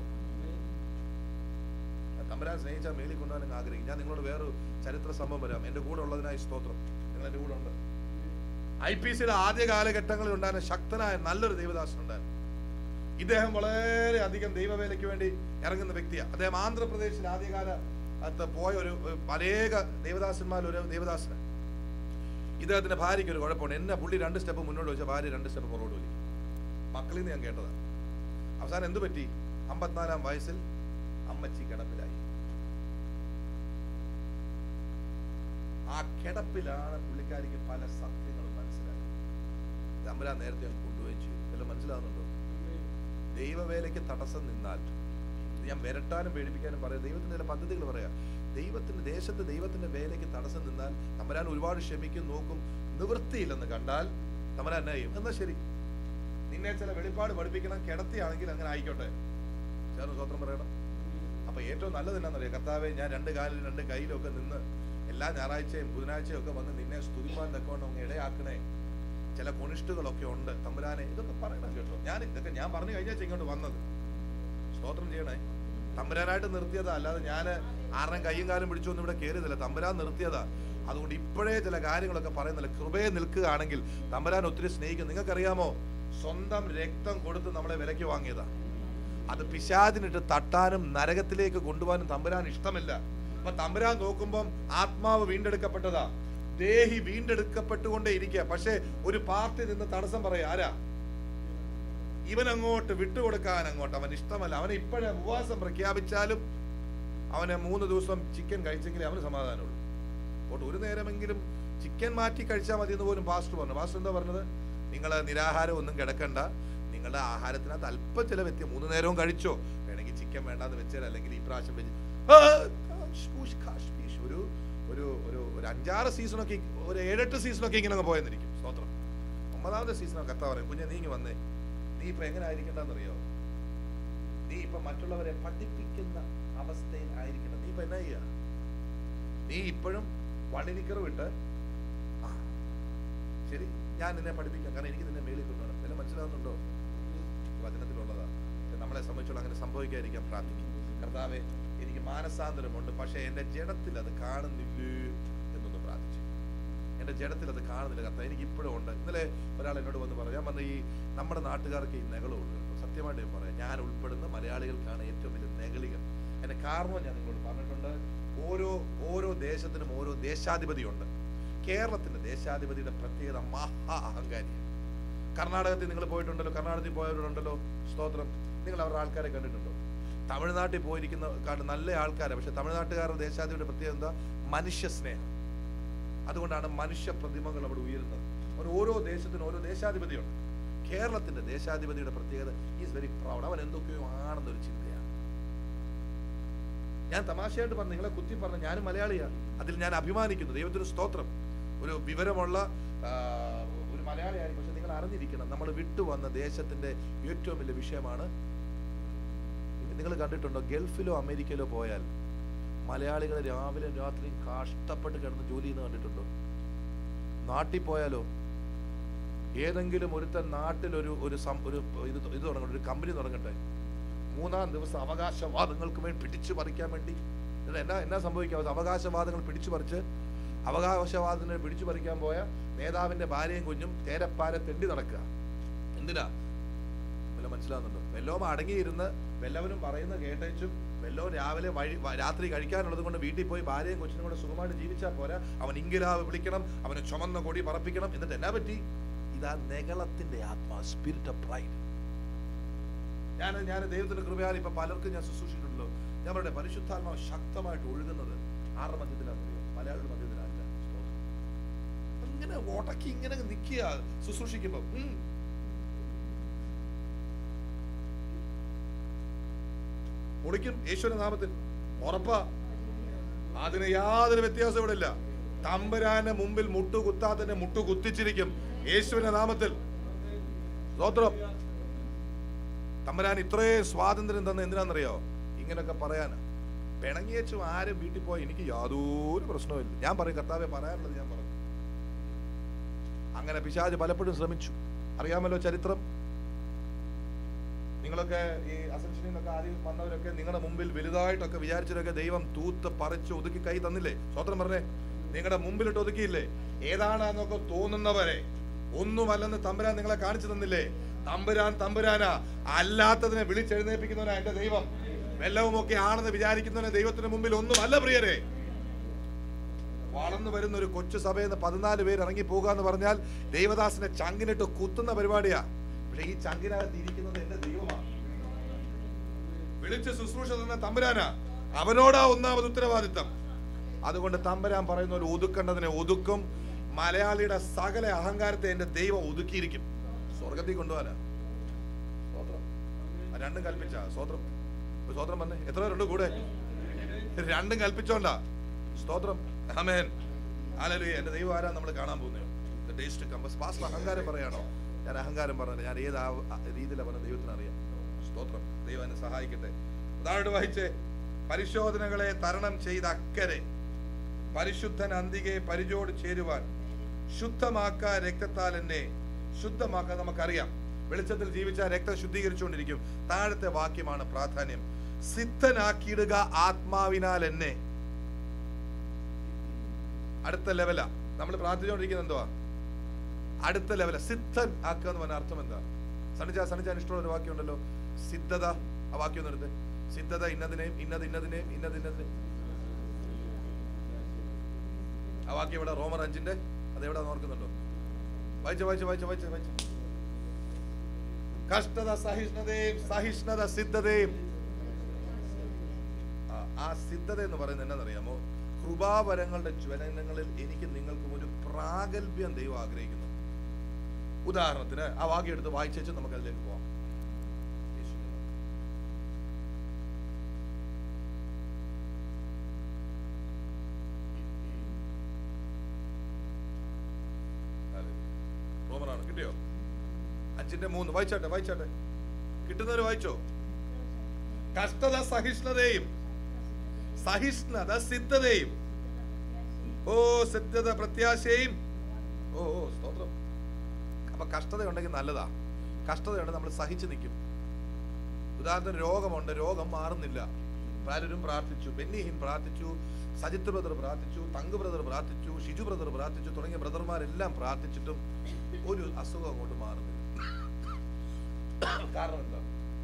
Speaker 1: തമ്പരാൻ സ്നേഹിച്ചാൽ മേളിൽ കൊണ്ടുപോകാൻ ആഗ്രഹിക്കും ഞാൻ നിങ്ങളോട് വേറൊരു ചരിത്ര സംഭവം വരാം എന്റെ കൂടെ ഉള്ളതിനായി സ്തോത്രം നിങ്ങൾ എന്റെ കൂടെ ഉണ്ട് ഐ പി സിയുടെ ആദ്യ കാലഘട്ടങ്ങളിൽ ഉണ്ടായിരുന്ന ശക്തനായ നല്ലൊരു ദേവദാസൻ ഉണ്ടായിരുന്നു ഇദ്ദേഹം വളരെ അധികം ദൈവവേലയ്ക്ക് വേണ്ടി ഇറങ്ങുന്ന വ്യക്തിയാണ് അദ്ദേഹം ആന്ധ്രാപ്രദേശിൽ ആദ്യകാല അത്ത് പോയ ഒരു ഒരു അനേക ദേവദാസന്മാരിൽ ഒരു ദേവദാസന് ഇദ്ദേഹത്തിന്റെ ഭാര്യയ്ക്ക് ഒരു കുഴപ്പമുണ്ട് എന്നെ പുള്ളി രണ്ട് സ്റ്റെപ്പ് മുന്നോട്ട് വെച്ച ഭാര്യ രണ്ട് സ്റ്റെപ്പ് പുറകോട്ട് വലിക്കും മക്കളിൽ നിന്ന് ഞാൻ കേട്ടതാണ് അവസാനം എന്ത് പറ്റി അമ്പത്തിനാലാം വയസ്സിൽ അമ്മച്ചി കിടപ്പിലായി ആ കിടപ്പിലാണ് പുള്ളിക്കാരിക്ക് പല സത്യങ്ങളും മനസ്സിലായത് തമ്പുരാൻ നേരത്തെ അങ്ങ് കൊണ്ടുപോയി ചെയ്തു എല്ലാം മനസ്സിലാകുന്നുണ്ടോ ദൈവവേലയ്ക്ക് തടസ്സം നിന്നാൽ ഇത് ഞാൻ വിരട്ടാനും പേടിപ്പിക്കാനും പറയാം ദൈവത്തിന്റെ ചില പദ്ധതികൾ പറയാം ദൈവത്തിന്റെ ദേശത്ത് ദൈവത്തിന്റെ വേലയ്ക്ക് തടസ്സം നിന്നാൽ തമ്പുരാൻ ഒരുപാട് ക്ഷമിക്കും നോക്കും നിവൃത്തിയില്ലെന്ന് കണ്ടാൽ തമ്പുരാൻ എന്നാ ചെയ്യും എന്നാ ശരി നിന്നെ ചില വെളിപ്പാട് പഠിപ്പിക്കണം കിടത്തിയാണെങ്കിൽ അങ്ങനെ ആയിക്കോട്ടെ ചേർന്ന് സ്വത്രം പറയണം അപ്പൊ ഏറ്റവും നല്ലത് എന്നാന്നറിയാം കർത്താവെ ഞാൻ രണ്ട് കാലിൽ രണ്ട് കയ്യിലും ഒക്കെ നിന്ന് എല്ലാ ഞായറാഴ്ചയും ബുധനാഴ്ചയും ഒക്കെ വന്ന് നിന്നെ സ്തുതിപ്പാൻ തക്കവണ്ണം അങ്ങ് ഇടയാക്കണേ ചില കൊണിഷ്ടുകളൊക്കെ ഉണ്ട് തമ്പുരാനെ ഇതൊക്കെ പറയണം കേട്ടോ ഞാൻ ഇതൊക്കെ ഞാൻ പറഞ്ഞു കഴിഞ്ഞാൽ ഇങ്ങോട്ട് വന്നത് സ്തോത്രം ചെയ്യണേ തമ്പുരാനായിട്ട് നിർത്തിയതാ അല്ലാതെ ഞാൻ ആരുടെയും കയ്യും കാലും പിടിച്ചൊന്നും ഇവിടെ കയറിയതല്ല തമ്പുരാൻ നിർത്തിയതാ അതുകൊണ്ട് ഇപ്പോഴേ ചില കാര്യങ്ങളൊക്കെ പറയുന്നില്ല കൃപയെ നിൽക്കുകയാണെങ്കിൽ തമ്പുരാൻ ഒത്തിരി സ്നേഹിക്കും നിങ്ങൾക്കറിയാമോ സ്വന്തം രക്തം കൊടുത്ത് നമ്മളെ വിലയ്ക്ക് വാങ്ങിയതാ അത് പിശാചിനിട്ട് തട്ടാനും നരകത്തിലേക്ക് കൊണ്ടുപോകാനും തമ്പുരാൻ ഇഷ്ടമില്ല അപ്പൊ തമ്പുരാൻ നോക്കുമ്പം ആത്മാവ് വീണ്ടെടുക്കപ്പെട്ടതാ ദേഹി വീണ്ടെടുക്കപ്പെട്ടുകൊണ്ടേ ഇരിക്കുക പക്ഷേ ഒരു പാർട്ടി നിന്ന് തടസ്സം പറയാ ആരാ ഇവൻ അങ്ങോട്ട് വിട്ടുകൊടുക്കാൻ അങ്ങോട്ട് അവൻ ഇഷ്ടമല്ല അവനെ ഇപ്പോഴേ ഉപവാസം പ്രഖ്യാപിച്ചാലും അവനെ മൂന്ന് ദിവസം ചിക്കൻ കഴിച്ചെങ്കിലേ അവന് സമാധാനമുള്ളൂ അതുകൊണ്ട് ഒരു നേരമെങ്കിലും ചിക്കൻ മാറ്റി കഴിച്ചാൽ മതി എന്ന് പോലും പാസ്റ്റർ പറഞ്ഞു പാസ്റ്റർ എന്താ പറഞ്ഞത് നിങ്ങൾ നിരാഹാരം ഒന്നും കിടക്കണ്ട നിങ്ങളുടെ ആഹാരത്തിനകത്ത് അല്പം ചില വ്യത്യം മൂന്ന് നേരവും കഴിച്ചോ വേണമെങ്കിൽ ചിക്കൻ വേണ്ടാന്ന് വെച്ചാൽ അല്ലെങ്കിൽ ഈ പ്രാവശ്യം വെച്ച് ആ, ഷൂഷ് ഖാഷ് പീഷ്. ഒരു ഒരു ഒരു ഒരു അഞ്ചാറ് സീസണൊക്കെ ഒരു ഏഴെട്ട് സീസണൊക്കെ ഇങ്ങനെ അങ്ങ് പോയെന്നിരിക്കും സ്തോത്രം ഒമ്പതാമത്തെ സീസണൊക്കെ കത്താ പറയും കുഞ്ഞെ നീ ഇങ്ങ് വന്നേ നീ ഇപ്പൊ എങ്ങനെ ആയിരിക്കണ്ടെന്നറിയോ നീ ഇപ്പൊ മറ്റുള്ളവരെ പഠിപ്പിക്കുന്ന അവസ്ഥയിൽ ആയിരിക്കണം നീ ഇപ്പൊ എന്നാ ചെയ്യാ നീ ഇപ്പോഴും വള്ളിനിക്കർ വിട്ട് ശരി ഞാൻ നിന്നെ പഠിപ്പിക്കാം കാരണം എനിക്ക് നിന്നെ മേളിൽ കൊണ്ടുവരണം എല്ലാം മനസ്സിലാവുന്നുണ്ടോ വചനത്തിലുള്ളതാ പക്ഷെ നമ്മളെ സംബന്ധിച്ചുള്ള അങ്ങനെ സംഭവിക്കാതിരിക്കാൻ പ്രാർത്ഥിക്കും കർത്താവെ എനിക്ക് മാനസാന്തരമുണ്ട് പക്ഷെ എൻ്റെ ജഡത്തിൽ അത് കാണുന്നില്ലേ എന്നൊന്ന് പ്രാർത്ഥിച്ചു എൻ്റെ ജഡത്തിൽ അത് കാണുന്നില്ല കർത്താവ് എനിക്ക് ഇപ്പോഴും ഉണ്ട് ഇന്നലെ ഒരാൾ എന്നോട് വന്ന് പറഞ്ഞു ഞാൻ പറഞ്ഞ ഈ നമ്മുടെ നാട്ടുകാർക്ക് ഈ നെകളുണ്ട് കേട്ടോ സത്യമായിട്ട് ഞാൻ പറയാം ഞാൻ ഉൾപ്പെടുന്ന മലയാളികൾക്കാണ് ഏറ്റവും വലിയ നെകളികൾ അതിന്റെ കാരണം ഞാൻ നിങ്ങളോട് പറഞ്ഞിട്ടുണ്ട് ഓരോ ഓരോ ദേശത്തിനും ഓരോ ദേശാധിപതിയുണ്ട് കേരളത്തിന്റെ ദേശാധിപതിയുടെ പ്രത്യേകത മഹാ അഹങ്കാരിയാണ് കർണാടകത്തിൽ നിങ്ങൾ പോയിട്ടുണ്ടല്ലോ കർണാടകത്തിൽ പോയവരുണ്ടല്ലോ സ്തോത്രം നിങ്ങൾ അവരുടെ ആൾക്കാരെ കണ്ടിട്ടുണ്ടോ തമിഴ്നാട്ടിൽ പോയിരിക്കുന്ന കാട് നല്ല ആൾക്കാരെ പക്ഷെ തമിഴ്നാട്ടുകാരുടെ ദേശാധിപതിയുടെ പ്രത്യേകത എന്താ മനുഷ്യ സ്നേഹം അതുകൊണ്ടാണ് മനുഷ്യ പ്രതിമകൾ അവിടെ ഉയരുന്നത് അവൻ ഓരോ ദേശത്തിനും ഓരോ ദേശാധിപതിയുണ്ട് കേരളത്തിന്റെ ദേശാധിപതിയുടെ പ്രത്യേകത ഈസ് വെരി പ്രൗഡ് അവൻ എന്തൊക്കെയോ ആണെന്നൊരു ചിന്തയാണ് ഞാൻ തമാശയായിട്ട് പറഞ്ഞു നിങ്ങളെ കുത്തി പറഞ്ഞു ഞാനും മലയാളിയാണ് അതിൽ ഞാൻ അഭിമാനിക്കുന്നു ദൈവത്തിന് സ്തോത്രം ഒരു വിവരമുള്ള ആ, ഒരു മലയാളിയായി പക്ഷെ നിങ്ങൾ അറിഞ്ഞിരിക്കണം നമ്മൾ വിട്ടുവന്ന ദേശത്തിന്റെ ഏറ്റവും വലിയ വിഷയമാണ് നിങ്ങൾ കണ്ടിട്ടുണ്ടോ ഗൾഫിലോ അമേരിക്കയിലോ പോയാൽ മലയാളികൾ രാവിലെ രാത്രി കഷ്ടപ്പെട്ട് കിടന്ന് ജോലി ചെയ്യുന്നത് കണ്ടിട്ടുണ്ടോ നാട്ടിൽ പോയാലോ ഏതെങ്കിലും ഒരുത്തൻ നാട്ടിലൊരു ഒരു സം- ഒരു ഇത് ഇത് തുടങ്ങട്ടെ ഒരു കമ്പനി തുടങ്ങട്ടെ മൂന്നാം ദിവസം അവകാശവാദങ്ങൾക്ക് വേണ്ടി പിടിച്ചു പറിക്കാൻ വേണ്ടി എന്നിട്ട് എന്നാ എന്നാ സംഭവിക്കാം അവകാശവാദങ്ങൾ പിടിച്ചു പറിച്ച് അവകാശവാദത്തിന് പിടിച്ചു പറിക്കാൻ പോയ നേതാവിന്റെ ഭാര്യയും കുഞ്ഞും തേരപ്പാരെ തെണ്ടി നടക്കുക എന്തിനാ വല്ല മനസ്സിലാവുന്നുണ്ടോ വെല്ലോം അടങ്ങിയിരുന്ന് വെല്ലവനും പറയുന്ന കേട്ടേച്ചും വെല്ലോ രാവിലെ വഴി വ- രാത്രി കഴിക്കാനുള്ളത് കൊണ്ട് വീട്ടിൽ പോയി ഭാര്യയും കൊച്ചിനും കൂടെ സുഖമായിട്ട് ജീവിച്ചാൽ പോരാ അവൻ ഇങ്കിലാവ് വിളിക്കണം അവന് ചുമന്ന കൊടി പറപ്പിക്കണം എന്നിട്ട് എന്നാ പറ്റി ഇതാ നെകളത്തിന്റെ ആത്മാ സ്പിരിറ്റ് ഓഫ് പ്രൈഡ് ഞാൻ ഞാൻ ദൈവത്തിന്റെ കൃപയാൽ ഇപ്പൊ പലർക്കും ഞാൻ ശുശ്രൂഷിച്ചിട്ടുണ്ടല്ലോ ഞാൻ പറയട്ടെ പരിശുദ്ധാത്മാവ് ശക്തമായിട്ട് ഒഴുകുന്നത് ആരുടെ മധ്യത്തിലാണെന്നറിയോ മലയാളിയുടെ മധ്യത്തിലല്ല സ്തോത്രം. ഇങ്ങനെ ഓട്ടക്കി ഇങ്ങനെ നിൽക്കുക ശുശ്രൂഷിക്കുമ്പോ ഉം. പൊളിക്കും യേശുവിന്റെ നാമത്തിൽ ഉറപ്പാ അതിന് യാതൊരു വ്യത്യാസം ഇവിടെ ഇല്ല തമ്പുരാന്റെ മുമ്പിൽ മുട്ടു കുത്താത്തന്നെ മുട്ടു കുത്തിച്ചിരിക്കും യേശുവിന്റെ നാമത്തിൽ സ്തോത്രം തമ്പുരാൻ ഇത്രയും സ്വാതന്ത്ര്യം തന്ന എന്തിനാണെന്നറിയോ ഇങ്ങനൊക്കെ പറയാനാ പിണങ്ങിയച്ചും ആരും വീട്ടിൽ പോയി എനിക്ക് യാതൊരു പ്രശ്നവുമില്ല ഞാൻ പറയും കർത്താവെ പറയാനുള്ളത് ഞാൻ പറഞ്ഞു അങ്ങനെ പിശാജ് പലപ്പോഴും ശ്രമിച്ചു അറിയാമല്ലോ ചരിത്രം നിങ്ങളൊക്കെ ഈ അസംഷനിൽ നിന്നൊക്കെ ആദ്യം വന്നവരൊക്കെ നിങ്ങളുടെ മുമ്പിൽ വലുതായിട്ടൊക്കെ വിചാരിച്ചവരൊക്കെ ദൈവം തൂത്ത് പറിച്ച് ഒതുക്കി കൈ തന്നില്ലേ സ്വത്രം പറഞ്ഞേ നിങ്ങളുടെ മുമ്പിലിട്ട് ഒതുക്കിയില്ലേ ഏതാണെന്നൊക്കെ തോന്നുന്നവരെ ഒന്നുമല്ലെന്ന് തമ്പുരാൻ നിങ്ങളെ കാണിച്ചു തന്നില്ലേ തമ്പുരാൻ തമ്പുരാനാ അല്ലാത്തതിനെ വിളിച്ചെഴുന്നേൽപ്പിക്കുന്നവനാ എന്റെ ദൈവം വെല്ലവും ഒക്കെ ആണെന്ന് വിചാരിക്കുന്നവനെ ദൈവത്തിന് മുമ്പിൽ ഒന്നുമല്ല പ്രിയരെ വളർന്നു വരുന്ന ഒരു കൊച്ചു സഭയിൽ നിന്ന് പതിനാല് പേര് ഇറങ്ങി പോകുക എന്ന് പറഞ്ഞാൽ ദൈവദാസിനെ ചങ്കിനിട്ട് കുത്തുന്ന പരിപാടിയാ പക്ഷെ ഈ ചങ്കിനകത്ത് ഇരിക്കുന്നത് എന്റെ ദൈവമാണ് വിളിച്ച് ശുശ്രൂഷ തന്ന തമ്പുരാനാ അവനോടാ ഒന്നാമത് ഉത്തരവാദിത്തം അതുകൊണ്ട് തമ്പുരാൻ പറയുന്ന ഒരു ഒതുക്കേണ്ടതിനെ ഒതുക്കും മലയാളിയുടെ സകല അഹങ്കാരത്തെ എന്റെ ദൈവം ഒതുക്കിയിരിക്കും സ്വർഗത്തിൽ കൊണ്ടുപോകാനാ സ്തോത്രം ആ രണ്ടും കൽപ്പിച്ച സ്തോത്രം ഒരു സ്തോത്രം വന്നേ എത്ര പേരുണ്ട് കൂടെ രണ്ടും കൽപ്പിച്ചോണ്ടാ സ്തോത്രം ആമേൻ ആലലു എന്റെ ദൈവം ആരാ നമ്മൾ കാണാൻ പോകുന്നത് ടേസ്റ്റ് കമ്പസ് പാസ്റ്റർ അഹങ്കാരം പറയാണോ ഞാൻ അഹങ്കാരം പറഞ്ഞത് ഞാൻ ഏത് ആ- ആ രീതിയിലാണ് പറഞ്ഞ ദൈവത്തിന് അറിയാം സ്തോത്രം ദൈവം എന്നെ സഹായിക്കട്ടെ ഉദാഹരണം വായിച്ചേ പരിശോധനകളെ തരണം ചെയ്ത അക്കരെ പരിശുദ്ധൻ അന്തികെ പരിചോട് ചേരുവാൻ ശുദ്ധമാക്ക രക്തത്താൽ എന്നെ ശുദ്ധമാക്കാൻ നമുക്കറിയാം വെളിച്ചത്തിൽ ജീവിച്ച രക്തം ശുദ്ധീകരിച്ചുകൊണ്ടിരിക്കും താഴത്തെ വാക്യമാണ് പ്രാധാന്യം സിദ്ധനാക്കിയിടുക ആത്മാവിനാൽ എന്നെ അടുത്ത ലെവലാ നമ്മൾ പ്രാർത്ഥിച്ചുകൊണ്ടിരിക്കുന്നത് എന്തുവാ അടുത്ത ലെവല സിദ്ധൻ ആക്കുക എന്ന് പറഞ്ഞ അർത്ഥം എന്താ സണിച്ച സണിച്ചാൻ ഇഷ്ടമുള്ള ഒരു വാക്യം ഉണ്ടല്ലോ സിദ്ധത ആ വാക്യം ഒന്ന് എടുത്ത് സിദ്ധത ഇന്നതിനെയും ഇന്നത് ഇന്നതിനെയും ഇന്നത് ഇന്നതിനെയും ആ വാക്യം ഇവിടെ റോമർ അഞ്ചിന്റെ അതെവിടെ ഓർക്കുന്നുണ്ടോ വായിച്ച വായിച്ച വായിച്ച വായിച്ച വായിച്ച കഷ്ടത സഹിഷ്ണുതയും സഹിഷ്ണുത സിദ്ധതയും ആ, ആ സിദ്ധത എന്ന് പറയുന്നത് എന്നറിയാമോ കൃപാവരങ്ങളുടെ ജ്വലനങ്ങളിൽ എനിക്ക് നിങ്ങൾക്കും ഒരു പ്രാഗൽഭ്യം ദൈവം ആഗ്രഹിക്കുന്നു ഉദാഹരണത്തിന് ആ വാക്യം എടുത്ത് വായിച്ചു നമുക്ക് അതിലേക്ക് പോവാം യേശുവിന്റെ നാമത്തിൽ. അതെ. റോമറാണ് കിട്ടിയോ അഞ്ചിന്റെ മൂന്ന് വായിച്ചാട്ടെ വായിച്ചാട്ടെ കിട്ടുന്നവര് വായിച്ചോ കഷ്ടത സഹിഷ്ണുതയും സഹിഷ്ണുത സിദ്ധതയും ഓ സിദ്ധത പ്രത്യാശയും ഓ ഓ സ്തോത്രം അപ്പൊ കഷ്ടതയുണ്ടെങ്കിൽ നല്ലതാ കഷ്ടതയുണ്ട് നമ്മൾ സഹിച്ചു നിൽക്കും ഉദാഹരണത്തിന് രോഗമുണ്ട് രോഗം മാറുന്നില്ല പലരും പ്രാർത്ഥിച്ചു ബെന്നിഹിൻ പ്രാർത്ഥിച്ചു സജിത്ത് ബ്രദർ പ്രാർത്ഥിച്ചു തങ്ക് ബ്രദർ പ്രാർത്ഥിച്ചു ഷിജു ബ്രദർ പ്രാർത്ഥിച്ചു തുടങ്ങിയ ബ്രദർമാരെല്ലാം പ്രാർത്ഥിച്ചിട്ടും ഒരു അസുഖം അങ്ങോട്ട് മാറുന്നില്ല കാരണം എന്താ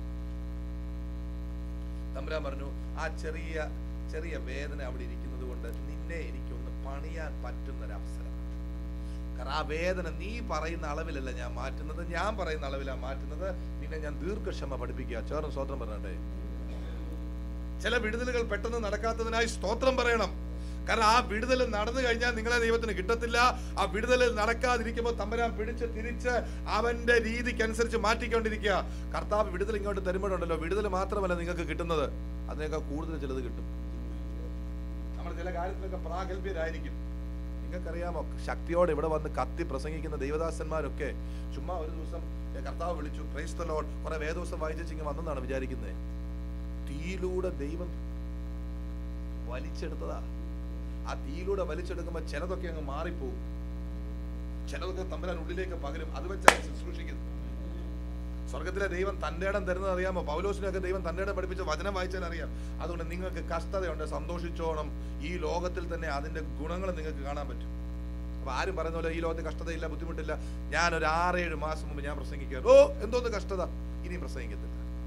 Speaker 1: തമ്പുരാൻ പറഞ്ഞു ആ ചെറിയ ചെറിയ വേദന അവിടെ ഇരിക്കുന്നത് കൊണ്ട് നിന്നെ എനിക്കൊന്ന് പണിയാൻ പറ്റുന്ന ഒരു അവസരം കാരണം ആ വേദന നീ പറയുന്ന അളവിലല്ല ഞാൻ മാറ്റുന്നത് ഞാൻ പറയുന്ന അളവിലാണ് മാറ്റുന്നത് നിന്നെ ഞാൻ ദീർഘക്ഷമ പഠിപ്പിക്കുക ചേർന്ന് സ്തോത്രം പറഞ്ഞേ ചില വിടുതലുകൾ പെട്ടെന്ന് നടക്കാത്തതിനായി സ്തോത്രം പറയണം കാരണം ആ വിടുതൽ നടന്നു കഴിഞ്ഞാൽ നിങ്ങളെ ദൈവത്തിന് കിട്ടത്തില്ല ആ വിടുതൽ നടക്കാതിരിക്കുമ്പോൾ തമ്പരാൻ പിടിച്ച് തിരിച്ച് അവന്റെ രീതിക്കനുസരിച്ച് മാറ്റിക്കൊണ്ടിരിക്കുക കർത്താവ് വിടുതൽ ഇങ്ങോട്ട് തരുമ്പോഴുണ്ടല്ലോ വിടുതൽ മാത്രമല്ല നിങ്ങൾക്ക് കിട്ടുന്നത് അതിനേക്കാൾ കൂടുതൽ ചിലത് കിട്ടും നമ്മൾ ചില കാര്യത്തിലൊക്കെ പ്രാഗൽഭ്യരായിരിക്കും നിങ്ങൾക്കറിയാമോ ശക്തിയോടെ ഇവിടെ വന്ന് കത്തി പ്രസംഗിക്കുന്ന ദൈവദാസന്മാരൊക്കെ ചുമ്മാ ഒരു ദിവസം ഏ, കർത്താവ് വിളിച്ചു ക്രൈസ്തലോൺ കുറെ വേദോസം വായിച്ചിങ്ങനെ വന്നെന്നാണ് വിചാരിക്കുന്നത് തീയിലൂടെ ദൈവം വലിച്ചെടുത്തതാ ആ തീയിലൂടെ വലിച്ചെടുക്കുമ്പോൾ ചിലതൊക്കെ അങ്ങ് മാറിപ്പോകും ചിലതൊക്കെ തമ്പുരാൻ ഉള്ളിലേക്ക് പകരും അത് വെച്ചാണ് ശുശ്രൂഷിക്കുന്നത് സ്വർഗത്തിലെ ദൈവം തന്റെ ഇടം തരുന്നത് അറിയാമോ പൗലോസിനൊക്കെ ദൈവം തന്റെ ഇടം പഠിപ്പിച്ച വചനം വായിച്ചാൽ അറിയാം അതുകൊണ്ട് നിങ്ങൾക്ക് കഷ്ടതയുണ്ട് സന്തോഷിച്ചോണം ഈ ലോകത്തിൽ തന്നെ അതിന്റെ ഗുണങ്ങൾ നിങ്ങൾക്ക് കാണാൻ പറ്റും അപ്പൊ ആരും പറയുന്ന പോലെ ഈ ലോകത്ത് കഷ്ടതയില്ല ബുദ്ധിമുട്ടില്ല ഞാൻ ഒരു ആറേഴ് മാസം മുമ്പ് ഞാൻ പ്രസംഗിക്കുക ഓ എന്തോന്ന് കഷ്ടത ഇനിയും പ്രസംഗിക്കത്തില്ല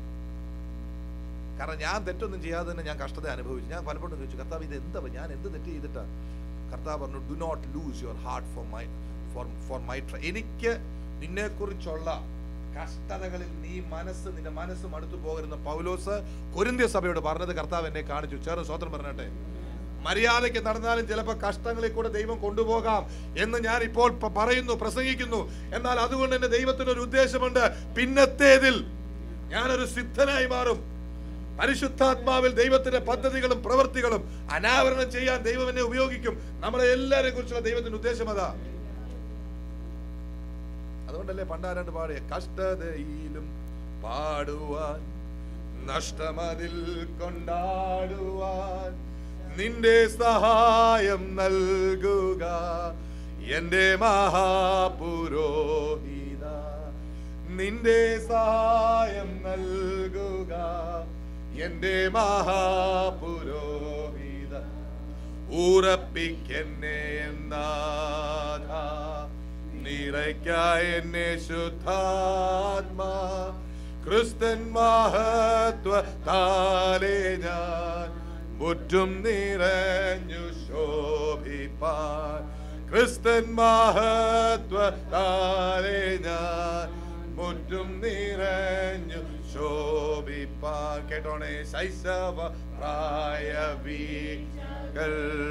Speaker 1: കാരണം ഞാൻ തെറ്റൊന്നും ചെയ്യാതെ തന്നെ ഞാൻ കഷ്ടത അനുഭവിച്ചു ഞാൻ പലപ്പോഴും ചോദിച്ചു കർത്താവ് ഇത് എന്താ ഞാൻ എന്ത് തെറ്റ് ചെയ്തിട്ടാ കർത്താവ് പറഞ്ഞു do not lose your heart for my for for my ട്ര എനിക്ക് നിന്നെക്കുറിച്ചുള്ള കഷ്ടതകളിൽ നീ മനസ്സ് നിന്റെ മനസ്സ് മടുത്തു പോകരുന്ന പൗലോസ് കൊരിന്ത്യ സഭയോട് പറഞ്ഞത് കർത്താവ് എന്നെ കാണിച്ചു ചേർന്ന് സ്വതന്ത്രം പറഞ്ഞട്ടെ മര്യാദയ്ക്ക് നടന്നാലും ചിലപ്പോൾ കഷ്ടങ്ങളിൽ കൂടെ ദൈവം കൊണ്ടുപോകാം എന്ന് ഞാൻ ഇപ്പോൾ പ- പറയുന്നു പ്രസംഗിക്കുന്നു എന്നാൽ അതുകൊണ്ട് എന്റെ ദൈവത്തിന് ഒരു ഉദ്ദേശമുണ്ട് പിന്നത്തേതിൽ ഞാനൊരു സിദ്ധനായി മാറും പരിശുദ്ധാത്മാവിൽ ദൈവത്തിന്റെ പദ്ധതികളും പ്രവൃത്തികളും അനാവരണം ചെയ്യാൻ ദൈവം എന്നെ ഉപയോഗിക്കും നമ്മളെ എല്ലാരെ കുറിച്ചുള്ള ദൈവത്തിന്റെ ഉദ്ദേശം അതാ അതുകൊണ്ടല്ലേ പണ്ടാരാണ്ട് പാടിയ കഷ്ടതയിലും പാടുവാൻ നഷ്ടമതിൽ കൊണ്ടാടുവാൻ നിന്റെ സഹായം നൽകുക എന്റെ മഹാപുരോഹിത നിന്റെ സഹായം നൽകുക എന്റെ മഹാപുരോഹിത ഉറപ്പിക്കെന്നെ എന്നാഥ നിറയ്ക്ക എന്നെ ശുദ്ധാത്മാ ക്രിസ്തൻ മഹത്വത്താലേ ഞാൻ മുറ്റും നിറഞ്ഞു ശോഭിപ്പാൻ ക്രിസ്തൻ മഹത്വത്താലേ ഞാൻ മുറ്റും നിറഞ്ഞു ശോഭിപ്പാൻ കേട്ടോണേ ശൈശവ പ്രായവീകൾ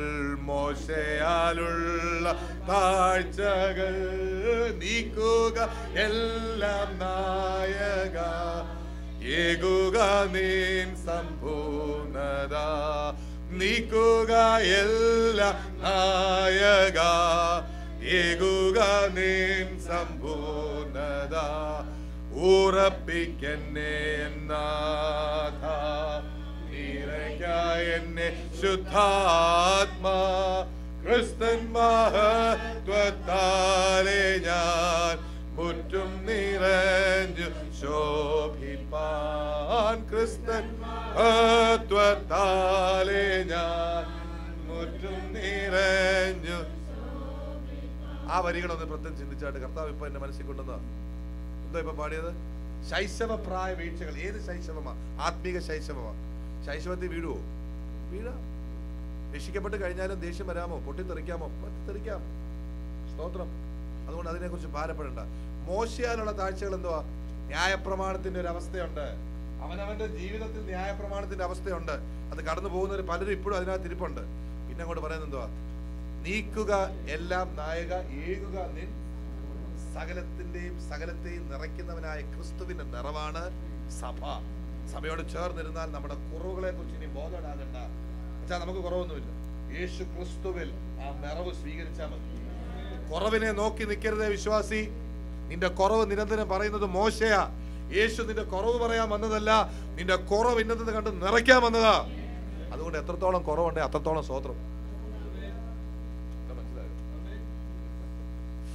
Speaker 1: മോശയാലുള്ള താഴ്ചകൾ നീക്കുക എല്ലാം നായക ഏകുക നീൻ സമ്പൂർണത നീക്കുക എല്ലാം നായക ഏകുക നീൻ സമ്പൂർണത ഉറപ്പിക്കെന്നെ നാഥ നിറയ്ക്ക എന്നെ ശുദ്ധാത്മാ ക്രിസ്തൻ മഹത്വത്താലെ ഞാൻ മുറ്റും നിറഞ്ഞു ശോഭിപ്പാൻ ക്രിസ്തൻ മഹത്വത്താലെ ഞാൻ മുറ്റും നിറഞ്ഞു ആ വരികളൊന്ന് പ്രത്യേകം ചിന്തിച്ചാട്ട് കർത്താവ് ഇപ്പൊ എന്റെ മനസ്സിൽ കൊണ്ടുവന്ന എന്തോ ഇപ്പൊ പാടിയത് ശൈശവ പ്രായ വീഴ്ചകൾ ഏത് ശൈശവമാ ആത്മീക ശൈശവമാ ശൈശവത്തിൽ വീഴുവോ വീഴാം രക്ഷിക്കപ്പെട്ട് കഴിഞ്ഞാലും ദേഷ്യം വരാമോ പൊട്ടിത്തെറിക്കാമോ പൊട്ടിത്തെറിക്കാം സ്തോത്രം അതുകൊണ്ട് അതിനെക്കുറിച്ച് ഭാരപ്പെടേണ്ട മോശയാലുള്ള താഴ്ചകൾ എന്തുവാ ന്യായപ്രമാണത്തിന്റെ ഒരു അവസ്ഥയുണ്ട് അവനവന്റെ ജീവിതത്തിൽ ന്യായപ്രമാണത്തിന്റെ അവസ്ഥയുണ്ട് അത് കടന്നു പോകുന്നവർ പലരും ഇപ്പോഴും അതിനകത്ത് ഇരിപ്പുണ്ട് പിന്നെ അങ്ങോട്ട് പറയുന്നത് എന്തുവാ നീക്കുക എല്ലാം നായക ഏകുക നിൻ സകലത്തിന്റെയും സകലത്തെയും നിറയ്ക്കുന്നവനായ ക്രിസ്തുവിന്റെ നിറവാണ് സഭ സഭയോട് ചേർന്നിരുന്നാൽ നമ്മുടെ കുറവുകളെ കുറിച്ച് ഇനി ബോധമുണ്ടാകണ്ട വെച്ചാൽ നമുക്ക് കുറവൊന്നുമില്ല യേശു ക്രിസ്തുവിൽ ആ നിറവ് സ്വീകരിച്ചാൽ മതി കുറവിനെ നോക്കി നിൽക്കരുതേ വിശ്വാസി നിന്റെ കുറവ് നിരന്തരം പറയുന്നത് മോശയാ യേശു നിന്റെ കുറവ് പറയാൻ വന്നതല്ല നിന്റെ കുറവ് ഇന്നത്തെ കണ്ട് നിറയ്ക്കാൻ വന്നതാ അതുകൊണ്ട് എത്രത്തോളം കുറവുണ്ട് അത്രത്തോളം സ്വോത്രം ഇപ്പൊ മനസ്സിലായോ?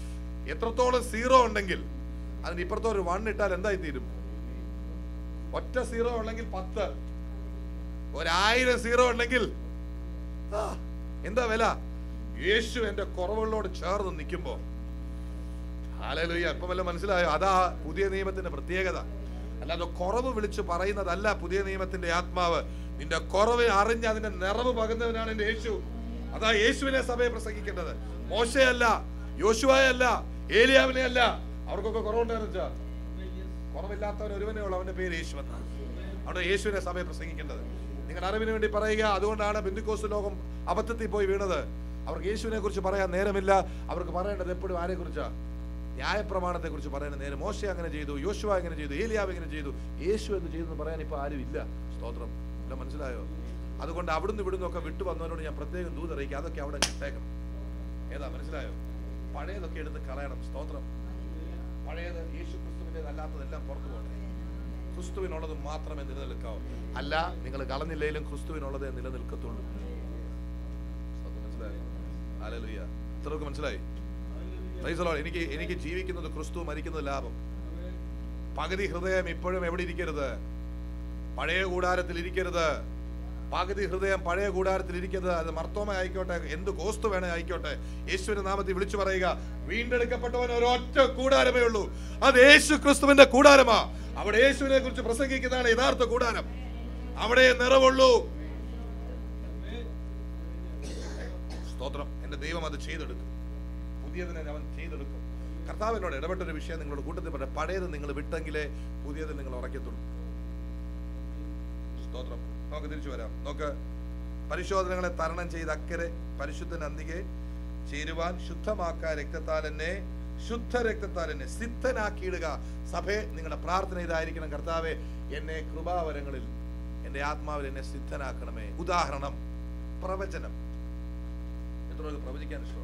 Speaker 1: എത്രത്തോളം സീറോ ഉണ്ടെങ്കിൽ അതിന് ഇപ്പുറത്തെ ഒരു വൺ ഇട്ടാൽ എന്തായി തീരും ഒറ്റ സീറോ ഉണ്ടെങ്കിൽ പത്ത് ഒരായിരം സീറോ ഉണ്ടെങ്കിൽ ആ, എന്താ വില യേശു എന്റെ കുറവുകളോട് ചേർന്ന് നിൽക്കുമ്പോ ഹാലലുയ്യ ഇപ്പൊ വല്ല മനസ്സിലായോ അതാ പുതിയ നിയമത്തിന്റെ പ്രത്യേകത അല്ലാതെ കുറവ് വിളിച്ച് പറയുന്നതല്ല പുതിയ നിയമത്തിന്റെ ആത്മാവ് നിന്റെ കുറവ് അറിഞ്ഞ് അതിന്റെ നിറവ് പകുന്നവനാണ് എന്റെ യേശു അതാ യേശുവിനെ സഭയെ പ്രസംഗിക്കേണ്ടത് മോശയല്ല യോശുവായല്ല ഏലിയാവിനെ അല്ല അവർക്കൊക്കെ കുറവുണ്ടായിരുന്നു വെച്ചാ കുറവില്ലാത്തവൻ ഒരുവനേ ഉള്ളൂ അവന്റെ പേര് യേശു എന്നാണ് അവിടെ യേശുവിനെ സഭയെ പ്രസംഗിക്കേണ്ടത് നിങ്ങളുടെ അറിവിന് വേണ്ടി പറയുക അതുകൊണ്ടാണ് ബന്ധുക്കോസ് ലോകം അബദ്ധത്തിൽ പോയി വീണത് അവർക്ക് യേശുവിനെ കുറിച്ച് പറയാൻ നേരമില്ല അവർക്ക് പറയേണ്ടത് എപ്പോഴും ആരെ കുറിച്ചാ ന്യായപ്രമാണത്തെ കുറിച്ച് പറയാൻ നേരം മോശ അങ്ങനെ ചെയ്തു യോശുവ അങ്ങനെ ചെയ്തു ഏലിയാവ് എങ്ങനെ ചെയ്തു യേശു എന്ന് ചെയ്തു എന്ന് പറയാൻ ഇപ്പൊ ആരും ഇല്ല സ്തോത്രം ഇല്ല മനസ്സിലായോ അതുകൊണ്ട് അവിടുന്ന് ഇവിടുന്ന് ഒക്കെ വിട്ടു വന്നവരോട് ഞാൻ പ്രത്യേകം ദൂതറിയിക്കുക അതൊക്കെ അവിടെ കിട്ടേക്കണം ഏതാ മനസ്സിലായോ പഴയതൊക്കെ എടുത്ത് കളയണം സ്തോത്രം പഴയത് യേശു ക്രിസ്തുവിൻ്റെതല്ലാത്തതെല്ലാം പുറത്തു പോകണം ക്രിസ്തുവിനുള്ളത് മാത്രമേ നിലനിൽക്കാവൂ അല്ല നിങ്ങൾ കളഞ്ഞില്ലെങ്കിലും ക്രിസ്തുവിനുള്ളതേ നിലനിൽക്കത്തുള്ളൂ സ്തോത്രം മനസ്സിലായോ ഹല്ലേലൂയ ഇത്രയൊക്കെ മനസ്സിലായി Praise the Lord. എനിക്ക് എനിക്ക് ജീവിക്കുന്നത് ക്രിസ്തു മരിക്കുന്നത് ലാഭം പകുതി ഹൃദയം ഇപ്പോഴും എവിടെ ഇരിക്കരുത് പഴയ കൂടാരത്തിൽ ഇരിക്കരുത് പകുതി ഹൃദയം പഴയ കൂടാരത്തിൽ ഇരിക്കരുത് അത് മർത്തോമ ആയിക്കോട്ടെ എന്ത് കോസ്തു വേണേ ആയിക്കോട്ടെ യേശുവിന്റെ നാമത്തിൽ വിളിച്ചു പറയുക വീണ്ടെടുക്കപ്പെട്ടവൻ ഒരൊറ്റ കൂടാരമേ ഉള്ളൂ അത് യേശു ക്രിസ്തുവിന്റെ കൂടാരമാ അവിടെ യേശുവിനെ കുറിച്ച് പ്രസംഗിക്കുന്നതാണ് യഥാർത്ഥ കൂടാരം അവിടെ നിറവുള്ളൂ സ്തോത്രം എന്റെ ദൈവം അത് ചെയ്തെടുക്കും പുതിയതിനെ അവൻ ചെയ്തെടുക്കും കർത്താവിനോട് ഇടപെട്ടൊരു വിഷയം നിങ്ങളുടെ കൂട്ടത്തിൽ പറഞ്ഞ പഴയത് നിങ്ങൾ വിട്ടെങ്കിലേ പുതിയത് നിങ്ങൾ ഉറക്കത്തുള്ളൂ സ്തോത്രം നമുക്ക് തിരിച്ചു വരാം നോക്ക് പരിശോധനകളെ തരണം ചെയ്ത് അക്കരെ പരിശുദ്ധൻ അന്തികെ ചേരുവാൻ ശുദ്ധമാക്കാൻ രക്തത്താൽ എന്നെ ശുദ്ധ രക്തത്താൽ എന്നെ സിദ്ധനാക്കിയിടുക സഭയെ നിങ്ങളുടെ പ്രാർത്ഥന ഇതായിരിക്കണം കർത്താവെ എന്നെ കൃപാവരങ്ങളിൽ എന്റെ ആത്മാവിൽ എന്നെ സിദ്ധനാക്കണമേ ഉദാഹരണം പ്രവചനം എത്ര പേർക്ക് പ്രവചിക്കാൻ ഇഷ്ടമാണ്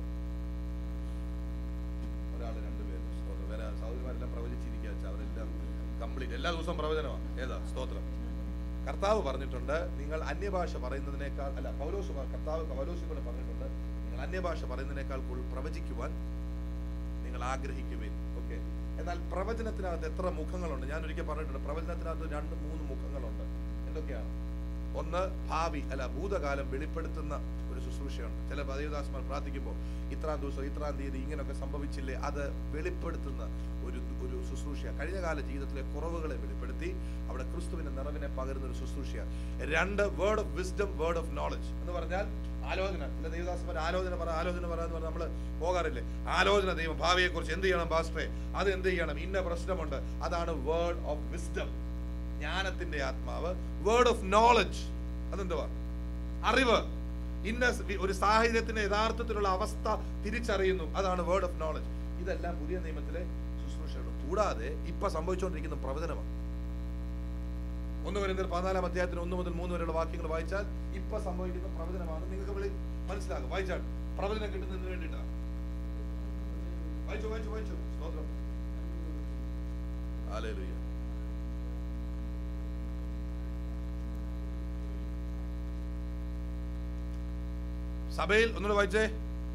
Speaker 1: ഒരാൾ രണ്ടുപേര് സ്തോത്രം വേറെ സൗകര്യമാരെല്ലാം പ്രവചിച്ചിരിക്കുക വെച്ചാൽ അവരെല്ലാം കംപ്ലീറ്റ് എല്ലാ ദിവസവും പ്രവചനമാണ് ഏതാ സ്തോത്രം കർത്താവ് പറഞ്ഞിട്ടുണ്ട് നിങ്ങൾ അന്യഭാഷ പറയുന്നതിനേക്കാൾ അല്ല പൗലോസ് പ- കർത്താവ് പൗലോസിനോട് പറഞ്ഞിട്ടുണ്ട് നിങ്ങൾ അന്യഭാഷ പറയുന്നതിനേക്കാൾ കൂടുതൽ പ്രവചിക്കുവാൻ നിങ്ങൾ ആഗ്രഹിക്കുവിൻ ഓക്കെ എന്നാൽ പ്രവചനത്തിനകത്ത് എത്ര മുഖങ്ങളുണ്ട് ഞാൻ ഒരിക്കൽ പറഞ്ഞിട്ടുണ്ട് പ്രവചനത്തിനകത്ത് രണ്ട് മൂന്ന് മുഖങ്ങളുണ്ട് എന്തൊക്കെയാണ് ഒന്ന് ഭാവി അല്ല ഭൂതകാലം വെളിപ്പെടുത്തുന്ന ഒരു ശുശ്രൂഷയുണ്ട് ചില ദേവദാസന്മാർ പ്രാർത്ഥിക്കുമ്പോൾ ഇത്രാം ദിവസം ഇത്രാം തീയതി ഇങ്ങനെയൊക്കെ സംഭവിച്ചില്ലേ അത് വെളിപ്പെടുത്തുന്ന ഒരു ഒരു ശുശ്രൂഷ കഴിഞ്ഞ കാല ജീവിതത്തിലെ കുറവുകളെ വെളിപ്പെടുത്തി അവിടെ ക്രിസ്തുവിന്റെ നിറവിനെ പകരുന്ന ഒരു ശുശ്രൂഷ രണ്ട് word of wisdom word of knowledge എന്ന് പറഞ്ഞാൽ ആലോചന ചില ദേവദാസന്മാർ ആലോചന പറ ആലോചന പറ എന്ന് പറഞ്ഞാൽ നമ്മൾ പോകാറില്ലേ ആലോചന ദൈവം ഭാവിയെ കുറിച്ച് എന്ത് ചെയ്യണം പാസ്റ്ററെ അത് എന്ത് ചെയ്യണം ഇന്ന പ്രശ്നമുണ്ട് അതാണ് വേർഡ് ഓഫ് വിസ്ഡം ജ്ഞാനത്തിന്റെ ആത്മാവ് വേർഡ് ഓഫ് നോളജ് അതെന്തുവാ അറിവ് ഇന്ന സ് വി- ഒരു സാഹചര്യത്തിന്റെ യഥാർത്ഥത്തിലുള്ള അവസ്ഥ തിരിച്ചറിയുന്നു അതാണ് വേർഡ് ഓഫ് നോളജ് ഇതെല്ലാം പുതിയ നിയമത്തിലെ ശുശ്രൂഷകൾ കൂടാതെ ഇപ്പൊ സംഭവിച്ചുകൊണ്ടിരിക്കുന്ന പ്രവചനമാണ് ഒന്ന് വരുന്ന പതിനാലാം അധ്യായത്തിന് ഒന്ന് മുതൽ മൂന്ന് വരെയുള്ള വാക്യങ്ങൾ വായിച്ചാൽ ഇപ്പൊ സംഭവിക്കുന്ന പ്രവചനമാണ് നിങ്ങൾക്ക് വിളി മനസ്സിലാകും വായിച്ചാൽ പ്രവചനം കിട്ടുന്നതിന് വേണ്ടിയിട്ടാണ് വായിച്ചു വായിച്ചു വായിച്ചു സ്തോത്രം ഹല്ലേലൂയ സഭയിൽ ഒന്നുകൂടെ വായിച്ചേ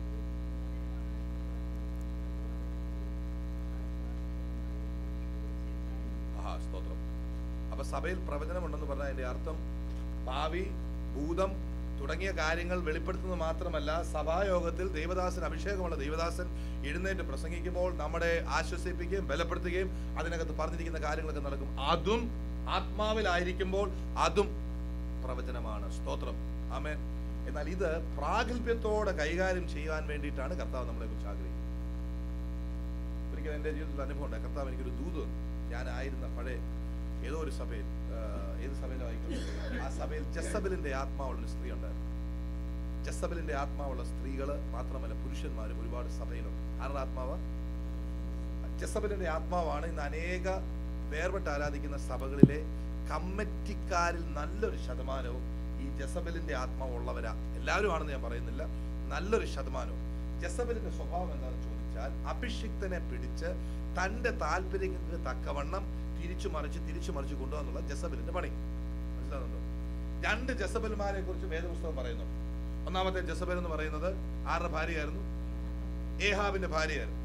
Speaker 1: ആഹാ സ്തോത്രം അപ്പൊ സഭയിൽ പ്രവചനമുണ്ടെന്ന് പറഞ്ഞാൽ അതിന്റെ അർത്ഥം ഭാവി ഭൂതം തുടങ്ങിയ കാര്യങ്ങൾ വെളിപ്പെടുത്തുന്നത് മാത്രമല്ല സഭായോഗത്തിൽ ദൈവദാസൻ അഭിഷേകമുള്ള ദൈവദാസൻ എഴുന്നേറ്റ് പ്രസംഗിക്കുമ്പോൾ നമ്മളെ ആശ്വസിപ്പിക്കുകയും ബലപ്പെടുത്തുകയും അതിനകത്ത് പറഞ്ഞിരിക്കുന്ന കാര്യങ്ങളൊക്കെ നടക്കും അതും ആത്മാവിലായിരിക്കുമ്പോൾ അതും പ്രവചനമാണ് സ്തോത്രം ആമേൻ എന്നാൽ ഇത് പ്രാഗൽഭ്യത്തോടെ കൈകാര്യം ചെയ്യാൻ വേണ്ടിയിട്ടാണ് കർത്താവ് നമ്മളെ കുറിച്ച് ആഗ്രഹിക്കുന്നത് ഒരിക്കൽ എൻ്റെ ജീവിതത്തിൽ അനുഭവം ഉണ്ടായി കർത്താവ് എനിക്കൊരു ദൂത് തന്നു. ഞാനായിരുന്ന പഴയ ഏതോ ഒരു സഭയിൽ ആ, ഏത് സഭയിലായിക്കോട്ടെ ആ സഭയിൽ ജസബലിന്റെ ആത്മാവുള്ള ഒരു സ്ത്രീ ഉണ്ടായിരുന്നു ജസബലിന്റെ ആത്മാവുള്ള സ്ത്രീകള് മാത്രമല്ല പുരുഷന്മാരും ഒരുപാട് സഭയിലുണ്ട് ആരുടെ ആത്മാവ് ജസബലിന്റെ ആത്മാവാണ് ഇന്ന് അനേക വേർപെട്ട് ആരാധിക്കുന്ന സഭകളിലെ കമ്മിറ്റിക്കാരിൽ നല്ലൊരു ശതമാനവും ഈ ജസബലിന്റെ ആത്മാവുള്ളവരാ എല്ലാവരും ആണെന്ന് ഞാൻ പറയുന്നില്ല നല്ലൊരു ശതമാനവും ജസബലിന്റെ സ്വഭാവം എന്താണെന്ന് ചോദിച്ചാൽ അഭിഷിക്തനെ പിടിച്ച് തന്റെ താല്പര്യങ്ങൾക്ക് തക്കവണ്ണം തിരിച്ചു മറിച്ച് തിരിച്ചു മറിച്ച് കൊണ്ടുപോകാന്നുള്ള ജസബലിന്റെ പണി മനസ്സിലാകുന്നുണ്ടോ രണ്ട് ജസബൽമാരെ കുറിച്ച് വേദപുസ്തകം പറയുന്നു ഒന്നാമത്തെ ജസബൽ എന്ന് പറയുന്നത് ആരുടെ ഭാര്യയായിരുന്നു ഏഹാബിന്റെ ഭാര്യയായിരുന്നു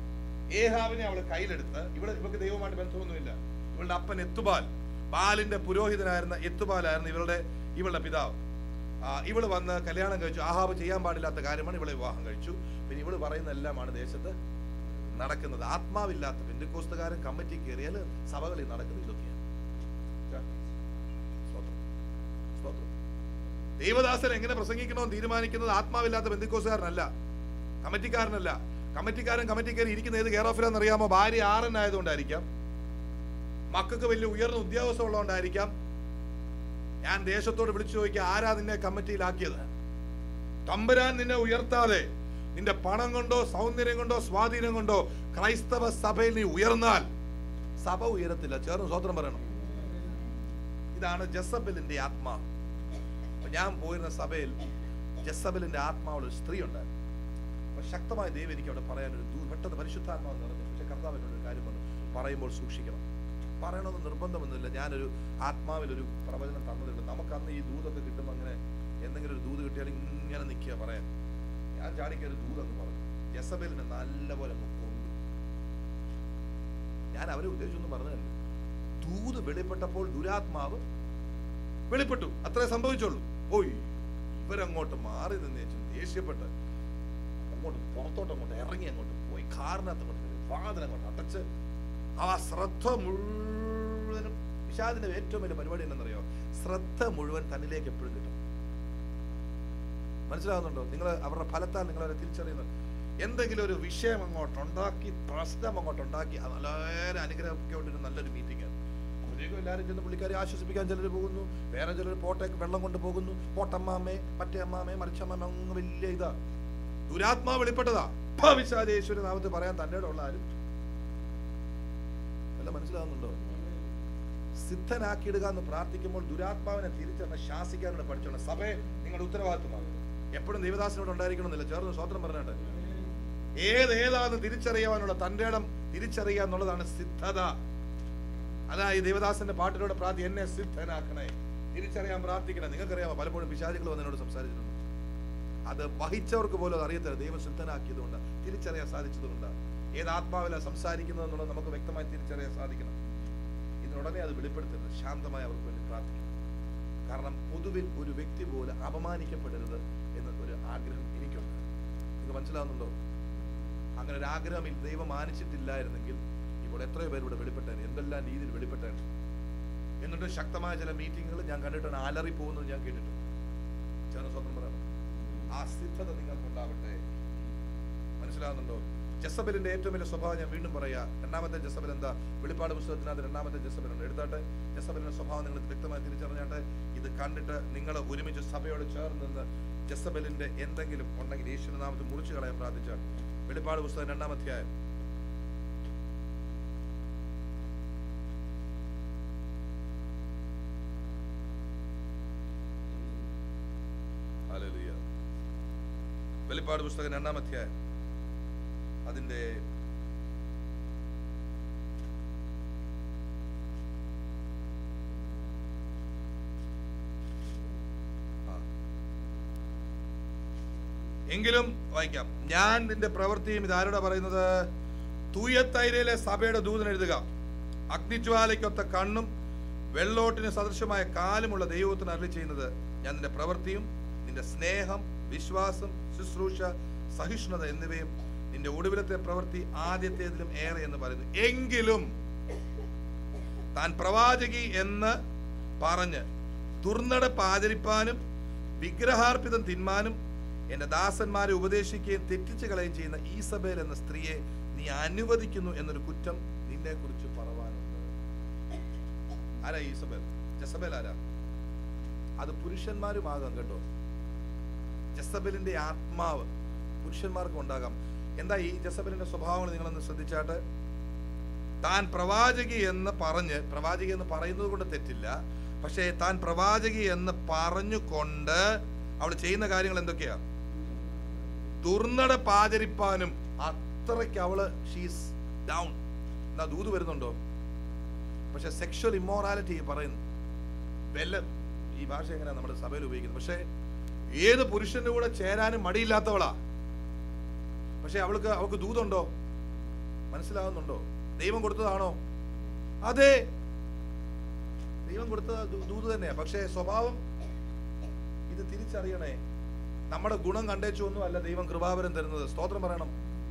Speaker 1: ഏഹാവിനെ അവൾ കയ്യിലെടുത്ത് ഇവിടെ ഇവർക്ക് ദൈവമായിട്ട് ബന്ധമൊന്നുമില്ല ഇവളുടെ അപ്പൻ എത്തുബാൽ ബാലിന്റെ പുരോഹിതനായിരുന്ന എത്തുബാലായിരുന്നു ഇവളുടെ ഇവളുടെ പിതാവ് ആ, ഇവള് വന്ന് കല്യാണം കഴിച്ചു ആഹാബ് ചെയ്യാൻ പാടില്ലാത്ത കാര്യമാണ് ഇവളെ വിവാഹം കഴിച്ചു പിന്നെ ഇവള് പറയുന്ന എല്ലാമാണ് ദേശത്ത് നടക്കുന്നത് ആത്മാവില്ലാത്ത ബന്ധുക്കോസ്തുകാരൻ കമ്മിറ്റി കയറിയാൽ സഭകളിൽ നടക്കുന്നത് ഇതൊക്കെയാണ് സ്തോത്രം. സ്തോത്രം. ദൈവദാസൻ എങ്ങനെ പ്രസംഗിക്കണമെന്ന് തീരുമാനിക്കുന്നത് ആത്മാവില്ലാത്ത ബന്ധുക്കോസുകാരനല്ല കമ്മിറ്റിക്കാരനല്ല കമ്മിറ്റിക്കാരൻ കമ്മിറ്റിക്കാരൻ ഇരിക്കുന്ന ഏത് കെയർ ഓഫിലാന്ന് അറിയാമോ ഭാര്യ ആറനായതുകൊണ്ടായിരിക്കാം മക്കൾക്ക് വലിയ ഉയർന്ന ഉദ്യോഗസ്ഥം ഉള്ളതുകൊണ്ടായിരിക്കാം ഞാൻ ദേശത്തോട് വിളിച്ചു ചോദിക്കുക ആരാ നിന്നെ കമ്മിറ്റിയിലാക്കിയത് തമ്പുരാൻ നിന്നെ ഉയർത്താതെ നിന്റെ പണം കൊണ്ടോ സൗന്ദര്യം കൊണ്ടോ സ്വാധീനം കൊണ്ടോ ക്രൈസ്തവ സഭയിൽ നീ ഉയർന്നാൽ സഭ ഉയരത്തില്ല ചേർന്ന് സ്വതന്ത്രം പറയണം ഇതാണ് ജസബലിന്റെ ആത്മാവ് അപ്പൊ ഞാൻ പോയിരുന്ന സഭയിൽ ജസബലിന്റെ ആത്മാവുള്ള ഒരു സ്ത്രീ ഉണ്ടായിരുന്നു അപ്പൊ ശക്തമായ ദൈവം എനിക്ക് അവിടെ പറയാൻ ഒരു ദൂ- പെട്ടെന്ന് പരിശുദ്ധാത്മാവ് നിറഞ്ഞു പക്ഷെ കർത്താവ് എന്നോട് ഒരു കാര്യം പറഞ്ഞു പറയുമ്പോൾ സൂക്ഷിക്കണം പറയണമെന്ന് നിർബന്ധമൊന്നുമില്ല ഞാനൊരു ആത്മാവിൽ ഒരു പ്രവചനം തന്നതുണ്ട് നമുക്ക് അന്ന് ഈ ദൂതൊക്കെ കിട്ടുമ്പോൾ അങ്ങനെ എന്തെങ്കിലും ഒരു ദൂത് കിട്ടിയാൽ ഇങ്ങനെ നിൽക്കുക പറയാൻ ഞാൻ ചാടിക്ക് ഒരു ദൂതെന്ന് പറഞ്ഞു ജസബലിന് നല്ലപോലെ മുക്കുണ്ട് ഞാൻ അവരെ ഉദ്ദേശിച്ചൊന്നും പറഞ്ഞതല്ല ദൂത് വെളിപ്പെട്ടപ്പോൾ ദുരാത്മാവ് വെളിപ്പെട്ടു അത്രേ സംഭവിച്ചുള്ളൂ ഓയ് ഇവരങ്ങോട്ട് മാറി നിന്നേച്ചു ദേഷ്യപ്പെട്ട് അങ്ങോട്ട് പുറത്തോട്ട് അങ്ങോട്ട് ഇറങ്ങി അങ്ങോട്ട് പോയി കാറിനകത്ത് അങ്ങോട്ട് കയറി, വാതിലങ്ങോട്ട് അടച്ച് ആ ശ്രദ്ധ മുഴുവനും വിഷാദിന്റെ ഏറ്റവും വലിയ പരിപാടി എന്തെന്നറിയോ ശ്രദ്ധ മുഴുവൻ തന്നിലേക്ക് എപ്പോഴും കിട്ടും മനസ്സിലാവുന്നുണ്ടോ നിങ്ങൾ അവരുടെ ഫലത്താൽ നിങ്ങൾ അവരെ തിരിച്ചറിയുന്നത് എന്തെങ്കിലും ഒരു വിഷയം അങ്ങോട്ട് ഉണ്ടാക്കി പ്രശ്നം അങ്ങോട്ട് ഉണ്ടാക്കി അത് വളരെ അനുഗ്രഹമൊക്കെ ഉള്ളൊരു നല്ലൊരു മീറ്റിംഗ് ആണ് അപ്പോഴേക്കും എല്ലാവരും ചെന്ന് പുള്ളിക്കാരെ ആശ്വസിപ്പിക്കാൻ ചിലർ പോകുന്നു വേറെ ചിലർ പോട്ടേക്ക് വെള്ളം കൊണ്ട് പോകുന്നു പോട്ടമ്മാമേ മറ്റേ അമ്മാമേ മറിച്ചമ്മാമേ അങ്ങ് വലിയ ഇതാ ദുരാത്മാവ് വെളിപ്പെട്ടതാ യേശുവിന്റെ നാമത്തിൽ പറയാൻ തന്റെ ഉള്ള ആരും വല്ല മനസ്സിലാവുന്നുണ്ടോ സിദ്ധനാക്കിയിടുക എന്ന് പ്രാർത്ഥിക്കുമ്പോൾ ദുരാത്മാവിനെ തിരിച്ചറിഞ്ഞ ശാസിക്കാനോട് പഠിച്ചോണം സഭയെ നിങ്ങളുടെ ഉത്തരവാദിത്വമാണ് എപ്പോഴും ദൈവദാസനോട് ഉണ്ടായിരിക്കണമെന്നില്ല ചേർന്ന് സ്വത്രം പറഞ്ഞിട്ട് ഏത് ഏതാന്ന് തിരിച്ചറിയാനുള്ള തന്റെ ഇടം തിരിച്ചറിയുക എന്നുള്ളതാണ് സിദ്ധത അതാ ഈ ദേവദാസന്റെ പാട്ടിലൂടെ പ്രാർത്ഥി എന്നെ സിദ്ധനാക്കണേ തിരിച്ചറിയാൻ പ്രാർത്ഥിക്കണം നിങ്ങൾക്കറിയാമോ പലപ്പോഴും പിശാചികൾ വന്ന് എന്നോട് സംസാരിച്ചിട്ടുണ്ട് അത് വഹിച്ചവർക്ക് പോലും അത് അറിയത്തില്ല ദൈവം സിദ്ധനാക്കിയതുകൊണ്ട് തിരിച്ചറിയാൻ സാധിച്ചതുകൊണ്ട് ഏത് ആത്മാവില സംസാരിക്കുന്നത് എന്നുള്ളത് നമുക്ക് വ്യക്തമായി തിരിച്ചറിയാൻ സാധിക്കണം ഇതിനുടനെ അത് വെളിപ്പെടുത്തരുത് ശാന്തമായി അവർക്ക് വേണ്ടി പ്രാർത്ഥിക്കണം കാരണം പൊതുവിൽ ഒരു വ്യക്തി പോലെ അപമാനിക്കപ്പെടരുത് എന്ന ഒരു ആഗ്രഹം എനിക്കുണ്ട് നിങ്ങൾക്ക് മനസ്സിലാവുന്നുണ്ടോ അങ്ങനെ ഒരു ആഗ്രഹം ഈ ദൈവം മാനിച്ചിട്ടില്ലായിരുന്നെങ്കിൽ ഇപ്പോൾ എത്രയോ പേര് ഇവിടെ വെളിപ്പെട്ടേനെ എന്തെല്ലാം രീതിയിൽ വെളിപ്പെട്ടേനെ എന്നിട്ട് ശക്തമായ ചില മീറ്റിങ്ങുകൾ ഞാൻ കണ്ടിട്ടാണ് അലറി പോകുന്നത് ഞാൻ കേട്ടിട്ടുണ്ട് ചേർന്ന് സ്വന്തം പറയണം ആ സിദ്ധത നിങ്ങൾക്കുണ്ടാവട്ടെ മനസ്സിലാവുന്നുണ്ടോ ജസബലിന്റെ ഏറ്റവും വലിയ സ്വഭാവം ഞാൻ വീണ്ടും പറയാ രണ്ടാമത്തെ ജസബൽ എന്താ വെളിപ്പാട് പുസ്തകത്തിനകത്ത് രണ്ടാമത്തെ ജസബൽ ഉണ്ട് എടുത്താട്ടെ ജസബലിന്റെ സ്വഭാവം നിങ്ങൾ വ്യക്തമായി തിരിച്ചറിഞ്ഞാട്ടെ ഇത് കണ്ടിട്ട് നിങ്ങൾ ഒരുമിച്ച് സഭയോട് ചേർന്ന് നിന്ന് ജസബലിന്റെ എന്തെങ്കിലും ഉണ്ടെങ്കിൽ യേശുവിന്റെ നാമത്തിൽ മുറിച്ചു കളയാൻ പ്രാർത്ഥിച്ചാൽ വെളിപ്പാട് പുസ്തകം രണ്ടാം അധ്യായം ഹല്ലേലൂയ. വെളിപ്പാട് പുസ്തകം രണ്ടാം അധ്യായം അതിന്റെ ആ. എങ്കിലും വായിക്കാം ഞാൻ നിന്റെ പ്രവൃത്തിയും ഇതാരോടാ പറയുന്നത് തൂയത്തൈരയിലെ സഭയുടെ ദൂതൻ എഴുതുക അഗ്നിജ്വാലയ്ക്കൊത്ത കണ്ണും വെള്ളോട്ടിന് സദൃശമായ കാലുമുള്ള ദൈവത്തിന് അരളി ചെയ്യുന്നത് ഞാൻ നിന്റെ പ്രവൃത്തിയും നിന്റെ സ്നേഹം വിശ്വാസം ശുശ്രൂഷ സഹിഷ്ണുത എന്നിവയും നിന്റെ ഒടുവിലത്തെ പ്രവൃത്തി ആദ്യത്തേതിലും ഏറെ എന്ന് പറയുന്നു എങ്കിലും താൻ പ്രവാചകി എന്ന് പറഞ്ഞ് ദുർനടപ്പ് ആചരിപ്പാനും വിഗ്രഹാർപ്പിതം തിന്മാനും എന്റെ ദാസന്മാരെ ഉപദേശിക്കുകയും തെറ്റിച്ചു കളയുകയും ചെയ്യുന്ന ഈസബേൽ എന്ന സ്ത്രീയെ നീ അനുവദിക്കുന്നു എന്നൊരു കുറ്റം നിന്നെ കുറിച്ച് പറവാനുണ്ട് ആരാ ഈസബേൽ ജസബേൽ ആരാ അത് പുരുഷന്മാരുമാകാം കേട്ടോ ജസബലിന്റെ ആത്മാവ് പുരുഷന്മാർക്കും ഉണ്ടാകാം എന്താ ഈ ജസബലിന്റെ സ്വഭാവങ്ങൾ നിങ്ങളൊന്ന് ശ്രദ്ധിച്ചാട്ട് താൻ പ്രവാചകി എന്ന് പറഞ്ഞ് പ്രവാചകി എന്ന് പറയുന്നത് കൊണ്ട് തെറ്റില്ല പക്ഷേ താൻ പ്രവാചകി എന്ന് പറഞ്ഞുകൊണ്ട് അവൾ ചെയ്യുന്ന കാര്യങ്ങൾ എന്തൊക്കെയാ ദുർനടപ്പ് ആചരിപ്പാനും അത്രയ്ക്ക് അവള് ഷീസ് ഡൗൺ എന്നാ ദൂത് വരുന്നുണ്ടോ പക്ഷെ സെക്ഷൽ ഇമ്മോറാലിറ്റി പറയുന്നു വല്ല ഈ ഭാഷ എങ്ങനെയാ നമ്മുടെ സഭയിൽ ഉപയോഗിക്കുന്നത് പക്ഷേ ഏത് പുരുഷന്റെ കൂടെ ചേരാനും മടിയില്ലാത്തവളാ പക്ഷെ അവൾക്ക് അവൾക്ക് ദൂതുണ്ടോ മനസ്സിലാവുന്നുണ്ടോ ദൈവം കൊടുത്തതാണോ അതെ ദൈവം കൊടുത്ത ദൂ- ദൂത് തന്നെയാ പക്ഷേ സ്വഭാവം ഇത് തിരിച്ചറിയണേ നമ്മുടെ ഗുണം കണ്ടേച്ചു ഒന്നും അല്ല ദൈവം കൃപാവരം തരുന്നത് സ്തോത്രം പറയണം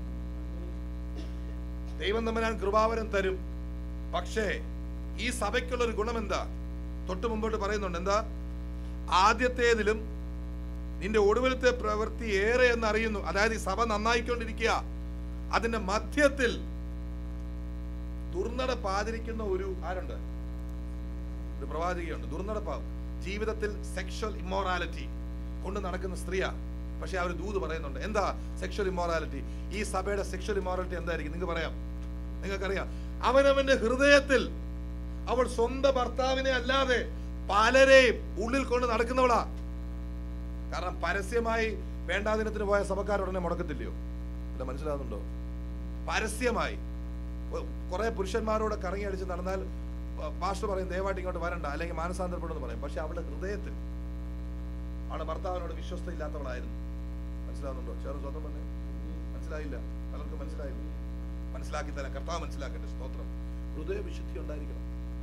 Speaker 1: ദൈവം തമ്മിലാൻ കൃപാവരം തരും പക്ഷേ ഈ സഭയ്ക്കുള്ള ഒരു ഗുണം എന്താ തൊട്ട് മുമ്പോട്ട് പറയുന്നുണ്ട് എന്താ ആദ്യത്തേതിലും നിന്റെ ഒടുവിലത്തെ പ്രവൃത്തി ഏറെ എന്ന് അറിയുന്നു അതായത് ഈ സഭ നന്നായിക്കൊണ്ടിരിക്കുക അതിന്റെ മധ്യത്തിൽ ദുർനടപ്പാതിരിക്കുന്ന ഒരു ആരുണ്ട് ഒരു പ്രവാചകയുണ്ട് ദുർനടപ്പാ ജീവിതത്തിൽ സെക്ഷൽ ഇമ്മോറാലിറ്റി കൊണ്ട് നടക്കുന്ന സ്ത്രീയാ പക്ഷെ ആ ഒരു ദൂത് പറയുന്നുണ്ട് എന്താ സെക്ഷൽ ഇമ്മോറാലിറ്റി ഈ സഭയുടെ സെക്ഷൽ ഇമ്മോറാലിറ്റി എന്തായിരിക്കും നിങ്ങൾക്ക് പറയാം നിങ്ങൾക്കറിയാം അവനവന്റെ ഹൃദയത്തിൽ അവൾ സ്വന്തം ഭർത്താവിനെ അല്ലാതെ പലരെയും ഉള്ളിൽ കൊണ്ട് നടക്കുന്നവളാ കാരണം പരസ്യമായി വേണ്ടാദിനത്തിന് പോയ സഭക്കാരുടനെ മുടക്കത്തില്ലയോ എന്താ മനസ്സിലാകുന്നുണ്ടോ പരസ്യമായി കുറെ പുരുഷന്മാരോട് കറങ്ങി അടിച്ച് നടന്നാൽ പ- പാസ്റ്റർ പറയും ദയവായിട്ട് ഇങ്ങോട്ട് വരണ്ട അല്ലെങ്കിൽ മാനസാന്തരപ്പെടുമെന്ന് പറയും പക്ഷെ അവളുടെ ഹൃദയത്തിൽ അവളുടെ ഭർത്താവിനോട് വിശ്വസ്ത ഇല്ലാത്തവളായിരുന്നു മനസ്സിലാവുന്നുണ്ടോ ചേർന്ന് സ്വന്തം പറഞ്ഞേ മനസ്സിലായില്ല പലർക്കും മനസ്സിലായില്ല മനസ്സിലാക്കി തരാം കർത്താവ് മനസ്സിലാക്കട്ടെ സ്തോത്രം ഹൃദയ വിശുദ്ധി ഉണ്ടായിരിക്കണം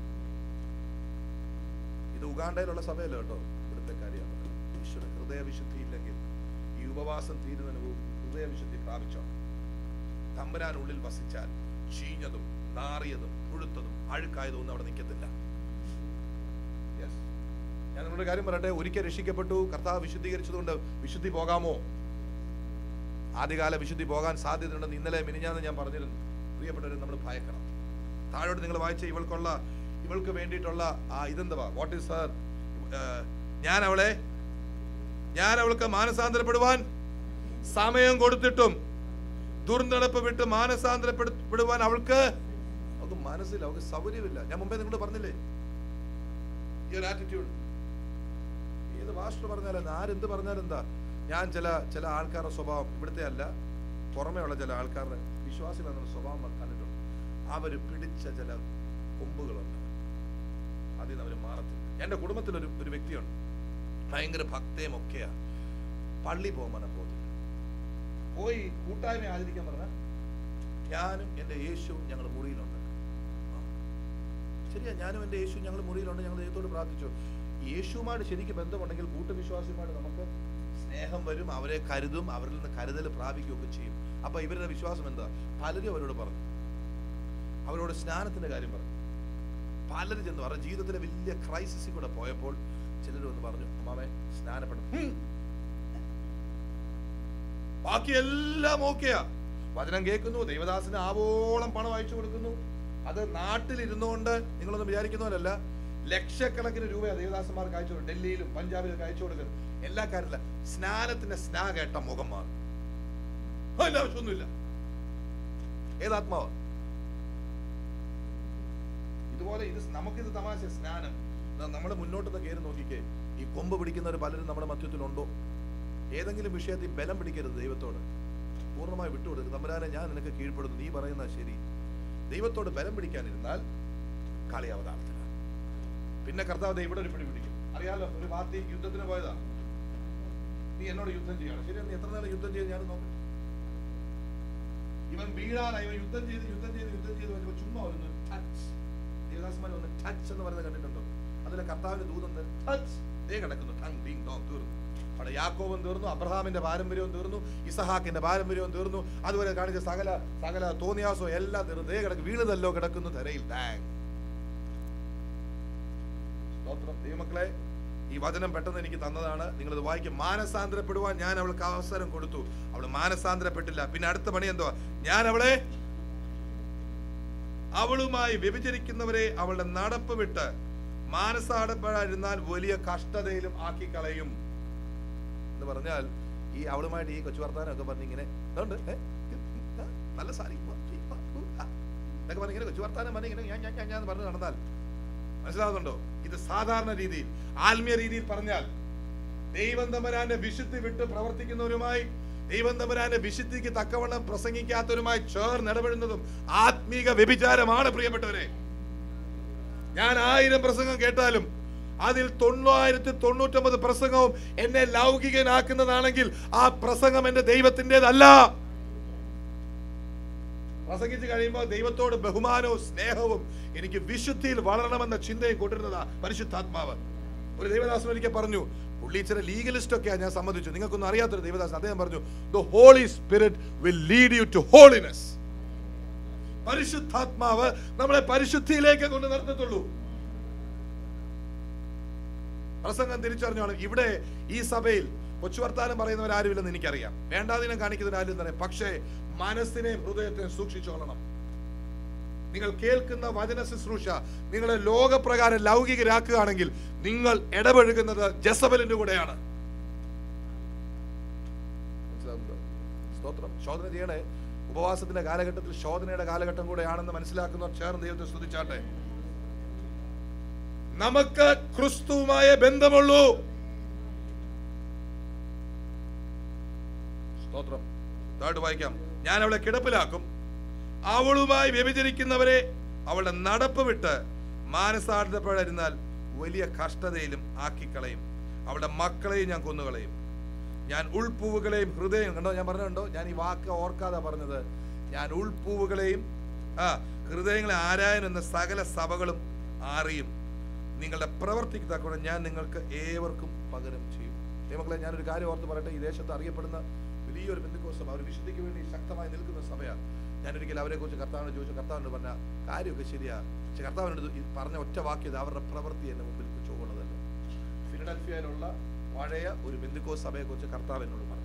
Speaker 1: ഇത് ഉഗാണ്ടയിലുള്ള സഭയല്ല കേട്ടോ ഇവിടുത്തെ കാര്യമാണ് ഈശ്വര ഹൃദയ വിശുദ്ധി ഇല്ലെങ്കിൽ ഈ ഉപവാസം തീരുന്നതിന് മുമ്പ് ഹൃദയ വിശുദ്ധി പ്രാപിച്ചോ തമ്പരാനുള്ളിൽ വസിച്ചാൽ ചീഞ്ഞതും നാറിയതും പുഴുത്തതും അഴുക്കായതും ഒന്നും അവിടെ നിൽക്കത്തില്ല Yes. ഞാൻ നിങ്ങളുടെ കാര്യം പറയട്ടെ ഒരിക്കൽ രക്ഷിക്കപ്പെട്ടു കർത്താവ് വിശുദ്ധീകരിച്ചതുകൊണ്ട് വിശുദ്ധി പോകാമോ ആദ്യകാല വിശുദ്ധി പോകാൻ സാധ്യതയുണ്ടെന്ന് ഇന്നലെ മിനിഞ്ഞാന്ന് ഞാൻ പറഞ്ഞിരുന്നു പ്രിയപ്പെട്ടവരെ നമ്മൾ ഭയക്കണം താഴോട്ട് നിങ്ങൾ വായിച്ച ഇവൾക്കുള്ള ഇവൾക്ക് വേണ്ടിയിട്ടുള്ള ആ ഇതെന്തുവാ വാട്ട് ഈസ് ഹർ ഞാൻ അവളെ ഞാൻ അവൾക്ക് മാനസാന്തരപ്പെടുവാൻ സമയം കൊടുത്തിട്ടും ദുർനടപ്പ് വിട്ട് മാനസാന്തരപ്പെടുവാൻ അവൾക്ക് അവൾക്ക് മനസ്സില്ല അവൾക്ക് സൗകര്യമില്ല ഞാൻ മുമ്പേ നിങ്ങളോട് പറഞ്ഞില്ലേ ഈ ഒരു ആറ്റിറ്റ്യൂഡ് ഏത് മാസ്റ്റർ പറഞ്ഞാലും ആരെന്ത് പറഞ്ഞാലും എന്താ ഞാൻ ചില ചില ആൾക്കാരുടെ സ്വഭാവം ഇവിടുത്തെ അല്ല പുറമേ ഉള്ള ചില ആൾക്കാരുടെ വിശ്വാസികളെന്ന സ്വഭാവം ഞാൻ കണ്ടിട്ടുണ്ട് അവർ പിടിച്ച ചില കൊമ്പുകളുണ്ട് അതിൽ നിന്ന് അവർ മാറത്തില്ല എൻ്റെ കുടുംബത്തിലൊരു ഒരു വ്യക്തിയുണ്ട് ഭയങ്കര ഭക്തയും ഒക്കെയാ പള്ളി പോകാൻ പറഞ്ഞാൽ പോകത്തില്ല പോയി കൂട്ടായ്മ ആചരിക്കാൻ പറഞ്ഞാൽ ഞാനും എൻ്റെ യേശുവും ഞങ്ങൾ മുറിയിലുണ്ട് ആ. ശരിയാ ഞാനും എൻ്റെ യേശു ഞങ്ങൾ മുറിയിലുണ്ട് ഞങ്ങൾ ദൈവത്തോട് പ്രാർത്ഥിച്ചു യേശുവുമായിട്ട് ശരിക്കും ബന്ധമുണ്ടെങ്കിൽ കൂട്ടുവിശ്വാസിയുമായിട്ട് നമുക്ക് സ്നേഹം വരും അവരെ കരുതും അവരിൽ നിന്ന് കരുതൽ പ്രാപിക്കുകയൊക്കെ ചെയ്യും അപ്പൊ ഇവരുടെ വിശ്വാസം എന്താ പലരും അവരോട് പറഞ്ഞു അവരോട് സ്നാനത്തിന്റെ കാര്യം പറഞ്ഞു പലരും ചെന്ന് അവരുടെ ജീവിതത്തിലെ വലിയ ക്രൈസിസിൽ കൂടെ പോയപ്പോൾ ചിലർ വന്ന് പറഞ്ഞു അമ്മാവേ സ്നാനപ്പെടും ഹും. ബാക്കി എല്ലാം ഓക്കെയാ വചനം കേൾക്കുന്നു ദൈവദാസന് ആവോളം പണം അയച്ചു കൊടുക്കുന്നു അത് നാട്ടിലിരുന്നുകൊണ്ട് നിങ്ങളൊന്നും വിചാരിക്കുന്ന പോലല്ല ലക്ഷക്കണക്കിന് രൂപ ദേവദാസന്മാർക്ക് അയച്ചു കൊടുക്കും ഡൽഹിയിലും പഞ്ചാബിലൊക്കെ അയച്ചു കൊടുക്കുന്നു എല്ലാ കാര്യത്തില്ല സ്നാനത്തിന്റെ സ്നാ കേട്ട മുഖം മാറും അതിന്റെ ആവശ്യമൊന്നുമില്ല ഏതാത്മാവ് ഇതുപോലെ ഇത് നമുക്കിത് തമാശ സ്നാനം നമ്മൾ മുന്നോട്ട് കയറി നോക്കിക്കേ ഈ കൊമ്പ് പിടിക്കുന്നവർ പലരും നമ്മുടെ മധ്യത്തിലുണ്ടോ ഏതെങ്കിലും വിഷയത്തിൽ ബലം പിടിക്കരുത് ദൈവത്തോട് പൂർണ്ണമായി വിട്ടുകൊടുക്കുക തമ്പുരാനെ ഞാൻ നിനക്ക് കീഴ്പ്പെടുന്നു നീ പറയുന്ന ശരി ദൈവത്തോട് ബലം പിടിക്കാനിരുന്നാൽ കളി അവതാരത്തിലാണ് പിന്നെ കർത്താവ് ദേ ഇവിടെ ഒരു പിടി പിടിക്കും അറിയാലോ ഒരു പാർട്ടി യുദ്ധത്തിന് പോയതാ നീ എന്നോട് യുദ്ധം ചെയ്യണം ശരി നീ എത്ര നേരം യുദ്ധം ചെയ്ത് ഞാൻ നോക്കട്ടെ ഇവൻ വീഴാനായി ഇവൻ യുദ്ധം ചെയ്ത് യുദ്ധം ചെയ്ത് യുദ്ധം ചെയ്ത് വരുമ്പോ ചുമ്മാ ഒന്ന് ടച്ച് ദേവദാസന്മാർ ഒന്ന് ടച്ച് എന്ന് പറയുന്നത് കണ്ടിട്ടുണ്ടോ അതിലെ കർത്താവിന്റെ ദൂതൊന്ന് ടച്ച് ദേ കിടക്കുന്നു ടങ് ടീങ് ടോങ് തീർന്നു അവിടെ യാക്കോബും തീർന്നു അബ്രഹാമിന്റെ പാരമ്പര്യവും തീർന്നു ഇസഹാക്കിന്റെ പാരമ്പര്യവും തീർന്നു അതുപോലെ കാണിച്ച സകല സകല തോന്നിയാസോ എല്ലാം തീർന്നു ദേ കിടക്കും വീണതല്ലോ കിടക്കുന്നു ധരയിൽ ടാങ് സ്തോത്രം ദൈവമക്കളെ ഈ വചനം പെട്ടെന്ന് എനിക്ക് തന്നതാണ് നിങ്ങളിത് വായിക്കും മാനസാന്തരപ്പെടുവാൻ ഞാൻ അവൾക്ക് അവസരം കൊടുത്തു അവൾ മാനസാന്തരപ്പെട്ടില്ല പിന്നെ അടുത്ത പണി എന്തുവാ ഞാൻ അവളെ അവളുമായി വ്യഭിചരിക്കുന്നവരെ അവളുടെ നടപ്പ് വിട്ട് മാനസാടപ്പെടാതിരുന്നാൽ വലിയ കഷ്ടതയിലും ആക്കി കളയും എന്ന് പറഞ്ഞാൽ ഈ അവളുമായിട്ട് ഈ കൊച്ചു വർത്താനം ഒക്കെ പറഞ്ഞ് ഇങ്ങനെ ഇതുണ്ട് ഏ? ആ, നല്ല സാരി ഉവ്വ, ഈ, ആ, ഉ, ആ. എന്നൊക്കെ പറഞ്ഞ് ഇങ്ങനെ കൊച്ചു വർത്താനം പറഞ്ഞ് ഇങ്ങനെ ഞാൻ ഞാൻ ഞാൻ ഞാൻ പറഞ്ഞ് നടന്നാൽ മനസ്സിലാകുന്നുണ്ടോ ഇത് സാധാരണ രീതിയിൽ ആത്മീയ രീതിയിൽ പറഞ്ഞാൽ ദൈവം തമ്പരാന്റെ വിശുദ്ധി വിട്ട് പ്രവർത്തിക്കുന്നവരുമായി ദൈവം തമ്പരാന്റെ വിശുദ്ധിക്ക് തക്കവണ്ണം പ്രസംഗിക്കാത്തവരുമായി ചേർന്ന് ഇടപെടുന്നതും ആത്മീക വ്യഭിചാരമാണ് പ്രിയപ്പെട്ടവരെ ഞാൻ ആയിരം പ്രസംഗം കേട്ടാലും അതിൽ തൊള്ളായിരത്തി തൊണ്ണൂറ്റൊമ്പത് പ്രസംഗവും എന്നെ ലൗകികനാക്കുന്നതാണെങ്കിൽ ആ പ്രസംഗം എന്റെ ദൈവത്തിൻ്റെതല്ല പ്രസംഗിച്ച് കഴിയുമ്പോൾ ദൈവത്തോട് ബഹുമാനവും സ്നേഹവും എനിക്ക് വിശുദ്ധിയിൽ വളരണമെന്ന ചിന്തയും കൊണ്ടിരുന്നതാ പരിശുദ്ധാത്മാവ് ഒരു ദൈവദാസൻ ഒരിക്കൽ പറഞ്ഞു പുള്ളി ഇച്ചിരി ലീഗലിസ്റ്റ് ഒക്കെയാണ് ഞാൻ സമ്മതിച്ചു നിങ്ങൾക്കൊന്നും അറിയാത്തൊരു ദൈവദാസൻ അദ്ദേഹം പറഞ്ഞു the holy spirit will lead you to holiness പരിശുദ്ധാത്മാവ് നമ്മളെ പരിശുദ്ധിയിലേക്ക് കൊണ്ട് നടത്തത്തുള്ളൂ പ്രസംഗം തിരിച്ചറിഞ്ഞോണം ഇവിടെ ഈ സഭയിൽ കൊച്ചുവർത്താനം പറയുന്നവരാരുമില്ലെന്ന് എനിക്കറിയാം വേണ്ടാതിനം കാണിക്കുന്നവരാരും തന്നെ പക്ഷേ മനസ്സിനെയും ഹൃദയത്തെയും സൂക്ഷിച്ചോളണം നിങ്ങൾ കേൾക്കുന്ന വചന ശുശ്രൂഷ നിങ്ങളെ ലോകപ്രകാരം ലൗകികരാക്കുകയാണെങ്കിൽ നിങ്ങൾ ഇടപഴകുന്നത് ജസബലിന്റെ കൂടെയാണ് മനസ്സിലാകുന്നുണ്ടോ? സ്തോത്രം ശോധന ചെയ്യണേ ഉപവാസത്തിന്റെ കാലഘട്ടത്തിൽ ശോധനയുടെ കാലഘട്ടം കൂടെയാണെന്ന് മനസ്സിലാക്കുന്നവർ ചേർന്ന് ദൈവത്തെ സ്തുതിച്ചാട്ടെ നമുക്ക് ക്രിസ്തുവുമായ ബന്ധമുള്ളൂ സ്തോത്രം താഴോട്ട് വായിക്കാം ഞാൻ അവളെ കിടപ്പിലാക്കും അവളുമായി വ്യഭിചരിക്കുന്നവരെ അവളുടെ നടപ്പ് വിട്ട് മാനസാർത്ഥപ്പെടാതിരുന്നാൽ വലിയ കഷ്ടതയിലും ആക്കിക്കളയും അവളുടെ മക്കളെയും ഞാൻ കൊന്നുകളയും ഞാൻ ഉൾപ്പൂവുകളെയും ഹൃദയം കണ്ടോ ഞാൻ പറഞ്ഞുണ്ടോ ഞാൻ ഈ വാക്ക് ഓർക്കാതെ പറഞ്ഞത് ഞാൻ ഉൾപ്പൂവുകളെയും ആ ഹൃദയങ്ങളെ ആരായനെന്ന സകല സഭകളും അറിയും നിങ്ങളുടെ പ്രവർത്തിക്ക് തക്കവണ്ണം ഞാൻ നിങ്ങൾക്ക് ഏവർക്കും പകരം ചെയ്യും ദൈവമക്കളെ ഞാനൊരു കാര്യം ഓർത്ത് പറയട്ടെ ഈ ദേശത്ത് അറിയപ്പെടുന്ന വലിയൊരു ബന്ധുക്കോസം അവർ വിശുദ്ധിക്ക് വേണ്ടി ശക്തമായി നിൽക്കുന്ന സഭയാണ് ഞാനൊരിക്കൽ അവരെ കുറിച്ച് കർത്താവിനോട് ചോദിച്ചു കർത്താവിനോട് പറഞ്ഞ കാര്യമൊക്കെ ശരിയാ പക്ഷെ കർത്താവിനോട് ഈ പറഞ്ഞ ഒറ്റ വാക്യത് അവരുടെ പ്രവൃത്തി എന്നെ മുമ്പിൽ ചോദിക്കുന്നതല്ല ഫിലഡൽഫിയയിലുള്ള പഴയ ഒരു ബന്ധുക്കോ സഭയെ കുറിച്ച് കർത്താവ് എന്നോട് പറഞ്ഞു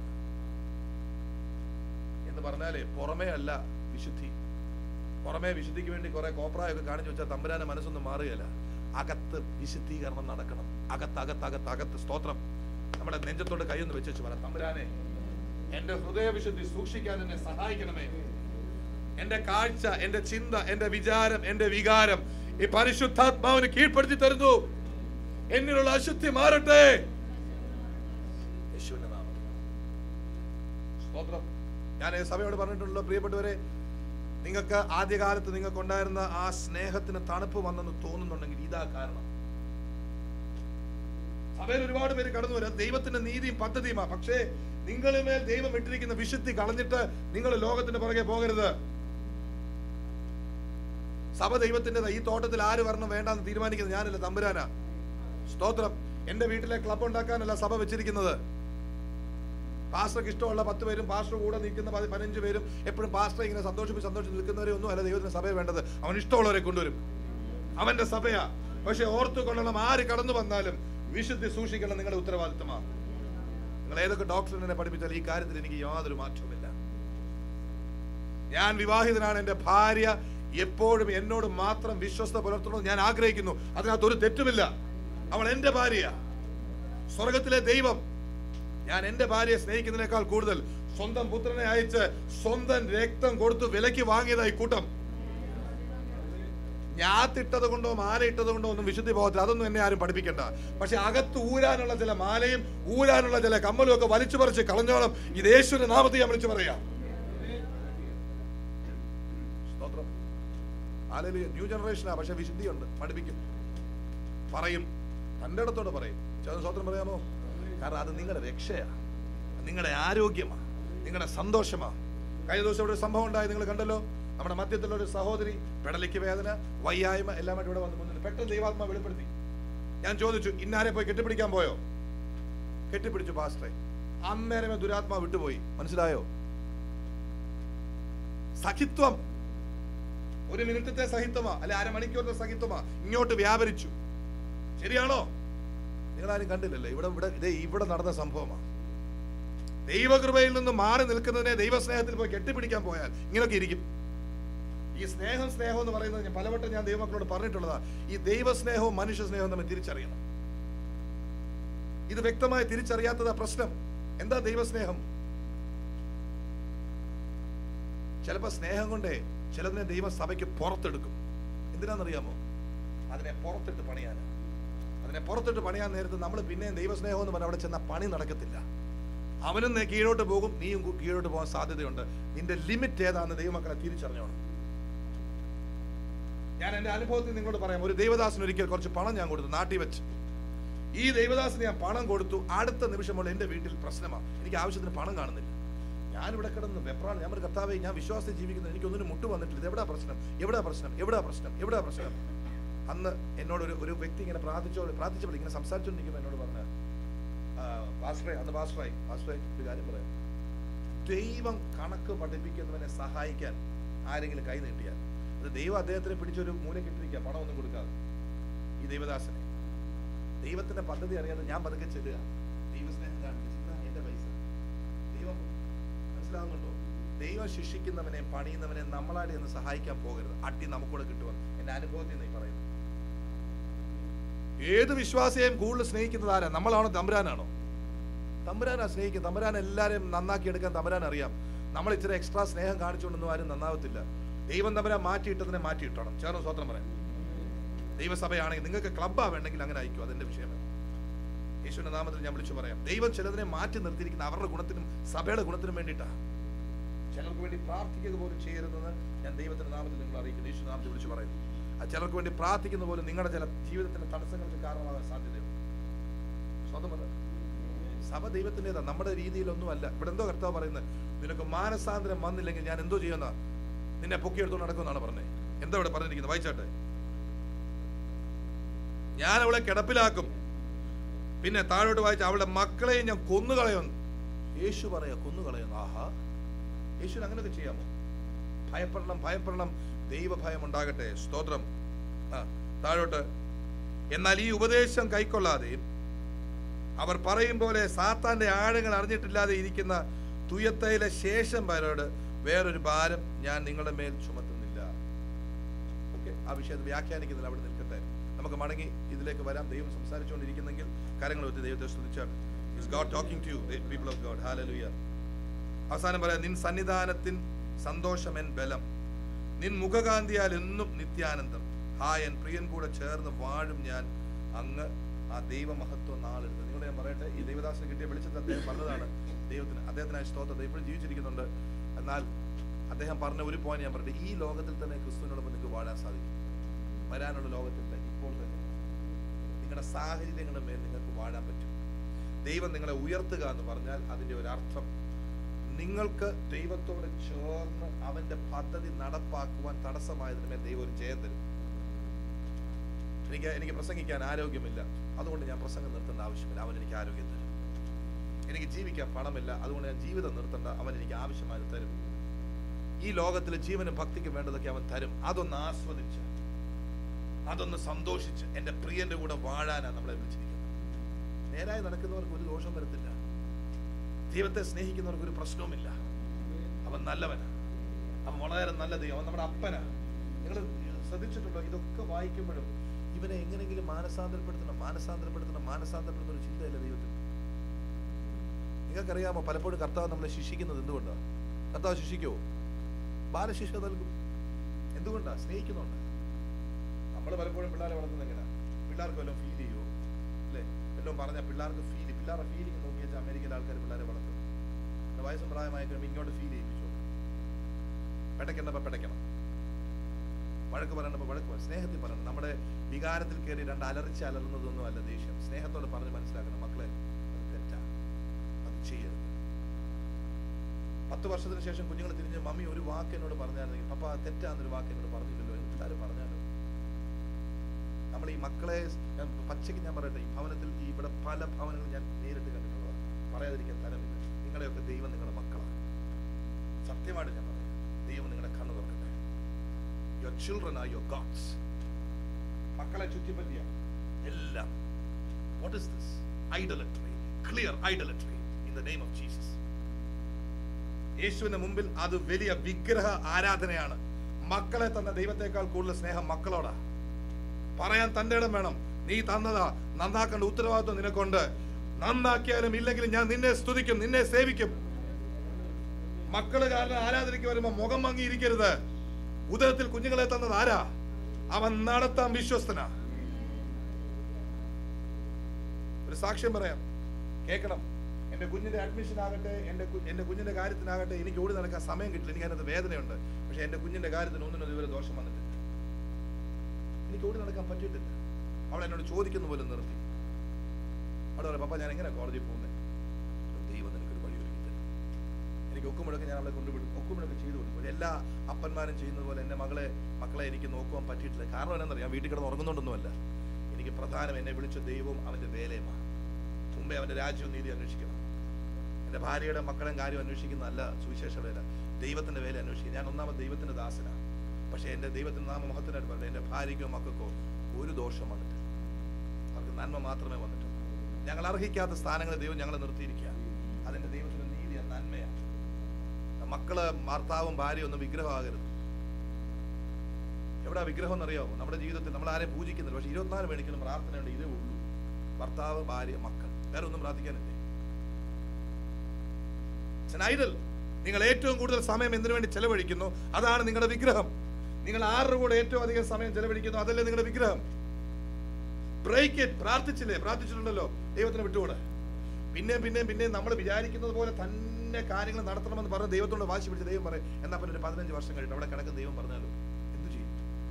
Speaker 1: എന്ന് പറഞ്ഞാലേ പുറമേ അല്ല വിശുദ്ധി പുറമേ വിശുദ്ധിക്ക് വേണ്ടി കുറെ കോപ്രായൊക്കെ കാണിച്ചു വെച്ചാൽ തമ്പുരാന്റെ മനസ്സൊന്നും മാറുകയല്ല അകത്ത് വിശുദ്ധീകരണം നടക്കണം അകത്ത് അകത്ത് അകത്ത് അകത്ത് സ്തോത്രം നമ്മുടെ നെഞ്ചത്തോട് കൈയൊന്ന് വെച്ച് വെച്ച് പറ തമ്പുരാനെ എന്റെ ഹൃദയ വിശുദ്ധി സൂക്ഷിക്കാൻ എന്നെ സഹായിക്കണമേ എന്റെ കാഴ്ച എന്റെ ചിന്ത എന്റെ വിചാരം എന്റെ വികാരം ഈ പരിശുദ്ധാത്മാവിന് കീഴ്പ്പെടുത്തി തരുന്നു എന്നിലുള്ള അശുദ്ധി മാറട്ടെ യേശുവിന്റെ നാമത്തിൽ. സ്തോത്രം ഞാൻ ഈ സഭയോട് പറഞ്ഞിട്ടുള്ള പ്രിയപ്പെട്ടവരെ നിങ്ങൾക്ക് ആദ്യകാലത്ത് നിങ്ങൾക്ക് ഉണ്ടായിരുന്ന ആ സ്നേഹത്തിന് തണുപ്പ് വന്നെന്ന് തോന്നുന്നുണ്ടെങ്കിൽ ഇതാ കാരണം സഭയിൽ ഒരുപാട് പേര് കടന്നു വരാം ദൈവത്തിന്റെ നീതിയും പദ്ധതിയുമാ പക്ഷേ നിങ്ങളിൽ മേൽ ദൈവം ഇട്ടിരിക്കുന്ന വിശുദ്ധി കളഞ്ഞിട്ട് നിങ്ങൾ ലോകത്തിന്റെ പുറകെ പോകരുത് സഭ ദൈവത്തിൻ്റെതാ ഈ തോട്ടത്തിൽ ആര് വരണം വേണ്ടെന്ന് തീരുമാനിക്കുന്നത് ഞാനല്ല തമ്പുരാനാ സ്തോത്രം എന്റെ വീട്ടിലെ ക്ലബ് ഉണ്ടാക്കാനല്ല സഭ വെച്ചിരിക്കുന്നത് പാസ്റ്റർക്ക് ഇഷ്ടമുള്ള പത്ത് പേരും പാസ്റ്റർ കൂടെ നിൽക്കുന്ന പതി- പതിനഞ്ച് പേരും എപ്പോഴും പാസ്റ്റർ ഇങ്ങനെ സന്തോഷിപ്പിച്ച് സന്തോഷിച്ച് നിൽക്കുന്നവരെ ഒന്നും അല്ല ദൈവത്തിന് സഭയെ വേണ്ടത് അവൻ ഇഷ്ടമുള്ളവരെ കൊണ്ടുവരും അവന്റെ സഭയാ പക്ഷെ ഓർത്തു കൊള്ളണം ആര് കടന്നു വന്നാലും വിശുദ്ധി സൂക്ഷിക്കണം നിങ്ങളുടെ ഉത്തരവാദിത്തമാണ് നിങ്ങൾ ഏതൊക്കെ ഡോക്ടറിനെ പഠിപ്പിച്ചാൽ ഈ കാര്യത്തിൽ എനിക്ക് യാതൊരു മാറ്റവുമില്ല ഞാൻ വിവാഹിതനാണ് എൻ്റെ ഭാര്യ എപ്പോഴും എന്നോട് മാത്രം വിശ്വസ്ത പുലർത്തണമെന്ന് ഞാൻ ആഗ്രഹിക്കുന്നു അതിനകത്ത് ഒരു തെറ്റുമില്ല അവൾ എൻ്റെ ഭാര്യ സ്വർഗത്തിലെ ദൈവം ഞാൻ എൻ്റെ ഭാര്യയെ സ്നേഹിക്കുന്നതിനേക്കാൾ കൂടുതൽ സ്വന്തം പുത്രനെ അയച്ച് സ്വന്തം രക്തം കൊടുത്ത് വിലയ്ക്ക് വാങ്ങിയതായി കൂട്ടം ഞാത്തിട്ടത് കൊണ്ടോ മാല ഇട്ടത് കൊണ്ടോ ഒന്നും വിശുദ്ധി പോകത്തില്ല അതൊന്നും എന്നെ ആരും പഠിപ്പിക്കണ്ട പക്ഷെ അകത്ത് ഊരാനുള്ള ചില മാലയും ഊരാനുള്ള ചില കമ്മലും ഒക്കെ വലിച്ചു പറിച്ച് കളഞ്ഞോളം ഇത് യേശുവിന്റെ നാമത്തിൽ ഞാൻ വിളിച്ചു പറയാം സ്തോത്രം ഹല്ലേലൂയ. ന്യൂ ജനറേഷനാ പക്ഷെ വിശുദ്ധിയുണ്ട് പഠിപ്പിക്കും പറയും തൻ്റെ ഇടത്തോടെ പറയും ചേർന്ന് സ്വത്രം പറയാമോ കാരണം അത് നിങ്ങളുടെ രക്ഷയാ നിങ്ങളുടെ ആരോഗ്യമാ നിങ്ങളുടെ സന്തോഷമാ കഴിഞ്ഞ ദിവസം ഇവിടെ ഒരു സംഭവം ഉണ്ടായി നിങ്ങൾ കണ്ടല്ലോ നമ്മുടെ മധ്യത്തിലുള്ള ഒരു സഹോദരി പെടലിക്ക് വേദന വയ്യായ്മ എല്ലാമായിട്ട് ഇവിടെ വന്ന് മുന്നിൽ പെട്ടെന്ന് ദൈവാത്മാ വെളിപ്പെടുത്തി ഞാൻ ചോദിച്ചു ഇന്നാരെ പോയി കെട്ടിപ്പിടിക്കാൻ പോയോ കെട്ടിപ്പിടിച്ചു പാസ്റ്ററെ അന്നേരമേ ദുരാത്മാ വിട്ടുപോയി മനസ്സിലായോ സഖിത്വം ഒരു മിനിറ്റത്തെ സഹിത്വമാ അല്ലെ അരമണിക്കൂറിന്റെ സഹിത്വമാ ഇങ്ങോട്ട് വ്യാപരിച്ചു ശരിയാണോ നിങ്ങളാരും കണ്ടില്ലല്ലോ ഇവിടെ ഇവിടെ ഇതേ ഇവിടെ നടന്ന സംഭവമാണ് ദൈവകൃപയിൽ നിന്ന് മാറി നിൽക്കുന്നതിനെ ദൈവസ്നേഹത്തിൽ പോയി കെട്ടിപ്പിടിക്കാൻ പോയാൽ ഇങ്ങനെയൊക്കെ ഇരിക്കും ഈ സ്നേഹം സ്നേഹം എന്ന് പറയുന്നത് ഞാൻ പലവട്ടം ഞാൻ ദൈവമക്കളോട് പറഞ്ഞിട്ടുള്ളതാ ഈ ദൈവസ്നേഹവും മനുഷ്യ സ്നേഹവും തമ്മിൽ തിരിച്ചറിയണം ഇത് വ്യക്തമായി തിരിച്ചറിയാത്തതാ പ്രശ്നം എന്താ ദൈവസ്നേഹം ചിലപ്പോ സ്നേഹം കൊണ്ടേ ചിലതിനെ ദൈവസഭയ്ക്ക് പുറത്തെടുക്കും എന്തിനാണെന്നറിയാമോ അതിനെ പുറത്തിട്ട് പണിയാൻ അതിനെ പുറത്തിട്ട് പണിയാൻ നേരത്ത് നമ്മൾ പിന്നെയും ദൈവസ്നേഹം എന്ന് പറഞ്ഞാൽ അവിടെ ചെന്ന പണി നടക്കത്തില്ല അവനും നേ- കീഴോട്ട് പോകും നീയും കു- കീഴോട്ട് പോകാൻ സാധ്യതയുണ്ട് നിന്റെ ലിമിറ്റ് ഏതാണെന്ന് ദൈവമക്കളെ തിരിച്ചറിഞ്ഞോണം ഞാൻ എൻ്റെ അനുഭവത്തിൽ നിങ്ങളോട് പറയാം ഒരു ദൈവദാസന് ഒരിക്കൽ കുറച്ച് പണം ഞാൻ കൊടുത്തു നാട്ടിൽ വെച്ച് ഈ ദൈവദാസന് ഞാൻ പണം കൊടുത്തു അടുത്ത നിമിഷമുള്ള എൻ്റെ വീട്ടിൽ പ്രശ്നമാണ് എനിക്ക് ആവശ്യത്തിന് പണം കാണുന്നില്ല ഞാൻ ഞാനിവിടെ കിടന്ന് വെപ്രാണ് ഞാൻ ഒരു കർത്താവെ ഞാൻ വിശ്വാസത്തിൽ ജീവിക്കുന്നത് എനിക്കൊന്നിനും മുട്ട് വന്നിട്ടില്ല ഇത് എവിടാ പ്രശ്നം എവിടാ പ്രശ്നം എവിടാ പ്രശ്നം എവിടാ പ്രശ്നം അന്ന് എന്നോട് ഒരു ഒരു വ്യക്തി ഇങ്ങനെ പ്രാർത്ഥിച്ചോ പ്രാർത്ഥിച്ചപ്പോൾ ഇങ്ങനെ സംസാരിച്ചുകൊണ്ടിരിക്കുമ്പോൾ എന്നോട് പറഞ്ഞ പാസ്റ്ററെ അന്ന് പാസ്റ്ററായി പാസ്റ്ററായി ഒരു കാര്യം പറയാം ദൈവം കണക്ക് പഠിപ്പിക്കുന്നവനെ സഹായിക്കാൻ ആരെങ്കിലും കൈ നീട്ടിയാൽ അത് ദൈവം അദ്ദേഹത്തിന് പിടിച്ചൊരു മൂലയ്ക്ക് ഇട്ടിരിക്കുക പണമൊന്നും കൊടുക്കാതെ ഈ ദൈവദാസനെ ദൈവത്തിന്റെ പദ്ധതി അറിയാതെ ഞാൻ പതുക്കെ ചെല്ലുക ദൈവസ്നേഹം കാണിക്കുക "ഇതാ എന്റെ പൈസ ദൈവം മനസ്സിലാവുന്നുണ്ടോ ദൈവം ശിക്ഷിക്കുന്നവനെ പണിയുന്നവനെ നമ്മളാടി ഒന്ന് സഹായിക്കാൻ പോകരുത് അട്ടി നമുക്കൂടെ കിട്ടുമെന്ന് എന്റെ അനുഭവത്തിൽ നീ പറയുന്നു ഏത് വിശ്വാസിയെയും കൂടുതൽ സ്നേഹിക്കുന്നത് ആരാ നമ്മളാണോ തമ്പുരാനാണോ തമ്പുരാനാ സ്നേഹിക്കുന്നത് തമ്പുരാൻ എല്ലാരെയും നന്നാക്കി എടുക്കാൻ തമ്പുരാൻ അറിയാം നമ്മൾ ഇച്ചിരി എക്സ്ട്രാ സ്നേഹം കാണിച്ചുകൊണ്ടൊന്നും ആരും നന്നാവത്തില്ല ദൈവം തമ്പുരാൻ മാറ്റിയിട്ടതിനെ മാറ്റിയിട്ടണം ചേർന്ന് സ്വത്രം പറയാം ദൈവസഭയാണെങ്കിൽ നിങ്ങൾക്ക് ക്ലബ്ബാ വേണമെങ്കിൽ അങ്ങനെ അയക്കും അതെന്റെ വിഷയമല്ല യേശുവിന്റെ നാമത്തിൽ ഞാൻ വിളിച്ചു പറയാം ദൈവം ചിലതിനെ മാറ്റി നിർത്തിയിരിക്കുന്ന അവരുടെ ഗുണത്തിനും സഭയുടെ ഗുണത്തിനും വേണ്ടിയിട്ടാണ് ചിലർക്ക് വേണ്ടി പ്രാർത്ഥിക്കുക പോലും ചെയ്യരുതെന്ന് ഞാൻ ദൈവത്തിന്റെ നാമത്തിൽ നിങ്ങൾ അറിയിക്കുന്നു യേശു നാമത്തിൽ വിളിച്ചു പറയുന്നു ആ ചിലർക്ക് വേണ്ടി പ്രാർത്ഥിക്കുന്ന പോലും നിങ്ങളുടെ ചില ജീവിതത്തിന്റെ തടസ്സങ്ങൾക്ക് കാരണമാകാൻ സാധ്യതയുണ്ട് സ്വന്തമല്ല സഭ ദൈവത്തിൻ്റെതാ നമ്മുടെ രീതിയിലൊന്നും അല്ല ഇവിടെ എന്തോ കർത്താവ് പറയുന്നത് നിനക്ക് മാനസാന്തരം വന്നില്ലെങ്കിൽ ഞാൻ എന്തോ ചെയ്യുന്ന നിന്നെ പൊക്കിയെടുത്തോണ്ട് നടക്കുമെന്നാണ് പറഞ്ഞത് എന്താ ഇവിടെ പറഞ്ഞിരിക്കുന്നത് വായിച്ചാട്ടെ ഞാൻ അവളെ കിടപ്പിലാക്കും പിന്നെ താഴോട്ട് വായിച്ച അവളുടെ മക്കളെയും ഞാൻ കൊന്നുകളയും യേശു പറയാ കൊന്നുകളയുന്നു ആഹാ യേശുവിന് അങ്ങനെയൊക്കെ ചെയ്യാമോ ഭയപ്പെടണം ഭയപ്പെടണം ദൈവഭയം ഉണ്ടാകട്ടെ സ്തോത്രം ആ താഴോട്ട് എന്നാൽ ഈ ഉപദേശം കൈക്കൊള്ളാതെയും അവർ പറയും പോലെ സാത്താന്റെ ആഴങ്ങൾ അറിഞ്ഞിട്ടില്ലാതെ ഇരിക്കുന്ന തുയത്തയിലെ ശേഷം വരോട് വേറൊരു ഭാരം ഞാൻ നിങ്ങളുടെ മേൽ ചുമത്തുന്നില്ല ഓക്കെ ആ വിഷയത്തെ വ്യാഖ്യാനിക്കുന്നില്ല അവിടെ നിൽക്കട്ടെ നമുക്ക് മടങ്ങി ഇതിലേക്ക് വരാം ദൈവം സംസാരിച്ചുകൊണ്ടിരിക്കുന്നെങ്കിൽ കാര്യങ്ങൾ വെച്ച് ദൈവത്തെ സ്തുതിച്ചാണ് is God talking to you people of God hallelujah അവസാനം പറയാം നിൻ സന്നിധാനത്തിൻ സന്തോഷം എൻ ബലം നിൻ മുഖകാന്തിയാൽ എന്നും നിത്യാനന്ദം ഹാ എൻ പ്രിയൻ കൂടെ ചേർന്ന് വാഴും ഞാൻ അങ്ങ് ആ ദൈവമഹത്വം നാളെടുത്ത് നിങ്ങളോട് ഞാൻ പറയട്ടെ ഈ ദൈവദാസന് കിട്ടിയ വെളിച്ചത്തിൽ അദ്ദേഹം പറഞ്ഞതാണ് ദൈവത്തിന് അദ്ദേഹത്തിനായ സ്തോത്രം ഇപ്പോഴും ജീവിച്ചിരിക്കുന്നുണ്ട് എന്നാൽ അദ്ദേഹം പറഞ്ഞ ഒരു പോയിന്റ് ഞാൻ പറയട്ടെ ഈ ലോകത്തിൽ തന്നെ ക്രിസ്തുവിനോടൊപ്പം നിങ്ങൾക്ക് വാഴാൻ സാധിക്കും വരാനുള്ള ലോകത്തിൽ തന്നെ ഇപ്പോൾ തന്നെ നിങ്ങളുടെ സാഹചര്യങ്ങളുടെ മേൽ നിങ്ങൾക്ക് വാഴാൻ പറ്റും ദൈവം നിങ്ങളെ ഉയർത്തുക എന്ന് പറഞ്ഞാൽ അതിന്റെ ഒരു അർത്ഥം നിങ്ങൾക്ക് ദൈവത്തോട് ചേർന്ന് അവന്റെ പദ്ധതി നടപ്പാക്കുവാൻ തടസ്സമായതിന് മേൽ ദൈവം ഒരു ജയം തരും എനിക്ക് എനിക്ക് പ്രസംഗിക്കാൻ ആരോഗ്യമില്ല അതുകൊണ്ട് ഞാൻ പ്രസംഗം നിർത്തേണ്ട ആവശ്യമില്ല അവൻ എനിക്ക് ആരോഗ്യം തരും എനിക്ക് ജീവിക്കാൻ പണമില്ല അതുകൊണ്ട് ഞാൻ ജീവിതം നിർത്തേണ്ട അവൻ എനിക്ക് ആവശ്യമായി തരും ഈ ലോകത്തിൽ ജീവനും ഭക്തിക്കും വേണ്ടതൊക്കെ അവൻ തരും അതൊന്ന് ആസ്വദിച്ച് അതൊന്ന് സന്തോഷിച്ച് എൻ്റെ പ്രിയന്റെ കൂടെ വാഴാനാണ് നമ്മളെ വിളിച്ചിരിക്കുന്നത് നേരായി നടക്കുന്നവർക്ക് ഒരു ദോഷം വരത്തില്ല ദൈവത്തെ സ്നേഹിക്കുന്നവർക്ക് ഒരു പ്രശ്നവുമില്ല അവൻ നല്ലവനാ അവൻ വളരെ നല്ല ദൈവം അവൻ നമ്മുടെ അപ്പനാ നിങ്ങൾ ശ്രദ്ധിച്ചിട്ടുണ്ടോ ഇതൊക്കെ വായിക്കുമ്പോഴും ഇവനെ എങ്ങനെയെങ്കിലും മാനസാന്തരപ്പെടുത്തണം മാനസാന്തരപ്പെടുത്തണം മാനസാന്തരപ്പെടുത്തുന്ന ഒരു ചിന്തയല്ല ദൈവത്തിന് നിങ്ങൾക്കറിയാമോ പലപ്പോഴും കർത്താവ് നമ്മളെ ശിക്ഷിക്കുന്നത് എന്തുകൊണ്ടാണ് കർത്താവ് ശിക്ഷിക്കോ ബാലശിക്ഷ നൽകും എന്തുകൊണ്ടാ സ്നേഹിക്കുന്നുണ്ട് നമ്മൾ പലപ്പോഴും പിള്ളേരെ വളർത്തുന്നത് എങ്ങനെയാ പിള്ളേർക്ക് വല്ലതും ഫീൽ ചെയ്യുമോ അല്ലേ വല്ലതും പറഞ്ഞാൽ പിള്ളേർക്ക് ഫീൽ പിള്ളേരുടെ ഫീലിംഗ് നോക്കി വെച്ചാൽ അമേരിക്കയിലെ ആൾക്കാർ പിള്ളേരെ വളർത്തും പിന്നെ വയസ്സും പ്രായമായി കഴിയുമ്പോൾ ഇങ്ങോട്ട് ഫീൽ ചെയ്യിപ്പിച്ചു പെടയ്ക്കേണ്ടപ്പോൾ പെടയ്ക്കണം വഴക്ക് പറയണപ്പോൾ വഴക്ക് പറയണം സ്നേഹത്തിൽ പറയണം നമ്മുടെ വികാരത്തിൽ കയറി രണ്ട് അലറിച്ച് അലറുന്നതൊന്നും അല്ല ദേഷ്യം സ്നേഹത്തോട് പറഞ്ഞ് മനസ്സിലാക്കണം മക്കളെ അത് തെറ്റാ അത് ചെയ്യരുത് പത്ത് വർഷത്തിന് ശേഷം കുഞ്ഞുങ്ങൾ തിരിഞ്ഞ് മമ്മി ഒരു വാക്ക് എന്നോട് പറഞ്ഞായിരുന്നെങ്കിൽ പപ്പ അത് തെറ്റാന്നൊരു വാക്ക് എന്നോട് പറഞ്ഞില്ലല്ലോ എന്ന് പിള്ളേർ പറഞ്ഞാലോ നമ്മൾ ഈ മക്കളെ ഞാൻ പച്ചയ്ക്ക് ഞാൻ പറയട്ടെ ഈ ഭവനത്തിൽ ഈ ഇവിടെ പല ഭവനങ്ങളും ഞാൻ നേരിട്ട് കണ്ടിട്ടുള്ളതാണ് പറയാതിരിക്കാൻ തരമില്ല നിങ്ങളെയൊക്കെ ദൈവം നിങ്ങളുടെ മക്കളാണ് സത്യമായിട്ട് ഞാൻ പറയാം ദൈവം നിങ്ങളുടെ കണ്ണ് തുറക്കട്ടെ your children are your God's മക്കളെ ചുറ്റിപ്പറ്റിയ എല്ലാം what is this idolatry clear idolatry in the name of Jesus യേശുവിന്റെ മുമ്പിൽ അത് വലിയ വിഗ്രഹ ആരാധനയാണ് മക്കളെ തന്ന ദൈവത്തെക്കാൾ കൂടുതൽ സ്നേഹം മക്കളോടാ പറയാൻ തന്റെ ഇടം വേണം നീ തന്നതാ നന്നാക്കേണ്ട ഉത്തരവാദിത്വം നിനക്കുണ്ട് നന്നാക്കിയാലും ഇല്ലെങ്കിലും ഞാൻ നിന്നെ സ്തുതിക്കും നിന്നെ സേവിക്കും മക്കള് കാരണം ആരാധനയ്ക്ക് വരുമ്പോ മുഖം മങ്ങിയിരിക്കരുത് ഉദരത്തിൽ കുഞ്ഞുങ്ങളെ തന്നത് ആരാ അവൻ നടത്താൻ വിശ്വസ്തനാ ഒരു സാക്ഷ്യം പറയാം കേൾക്കണം എന്റെ കുഞ്ഞിന്റെ അഡ്മിഷൻ ആകട്ടെ എന്റെ കു- എന്റെ കുഞ്ഞിന്റെ കാര്യത്തിനാകട്ടെ എനിക്ക് ഓടി നടക്കാൻ സമയം കിട്ടില്ല എനിക്ക് അതിനകത്ത് വേദനയുണ്ട് പക്ഷെ എന്റെ കുഞ്ഞിന്റെ കാര്യത്തിന് ഒന്നിനും ഇതുവരെ ദോഷം വന്നിട്ടില്ല എനിക്ക് ഓടി നടക്കാൻ പറ്റിയിട്ടില്ല അവൾ എന്നോട് ചോദിക്കുന്ന പോലെ നിർത്തി അവൾ പറയാം പപ്പ ഞാൻ എങ്ങനെ കോടതി പോകുന്നത് ദൈവം നിനക്കൊരു വഴി ഒരുക്കി തരും എനിക്ക് ഒക്കുമുഴക്ക് ഞാൻ അവളെ കൊണ്ടുവിടും ഒക്കുമുഴക്ക് ചെയ്തു കൊടുക്കും പക്ഷേ എല്ലാ അപ്പന്മാരും ചെയ്യുന്നത് പോലെ എൻ്റെ മകളെ മക്കളെ എനിക്ക് നോക്കുവാൻ പറ്റിയിട്ടില്ല കാരണം എന്താണെന്നറിയാം വീട്ടിൽ കിടന്ന് ഉറങ്ങുന്നുണ്ടൊന്നുമല്ല എനിക്ക് പ്രധാനം എന്നെ വിളിച്ച ദൈവവും അവൻ്റെ വേലയുമാണ് മുമ്പേ അവൻ്റെ രാജ്യവും നീതി അന്വേഷിക്കണം എൻ്റെ ഭാര്യയുടെ മക്കളെയും കാര്യം അന്വേഷിക്കുന്നതല്ല സുവിശേഷ വേല ദൈവത്തിൻ്റെ വേല അന്വേഷിക്കുക ഞാൻ ഒന്നാമത് ദൈവത്തിൻ്റെ ദാസനാണ് പക്ഷേ എൻ്റെ ദൈവത്തിൻ്റെ നാമ മഹത്തിനായിട്ട് പറഞ്ഞു എൻ്റെ ഭാര്യയ്ക്കോ മക്കൾക്കോ ഒരു ദോഷം വന്നിട്ടില്ല അവർക്ക് നന്മ മാത്രമേ വന്നിട്ടുള്ളൂ ഞങ്ങൾ അർഹിക്കാത്ത സ്ഥാനങ്ങളിൽ ദൈവം ഞങ്ങളെ നിർത്തിയിരിക്കുക അതിൻ്റെ ദൈവത്തിൻ്റെ നീതിയാണ് നന്മയാണ് മക്കള് ഭർത്താവും ഭാര്യയും ഒന്നും വിഗ്രഹമാകരുത് എവിടെ വിഗ്രഹം എന്നറിയാമോ നമ്മുടെ ജീവിതത്തിൽ നമ്മൾ ആരെയും പൂജിക്കുന്നില്ല പക്ഷെ ഇരുപത്തിനാല് മണിക്കൂറും പ്രാർത്ഥനയുണ്ട് ഇതേ ഉള്ളൂ ഭർത്താവ് ഭാര്യ മക്കൾ വേറെ ഒന്നും പ്രാർത്ഥിക്കാനില്ലേ ഐഡൽ നിങ്ങൾ ഏറ്റവും കൂടുതൽ സമയം എന്തിനു വേണ്ടി ചെലവഴിക്കുന്നു അതാണ് നിങ്ങളുടെ വിഗ്രഹം നിങ്ങൾ ആരുടെ കൂടെ ഏറ്റവും അധികം സമയം ചെലവഴിക്കുന്നു അതല്ലേ നിങ്ങളുടെ വിഗ്രഹം ബ്രേക്ക് ഇറ്റ് പ്രാർത്ഥിച്ചില്ലേ പ്രാർത്ഥിച്ചിട്ടുണ്ടല്ലോ ദൈവത്തിന് വിട്ടുകൂടെ പിന്നെയും പിന്നെയും പിന്നെയും നമ്മൾ വിചാരിക്കുന്നത് പോലെ തന്നെ കാര്യങ്ങൾ നടത്തണമെന്ന് പറഞ്ഞ് ദൈവത്തോട് വാശി പിടിച്ച് ദൈവം പറയും എന്നാ പിന്നെ ഒരു പതിനഞ്ച് വർഷം കഴിഞ്ഞിട്ട് അവിടെ കിടക്കുന്ന ദൈവം പറഞ്ഞാലോ എന്തു ചെയ്യും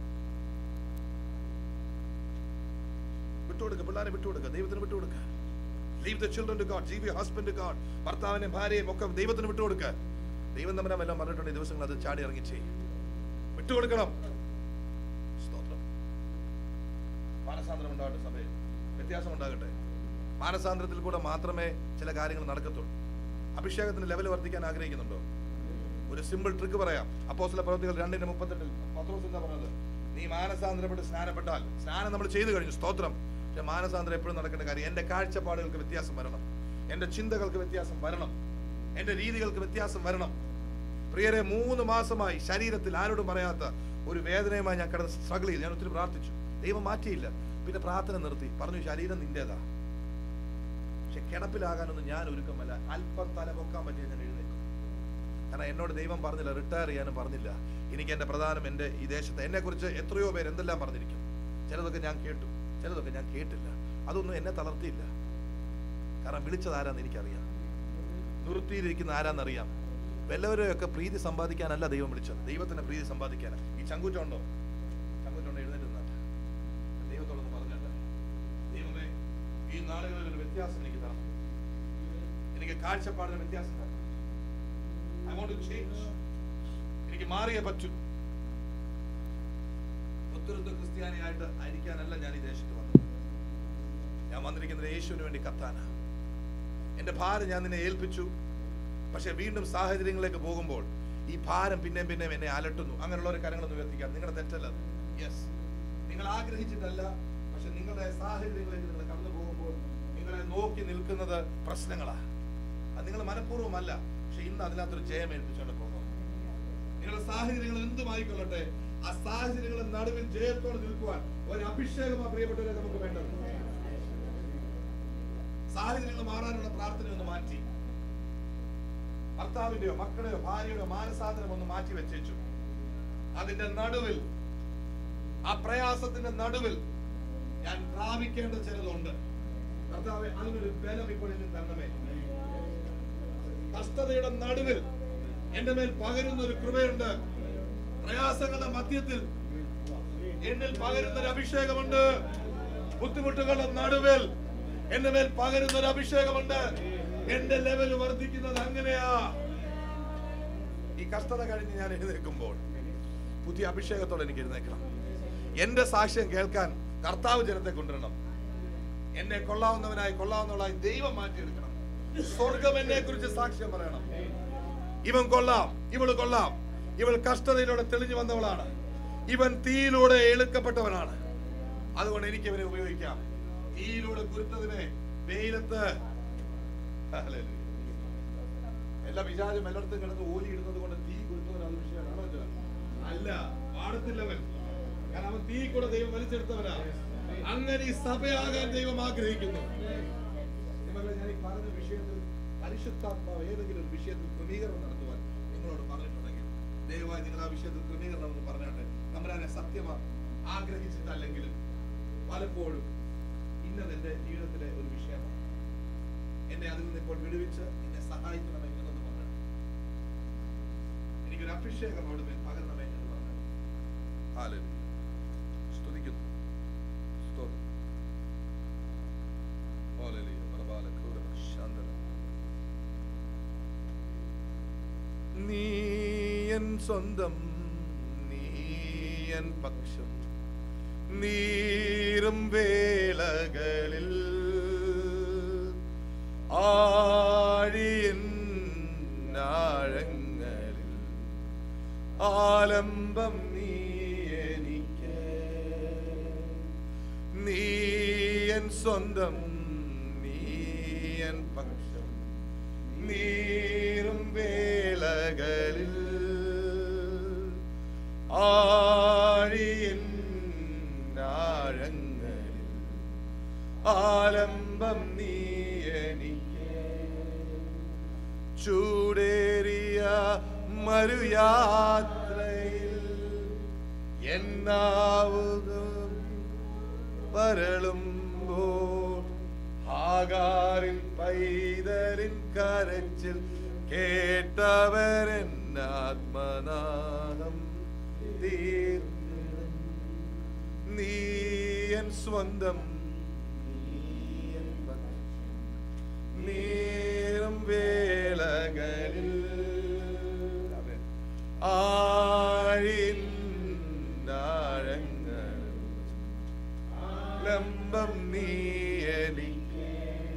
Speaker 1: വിട്ടുകൊടുക്കുക പിള്ളേരെ വിട്ടുകൊടുക്കുക ദൈവത്തിന് വിട്ടുകൊടുക്കുക leave the children to God leave your husband to God ഭർത്താവിനെയും ഭാര്യയും ഒക്കെ ദൈവത്തിന് വിട്ടുകൊടുക്കുക ദൈവം തമ്മിലും എല്ലാം പറഞ്ഞിട്ടുണ്ട് ഈ ദിവസങ്ങൾ അത് ചാടി ഇറങ്ങി ചെയ്യും വിട്ടുകൊടുക്കണം സ്തോത്രം മാനസാന്തരം ഉണ്ടാകട്ടെ സഭയിൽ വ്യത്യാസം ഉണ്ടാകട്ടെ മാനസാന്തരത്തിൽ കൂടെ മാത്രമേ ചില കാര്യങ്ങൾ നടക്കത്തുള്ളൂ അഭിഷേകത്തിന്റെ ലെവൽ വർദ്ധിക്കാൻ ആഗ്രഹിക്കുന്നുണ്ടോ ഒരു സിമ്പിൾ ട്രിക്ക് പറയാം അപ്പോസ്തല പ്രവൃത്തികൾ രണ്ടിന്റെ മുപ്പത്തെട്ടിൽ പത്രോസ് എന്താ പറഞ്ഞത് നീ മാനസാന്തരപ്പെട്ട് സ്നാനപ്പെട്ടാൽ സ്നാനം നമ്മൾ ചെയ്തു കഴിഞ്ഞു സ്തോത്രം പക്ഷെ മാനസാന്തരം എപ്പോഴും നടക്കേണ്ട കാര്യം എന്റെ കാഴ്ചപ്പാടുകൾക്ക് വ്യത്യാസം വരണം എന്റെ ചിന്തകൾക്ക് വ്യത്യാസം വരണം എന്റെ രീതികൾക്ക് വ്യത്യാസം വരണം പ്രിയരെ മൂന്ന് മാസമായി ശരീരത്തിൽ ആരോടും പറയാത്ത ഒരു വേദനയുമായി ഞാൻ കിടന്ന് സ്ട്രഗിൾ ചെയ്തു ഞാൻ ഒത്തിരി പ്രാർത്ഥിച്ചു ദൈവം മാറ്റിയില്ല പിന്നെ പ്രാർത്ഥന നിർത്തി പറഞ്ഞു ശരീരം നിന്റേതാ പക്ഷെ കിടപ്പിലാകാനൊന്നും ഞാൻ ഒരുക്കമല്ല അല്പം തല പൊക്കാൻ പറ്റിയ ഞാൻ എഴുന്നേക്കും കാരണം എന്നോട് ദൈവം പറഞ്ഞില്ല റിട്ടയർ ചെയ്യാനും പറഞ്ഞില്ല എനിക്ക് എൻ്റെ പ്രധാനം എൻ്റെ ഈ ദേശത്ത് എന്നെ കുറിച്ച് എത്രയോ പേര് എന്തെല്ലാം പറഞ്ഞിരിക്കും ചിലതൊക്കെ ഞാൻ കേട്ടു ചിലതൊക്കെ ഞാൻ കേട്ടില്ല അതൊന്നും എന്നെ തളർത്തിയില്ല കാരണം വിളിച്ചത് ആരാന്ന് എനിക്കറിയാം നിർത്തിയിരിക്കുന്ന ആരാന്നറിയാം വല്ലവരെയൊക്കെ പ്രീതി സമ്പാദിക്കാനല്ല ദൈവം വിളിച്ചത് ദൈവത്തിന്റെ പ്രീതി സമ്പാദിക്കാനാണ് ഈ ചങ്കൂറ്റുണ്ടോ ചങ്കൂറ്റുണ്ടോ എഴുന്നേറ്റ് നിന്നാട്ടെ ദൈവത്തോടൊന്ന് പറഞ്ഞിട്ട് ദൈവമേ ഈ നാളുകളിൽ ഒരു വ്യത്യാസം എനിക്ക് തരണം എനിക്ക് കാഴ്ചപ്പാടിന് വ്യത്യാസം തരണം ഐ വോണ്ട് ടു ചേഞ്ച് എനിക്ക് മാറിയേ പറ്റൂ ഒത്തുരുത്ത ക്രിസ്ത്യാനിയായിട്ട് ആയിരിക്കാനല്ല ഞാൻ ഈ ദേശത്ത് വന്നത് ഞാൻ വന്നിരിക്കുന്നത് യേശുവിന് വേണ്ടി കത്താനാ എന്റെ ഭാരം ഞാൻ നിന്നെ ഏൽപ്പിച്ചു പക്ഷെ വീണ്ടും സാഹചര്യങ്ങളിലേക്ക് പോകുമ്പോൾ ഈ ഭാരം പിന്നെയും പിന്നെയും എന്നെ അലട്ടുന്നു അങ്ങനെയുള്ള ഒരു കാര്യങ്ങളൊന്നും ഉയർത്തിക്കാം നിങ്ങളുടെ തെറ്റല്ല യെസ് നിങ്ങൾ ആഗ്രഹിച്ചിട്ടല്ല പക്ഷെ നിങ്ങളുടെ സാഹചര്യങ്ങളിലേക്ക് നിങ്ങൾ കടന്നു പോകുമ്പോൾ നിങ്ങളെ നോക്കി നിൽക്കുന്നത് പ്രശ്നങ്ങളാ അത് നിങ്ങൾ മനഃപൂർവ്വമല്ല പക്ഷെ ഇന്ന് അതിനകത്തൊരു ജയം ഏൽപ്പിച്ചുകൊണ്ട് പോകുന്നു നിങ്ങളുടെ സാഹചര്യങ്ങൾ എന്തുമായിക്കൊള്ളട്ടെ ആ സാഹചര്യങ്ങളുടെ നടുവിൽ ജയത്തോടെ നിൽക്കുവാൻ ഒരു അഭിഷേകമാ പ്രിയപ്പെട്ടവരെ നമുക്ക് വേണ്ടത് സാഹചര്യങ്ങൾ മാറാനുള്ള പ്രാർത്ഥന ഒന്ന് മാറ്റി ഭർത്താവിന്റെയോ മക്കളുടെയോ ഭാര്യയുടെയോ മാനസാന്തരം ഒന്ന് മാറ്റി വെച്ചേച്ചു അതിന്റെ നടുവിൽ ആ പ്രയാസത്തിന്റെ നടുവിൽ ഞാൻ പ്രാപിക്കേണ്ട ചിലതുണ്ട് കർത്താവെ അതിനൊരു ബലം ഇപ്പോൾ എന്നിൽ തരണമേ കഷ്ടതയുടെ നടുവിൽ എന്റെ മേൽ പകരുന്ന ഒരു കൃപയുണ്ട് പ്രയാസങ്ങളുടെ മധ്യത്തിൽ എന്നിൽ പകരുന്ന ഒരു അഭിഷേകമുണ്ട് ബുദ്ധിമുട്ടുകളുടെ നടുവിൽ എന്റെ മേൽ പകരുന്ന ഒരു അഭിഷേകമുണ്ട് എന്റെ ലെവൽ വർദ്ധിക്കുന്നത് അങ്ങനെയാ ഈ കഷ്ടത കഴിഞ്ഞ് ഞാൻ എഴുന്നേൽക്കുമ്പോൾ പുതിയ അഭിഷേകത്തോടെ എനിക്ക് എഴുന്നേക്കണം എന്റെ സാക്ഷ്യം കേൾക്കാൻ കർത്താവ് ജനത്തെ കൊണ്ടുവരണം എന്നെ കൊള്ളാവുന്നവനായി കൊള്ളാവുന്നവളായി ദൈവം മാറ്റിയെടുക്കണം സ്വർഗം എന്നെ കുറിച്ച് സാക്ഷ്യം പറയണം ഇവൻ കൊള്ളാം ഇവള് കൊള്ളാം ഇവൾ കഷ്ടതയിലൂടെ തെളിഞ്ഞു വന്നവളാണ് ഇവൻ തീയിലൂടെ എളുക്കപ്പെട്ടവനാണ് അതുകൊണ്ട് എനിക്ക് ഇവനെ ഉപയോഗിക്കാം തീയിലൂടെ കുരുത്തതിനെ വെയിലത്ത് ഹല്ലേലൂയ. എല്ലാ വിചാരം എല്ലായിടത്തും കിടന്ന് ഓലി ഇടുന്നത് കൊണ്ട് തീ കുരുത്തവൻ അത് വിഷയമാണോ ഇത്? അല്ല പാടത്തില്ലവൻ കാരണം അവൻ തീ കൂടെ ദൈവം വലിച്ചെടുത്തവനാ അങ്ങനെ ഈ സഭയാകാൻ ദൈവം ആഗ്രഹിക്കുന്നു നിങ്ങളെ ഞാൻ ഈ പറഞ്ഞ വിഷയത്തിൽ പരിശുദ്ധാത്മാവ് ഏതെങ്കിലും ഒരു വിഷയത്തിൽ ക്രമീകരണം നടത്തുവാൻ നിങ്ങളോട് പറഞ്ഞിട്ടുണ്ടെങ്കിൽ ദയവായി നിങ്ങൾ ആ വിഷയത്തിൽ ക്രമീകരണം എന്ന് പറഞ്ഞാട്ടെ തമ്പുരാനെ സത്യമാ ആഗ്രഹിച്ചിട്ടല്ലെങ്കിലും പലപ്പോഴും ഇന്നത് എന്റെ ജീവിതത്തിലെ ഒരു വിഷയമാണ് എന്നെ അതിൽ നിന്ന് ഇപ്പോൾ വിടുവിച്ച് എന്നെ സഹായിക്കണമെങ്കിൽ എന്ന് പറഞ്ഞു എനിക്കൊരു അഭിഷേകം അവിടെ മേൽ പകരണമേ എന്ന് പറഞ്ഞു ഹാലലൂയ. സ്തുതിക്കുന്നു സ്തോത്രം ഹാലലൂയ. പ്രഭാത ക്രൂര ശാന്തത. നീയൻ സ്വന്തം നീയൻ പക്ഷം നീറും വേളകളിൽ ആഴിയൻ ആഴങ്ങളിൽ ആലംബം നീ എനിക്ക് നീയൻ സ്വന്തം നീയൻ പക്ഷം നീറും വേളകളിൽ ആഴിയൻ ആഴങ്ങളിൽ ആലംബം നീ എനിക്ക് ചൂടേറിയ മരുയാത്രയിൽ എന്നാവുകം പരളുമ്പോൾ ആകാരിൽ പൈതലിൻ കരച്ചിൽ കേട്ടവരൻ ആത്മനാഹം തീർന്നിടും നീയൻ സ്വന്തം നീയൻ പക്ഷം നീറും വേളകളിൽ ആഴിൻ ആഴങ്ങളിൽ ലംബം നീ എനിക്ക്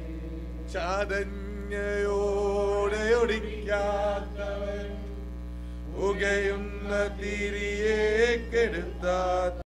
Speaker 1: ചാതഞ്ഞയോടെ ഒടിക്കാത്തവൻ പുകയുന്ന തിരിയെ കെടുത്താത്ത